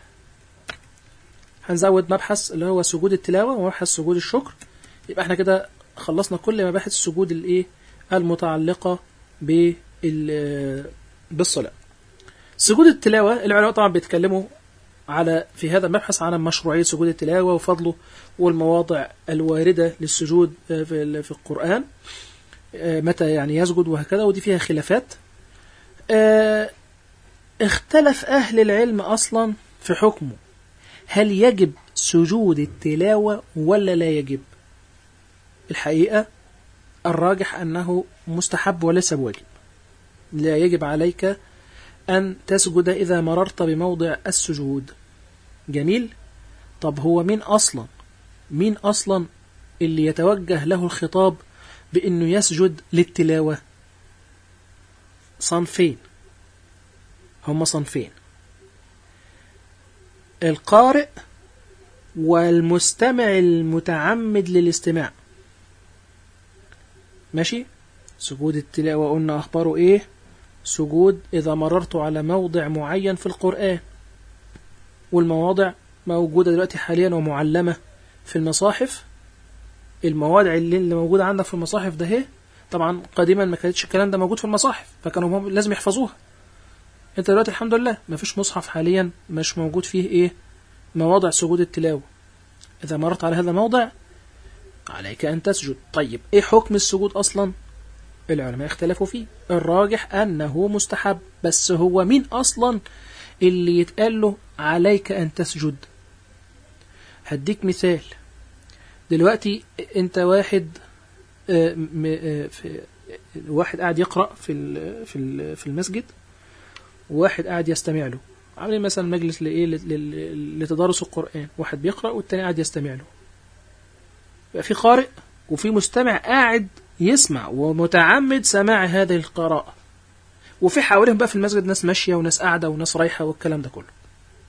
هنزود مبحث اللي هو سجود التلاوه ومبحث سجود الشكر يبقى احنا كده خلصنا كل مباحث السجود الايه المتعلقه بال بالصلاه سجود التلاوه العلماء طبعا بيتكلموا على في هذا المبحث عن مشروعية سجود التلاوة وفضله والمواضع الواردة للسجود آه، في ال- في القرآن آه، متى يعني يسجد وهكذا ودي فيها خلافات آه، اختلف أهل العلم أصلا في حكمه هل يجب سجود التلاوة ولا لا يجب الحقيقة الراجح أنه مستحب وليس بواجب لا يجب عليك أن تسجد إذا مررت بموضع السجود جميل طب هو مين أصلا مين أصلا اللي يتوجه له الخطاب بأنه يسجد للتلاوة صنفين هم صنفين القارئ والمستمع المتعمد للاستماع ماشي سجود التلاوة قلنا أخباره إيه سجود إذا مررت على موضع معين في القرآن والمواضع موجودة دلوقتي حاليا ومعلمة في المصاحف المواضع اللي, اللي موجودة عندك في المصاحف ده هي طبعا قديما ما كانتش الكلام ده موجود في المصاحف فكانوا هم لازم يحفظوها انت دلوقتي الحمد لله ما فيش مصحف حاليا مش موجود فيه ايه مواضع سجود التلاوة إذا مررت على هذا الموضع عليك أن تسجد طيب إيه حكم السجود أصلا العلماء اختلفوا فيه الراجح أنه مستحب بس هو مين أصلا اللي يتقال له عليك أن تسجد هديك مثال دلوقتي انت واحد آه، م- آه، في واحد قاعد يقرأ في ال- في ال- في المسجد وواحد قاعد يستمع له عاملين مثلا مجلس لايه لل- لل- لتدارس القرآن واحد بيقرأ والتاني قاعد يستمع له يبقى في قارئ وفي مستمع قاعد يسمع ومتعمد سماع هذه القراءة وفي حواليهم بقى في المسجد ناس ماشية وناس قاعدة وناس رايحة والكلام ده كله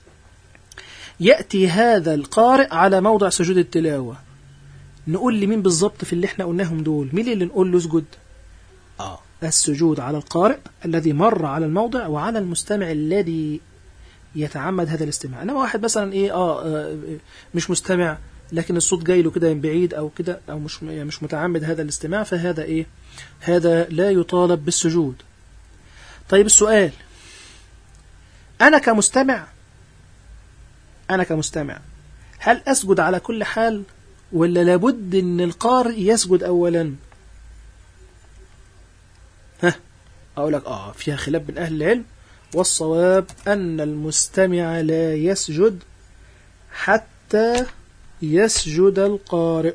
يأتي هذا القارئ على موضع سجود التلاوة نقول لمين بالظبط في اللي احنا قلناهم دول مين اللي نقول له اسجد اه السجود على القارئ الذي مر على الموضع وعلى المستمع الذي يتعمد هذا الاستماع انما واحد مثلا ايه اه, آه مش مستمع لكن الصوت جاي له كده من بعيد او كده او مش يعني مش متعمد هذا الاستماع فهذا ايه هذا لا يطالب بالسجود طيب السؤال انا كمستمع انا كمستمع هل اسجد على كل حال ولا لابد ان القارئ يسجد اولا ها اقول لك اه فيها خلاف بين اهل العلم والصواب ان المستمع لا يسجد حتى يسجد القارئ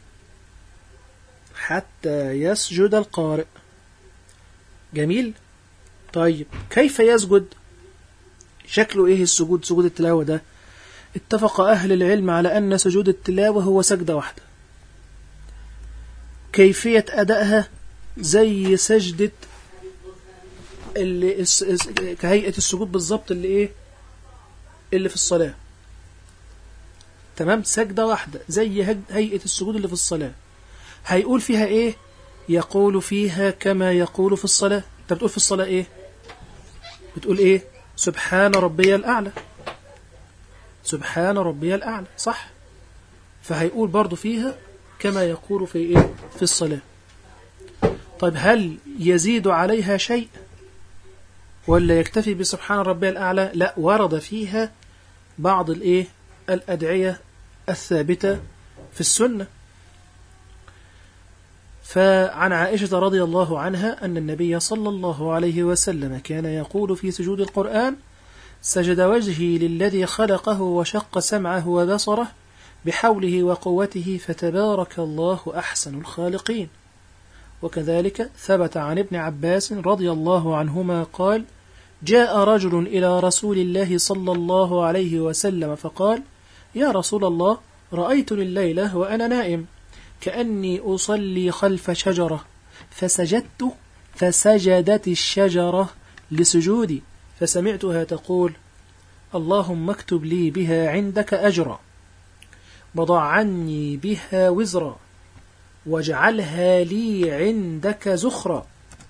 حتى يسجد القارئ جميل طيب كيف يسجد شكله ايه السجود سجود التلاوة ده اتفق أهل العلم على أن سجود التلاوة هو سجدة واحدة كيفية أدائها زي سجدة اللي الس- الس- كهيئة السجود بالظبط اللي إيه اللي في الصلاة تمام سجدة واحدة زي هج- هيئة السجود اللي في الصلاة هيقول فيها إيه يقول فيها كما يقول في الصلاة أنت بتقول في الصلاة إيه بتقول إيه سبحان ربي الأعلى سبحان ربي الأعلى صح فهيقول برضو فيها كما يقول في إيه في الصلاة طيب هل يزيد عليها شيء ولا يكتفي بسبحان ربي الأعلى لا ورد فيها بعض الإيه الأدعية الثابتة في السنة فعن عائشة رضي الله عنها أن النبي صلى الله عليه وسلم كان يقول في سجود القرآن سجد وجهي للذي خلقه وشق سمعه وبصره بحوله وقوته فتبارك الله أحسن الخالقين وكذلك ثبت عن ابن عباس رضي الله عنهما قال جاء رجل إلى رسول الله صلى الله عليه وسلم فقال يا رسول الله رأيتني الليلة وأنا نائم كأني أصلي خلف شجرة فسجدت فسجدت الشجرة لسجودي فسمعتها تقول اللهم اكتب لي بها عندك أجرا وضع عني بها وزرا واجعلها لي عندك زخرا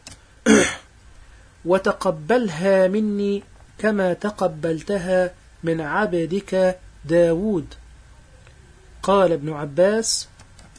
وتقبلها مني كما تقبلتها من عبدك داود قال ابن عباس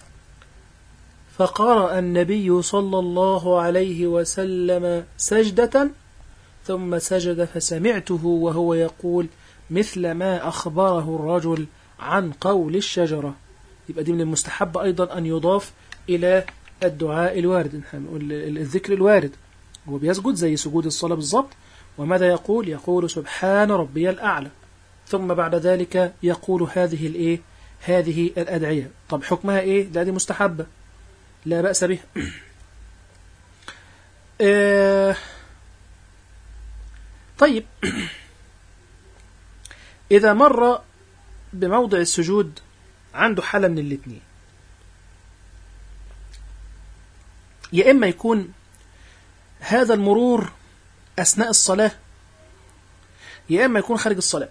فقرأ النبي صلى الله عليه وسلم سجدة ثم سجد فسمعته وهو يقول مثل ما أخبره الرجل عن قول الشجرة يبقى دي من المستحب أيضا أن يضاف إلى الدعاء الوارد الذكر الوارد هو بيسجد زي سجود الصلاة بالضبط وماذا يقول يقول سبحان ربي الأعلى ثم بعد ذلك يقول هذه الإيه هذه الأدعية طب حكمها إيه لا دي مستحبة لا بأس به آه طيب إذا مر بموضع السجود عنده حالة من الاثنين يا إما يكون هذا المرور أثناء الصلاة يا إما يكون خارج الصلاة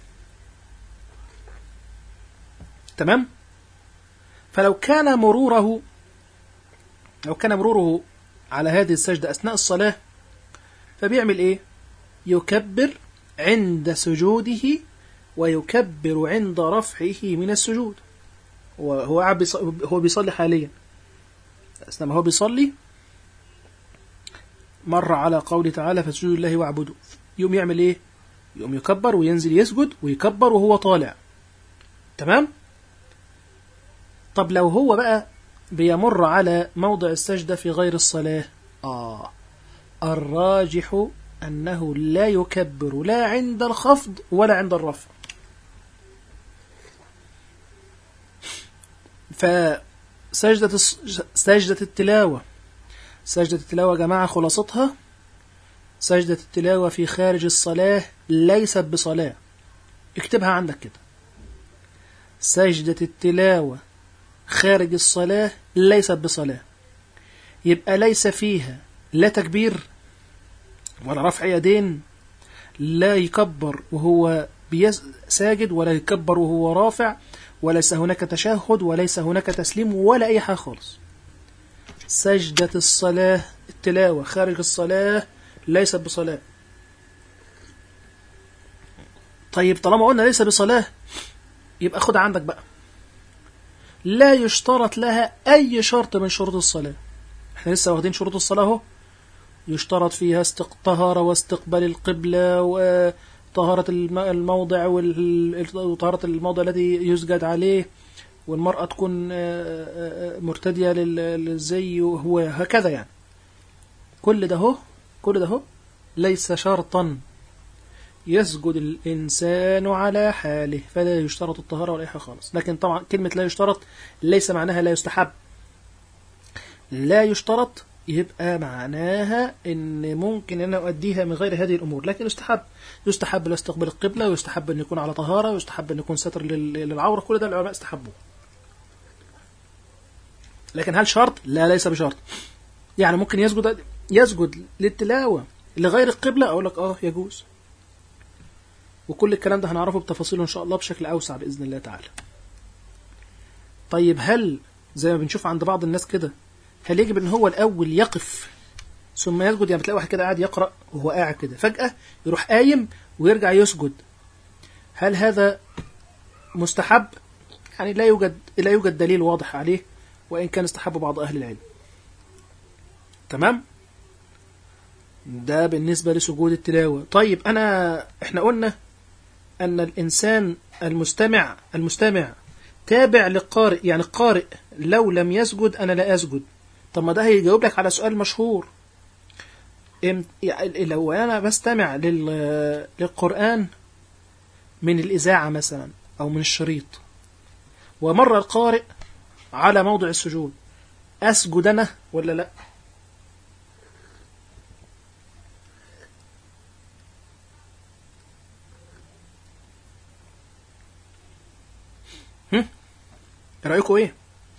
تمام فلو كان مروره لو كان مروره على هذه السجدة أثناء الصلاة فبيعمل إيه يكبر عند سجوده ويكبر عند رفعه من السجود وهو هو بيصلي حاليا أثناء ما هو بيصلي مر على قوله تعالى فسجود الله واعبدوا يوم يعمل ايه يوم يكبر وينزل يسجد ويكبر وهو طالع تمام طب لو هو بقى بيمر على موضع السجدة في غير الصلاة آه الراجح أنه لا يكبر لا عند الخفض ولا عند الرفع فسجدة الص- سجدة التلاوة سجدة التلاوة يا جماعة خلاصتها سجدة التلاوة في خارج الصلاة ليست بصلاة اكتبها عندك كده سجدة التلاوة خارج الصلاة ليست بصلاة يبقى ليس فيها لا تكبير ولا رفع يدين لا يكبر وهو بيس ساجد ولا يكبر وهو رافع وليس هناك تشهد وليس هناك تسليم ولا أي حاجة خالص سجدة الصلاة التلاوة خارج الصلاة ليست بصلاة طيب طالما قلنا ليس بصلاة يبقى خد عندك بقى لا يشترط لها أي شرط من شروط الصلاة احنا لسه واخدين شروط الصلاة اهو يشترط فيها استق... طهارة واستقبال القبلة وطهارة الم- الموضع وال- وطهارة الموضع الذي يسجد عليه والمرأة تكون آه، آه، مرتدية لل- للزي وهو هكذا يعني كل ده هو كل ده هو ليس شرطا يسجد الإنسان على حاله فلا يشترط الطهارة ولا أي حاجة خالص لكن طبعا كلمة لا يشترط ليس معناها لا يستحب لا يشترط يبقى معناها ان ممكن ان انا اؤديها من غير هذه الامور لكن يستحب يستحب لا استقبال القبله ويستحب ان يكون على طهاره ويستحب ان يكون ستر لل- للعوره كل ده العلماء استحبوه لكن هل شرط لا ليس بشرط يعني ممكن يسجد يسجد للتلاوه لغير القبله اقول لك اه يجوز وكل الكلام ده هنعرفه بتفاصيله ان شاء الله بشكل اوسع باذن الله تعالى طيب هل زي ما بنشوف عند بعض الناس كده هل يجب ان هو الاول يقف ثم يسجد يعني بتلاقي واحد كده قاعد يقرا وهو قاعد كده فجاه يروح قايم ويرجع يسجد هل هذا مستحب يعني لا يوجد لا يوجد دليل واضح عليه وان كان استحب بعض اهل العلم تمام ده بالنسبه لسجود التلاوه طيب انا احنا قلنا ان الانسان المستمع المستمع تابع للقارئ يعني القارئ لو لم يسجد انا لا اسجد طب ما ده هيجاوب لك على سؤال مشهور إم- يعني لو انا بستمع لل- للقرآن من الإذاعة مثلا أو من الشريط ومر القارئ على موضع السجود أسجد أنا ولا لا هم؟ رأيكم إيه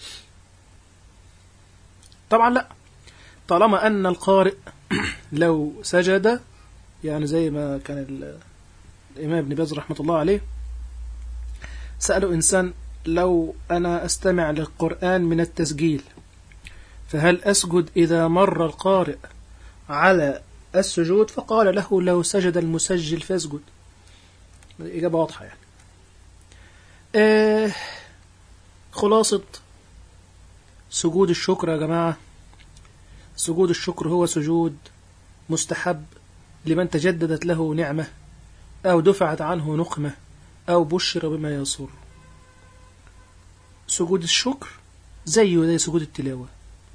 طبعا لا طالما أن القارئ لو سجد يعني زي ما كان ال- الإمام ابن باز رحمة الله عليه سأله إنسان لو أنا أستمع للقرآن من التسجيل فهل أسجد إذا مر القارئ على السجود فقال له لو سجد المسجل فاسجد الإجابة واضحة يعني آه خلاصة سجود الشكر يا جماعة سجود الشكر هو سجود مستحب لمن تجددت له نعمة أو دفعت عنه نقمة أو بشر بما يسر سجود الشكر زيه زي سجود التلاوة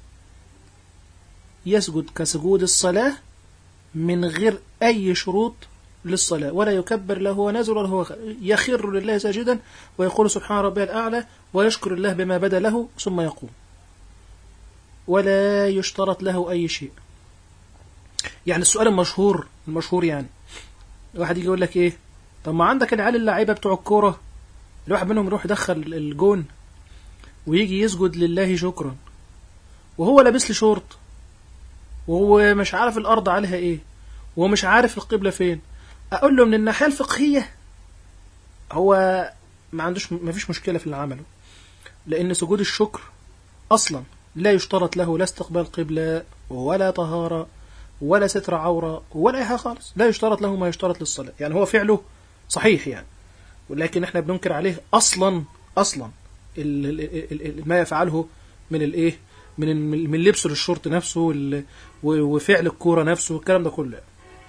يسجد كسجود الصلاة من غير أي شروط للصلاة ولا يكبر لا هو نازل ولا هو خارج. يخر لله ساجدا ويقول سبحان ربي الأعلى ويشكر الله بما بدا له ثم يقوم ولا يشترط له أي شيء يعني السؤال المشهور المشهور يعني واحد يجي يقول لك ايه طب ما عندك العيال اللعيبه بتوع الكوره الواحد منهم يروح يدخل الجون ويجي يسجد لله شكرا وهو لابس لي شورت وهو مش عارف الارض عليها ايه وهو مش عارف القبله فين اقول له من الناحيه الفقهيه هو ما عندوش ما فيش مشكله في اللي عمله لان سجود الشكر اصلا لا يشترط له لا استقبال قبله ولا طهاره ولا ستر عورة ولا أي حاجة خالص لا يشترط له ما يشترط للصلاة يعني هو فعله صحيح يعني ولكن احنا بننكر عليه أصلا أصلا ال ال ال ال ما يفعله من الايه من ال- من لبسه للشورت نفسه وال- و- وفعل الكورة نفسه والكلام ده كله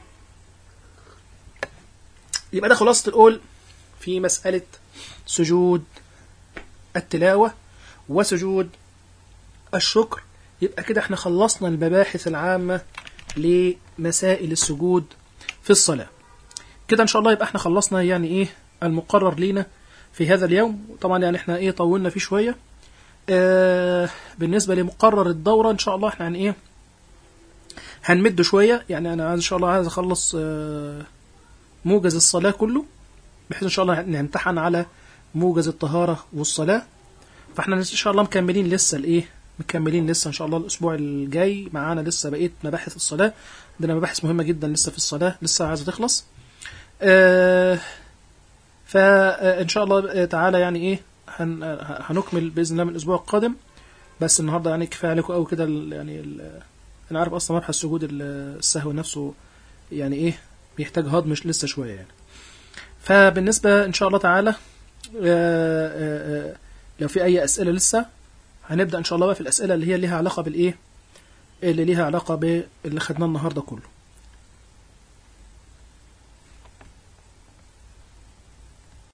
يبقى ده خلاصة القول في مسألة سجود التلاوة وسجود الشكر يبقى كده احنا خلصنا المباحث العامة لمسائل السجود في الصلاة كده ان شاء الله يبقى احنا خلصنا يعني ايه المقرر لينا في هذا اليوم طبعا يعني احنا ايه طولنا فيه شوية آه بالنسبة لمقرر الدورة ان شاء الله احنا يعني ايه هنمد شوية يعني انا عايز ان شاء الله عايز اخلص آه موجز الصلاة كله بحيث ان شاء الله نمتحن على موجز الطهارة والصلاة فاحنا ان شاء الله مكملين لسه الايه مكملين لسه ان شاء الله الاسبوع الجاي معانا لسه بقيه مباحث الصلاه عندنا مباحث مهمه جدا لسه في الصلاه لسه عايزه تخلص آه فان شاء الله تعالى يعني ايه هن هنكمل باذن الله من الاسبوع القادم بس النهارده يعني كفايه عليكم قوي كده ال- يعني ال- انا عارف اصلا مبحث سجود ال- السهو نفسه يعني ايه بيحتاج هضم لسه شويه يعني فبالنسبه ان شاء الله تعالى آه، آه، آه، لو في اي اسئله لسه هنبدا ان شاء الله بقى في الاسئله اللي هي ليها علاقه بالايه اللي ليها علاقه باللي خدناه النهارده كله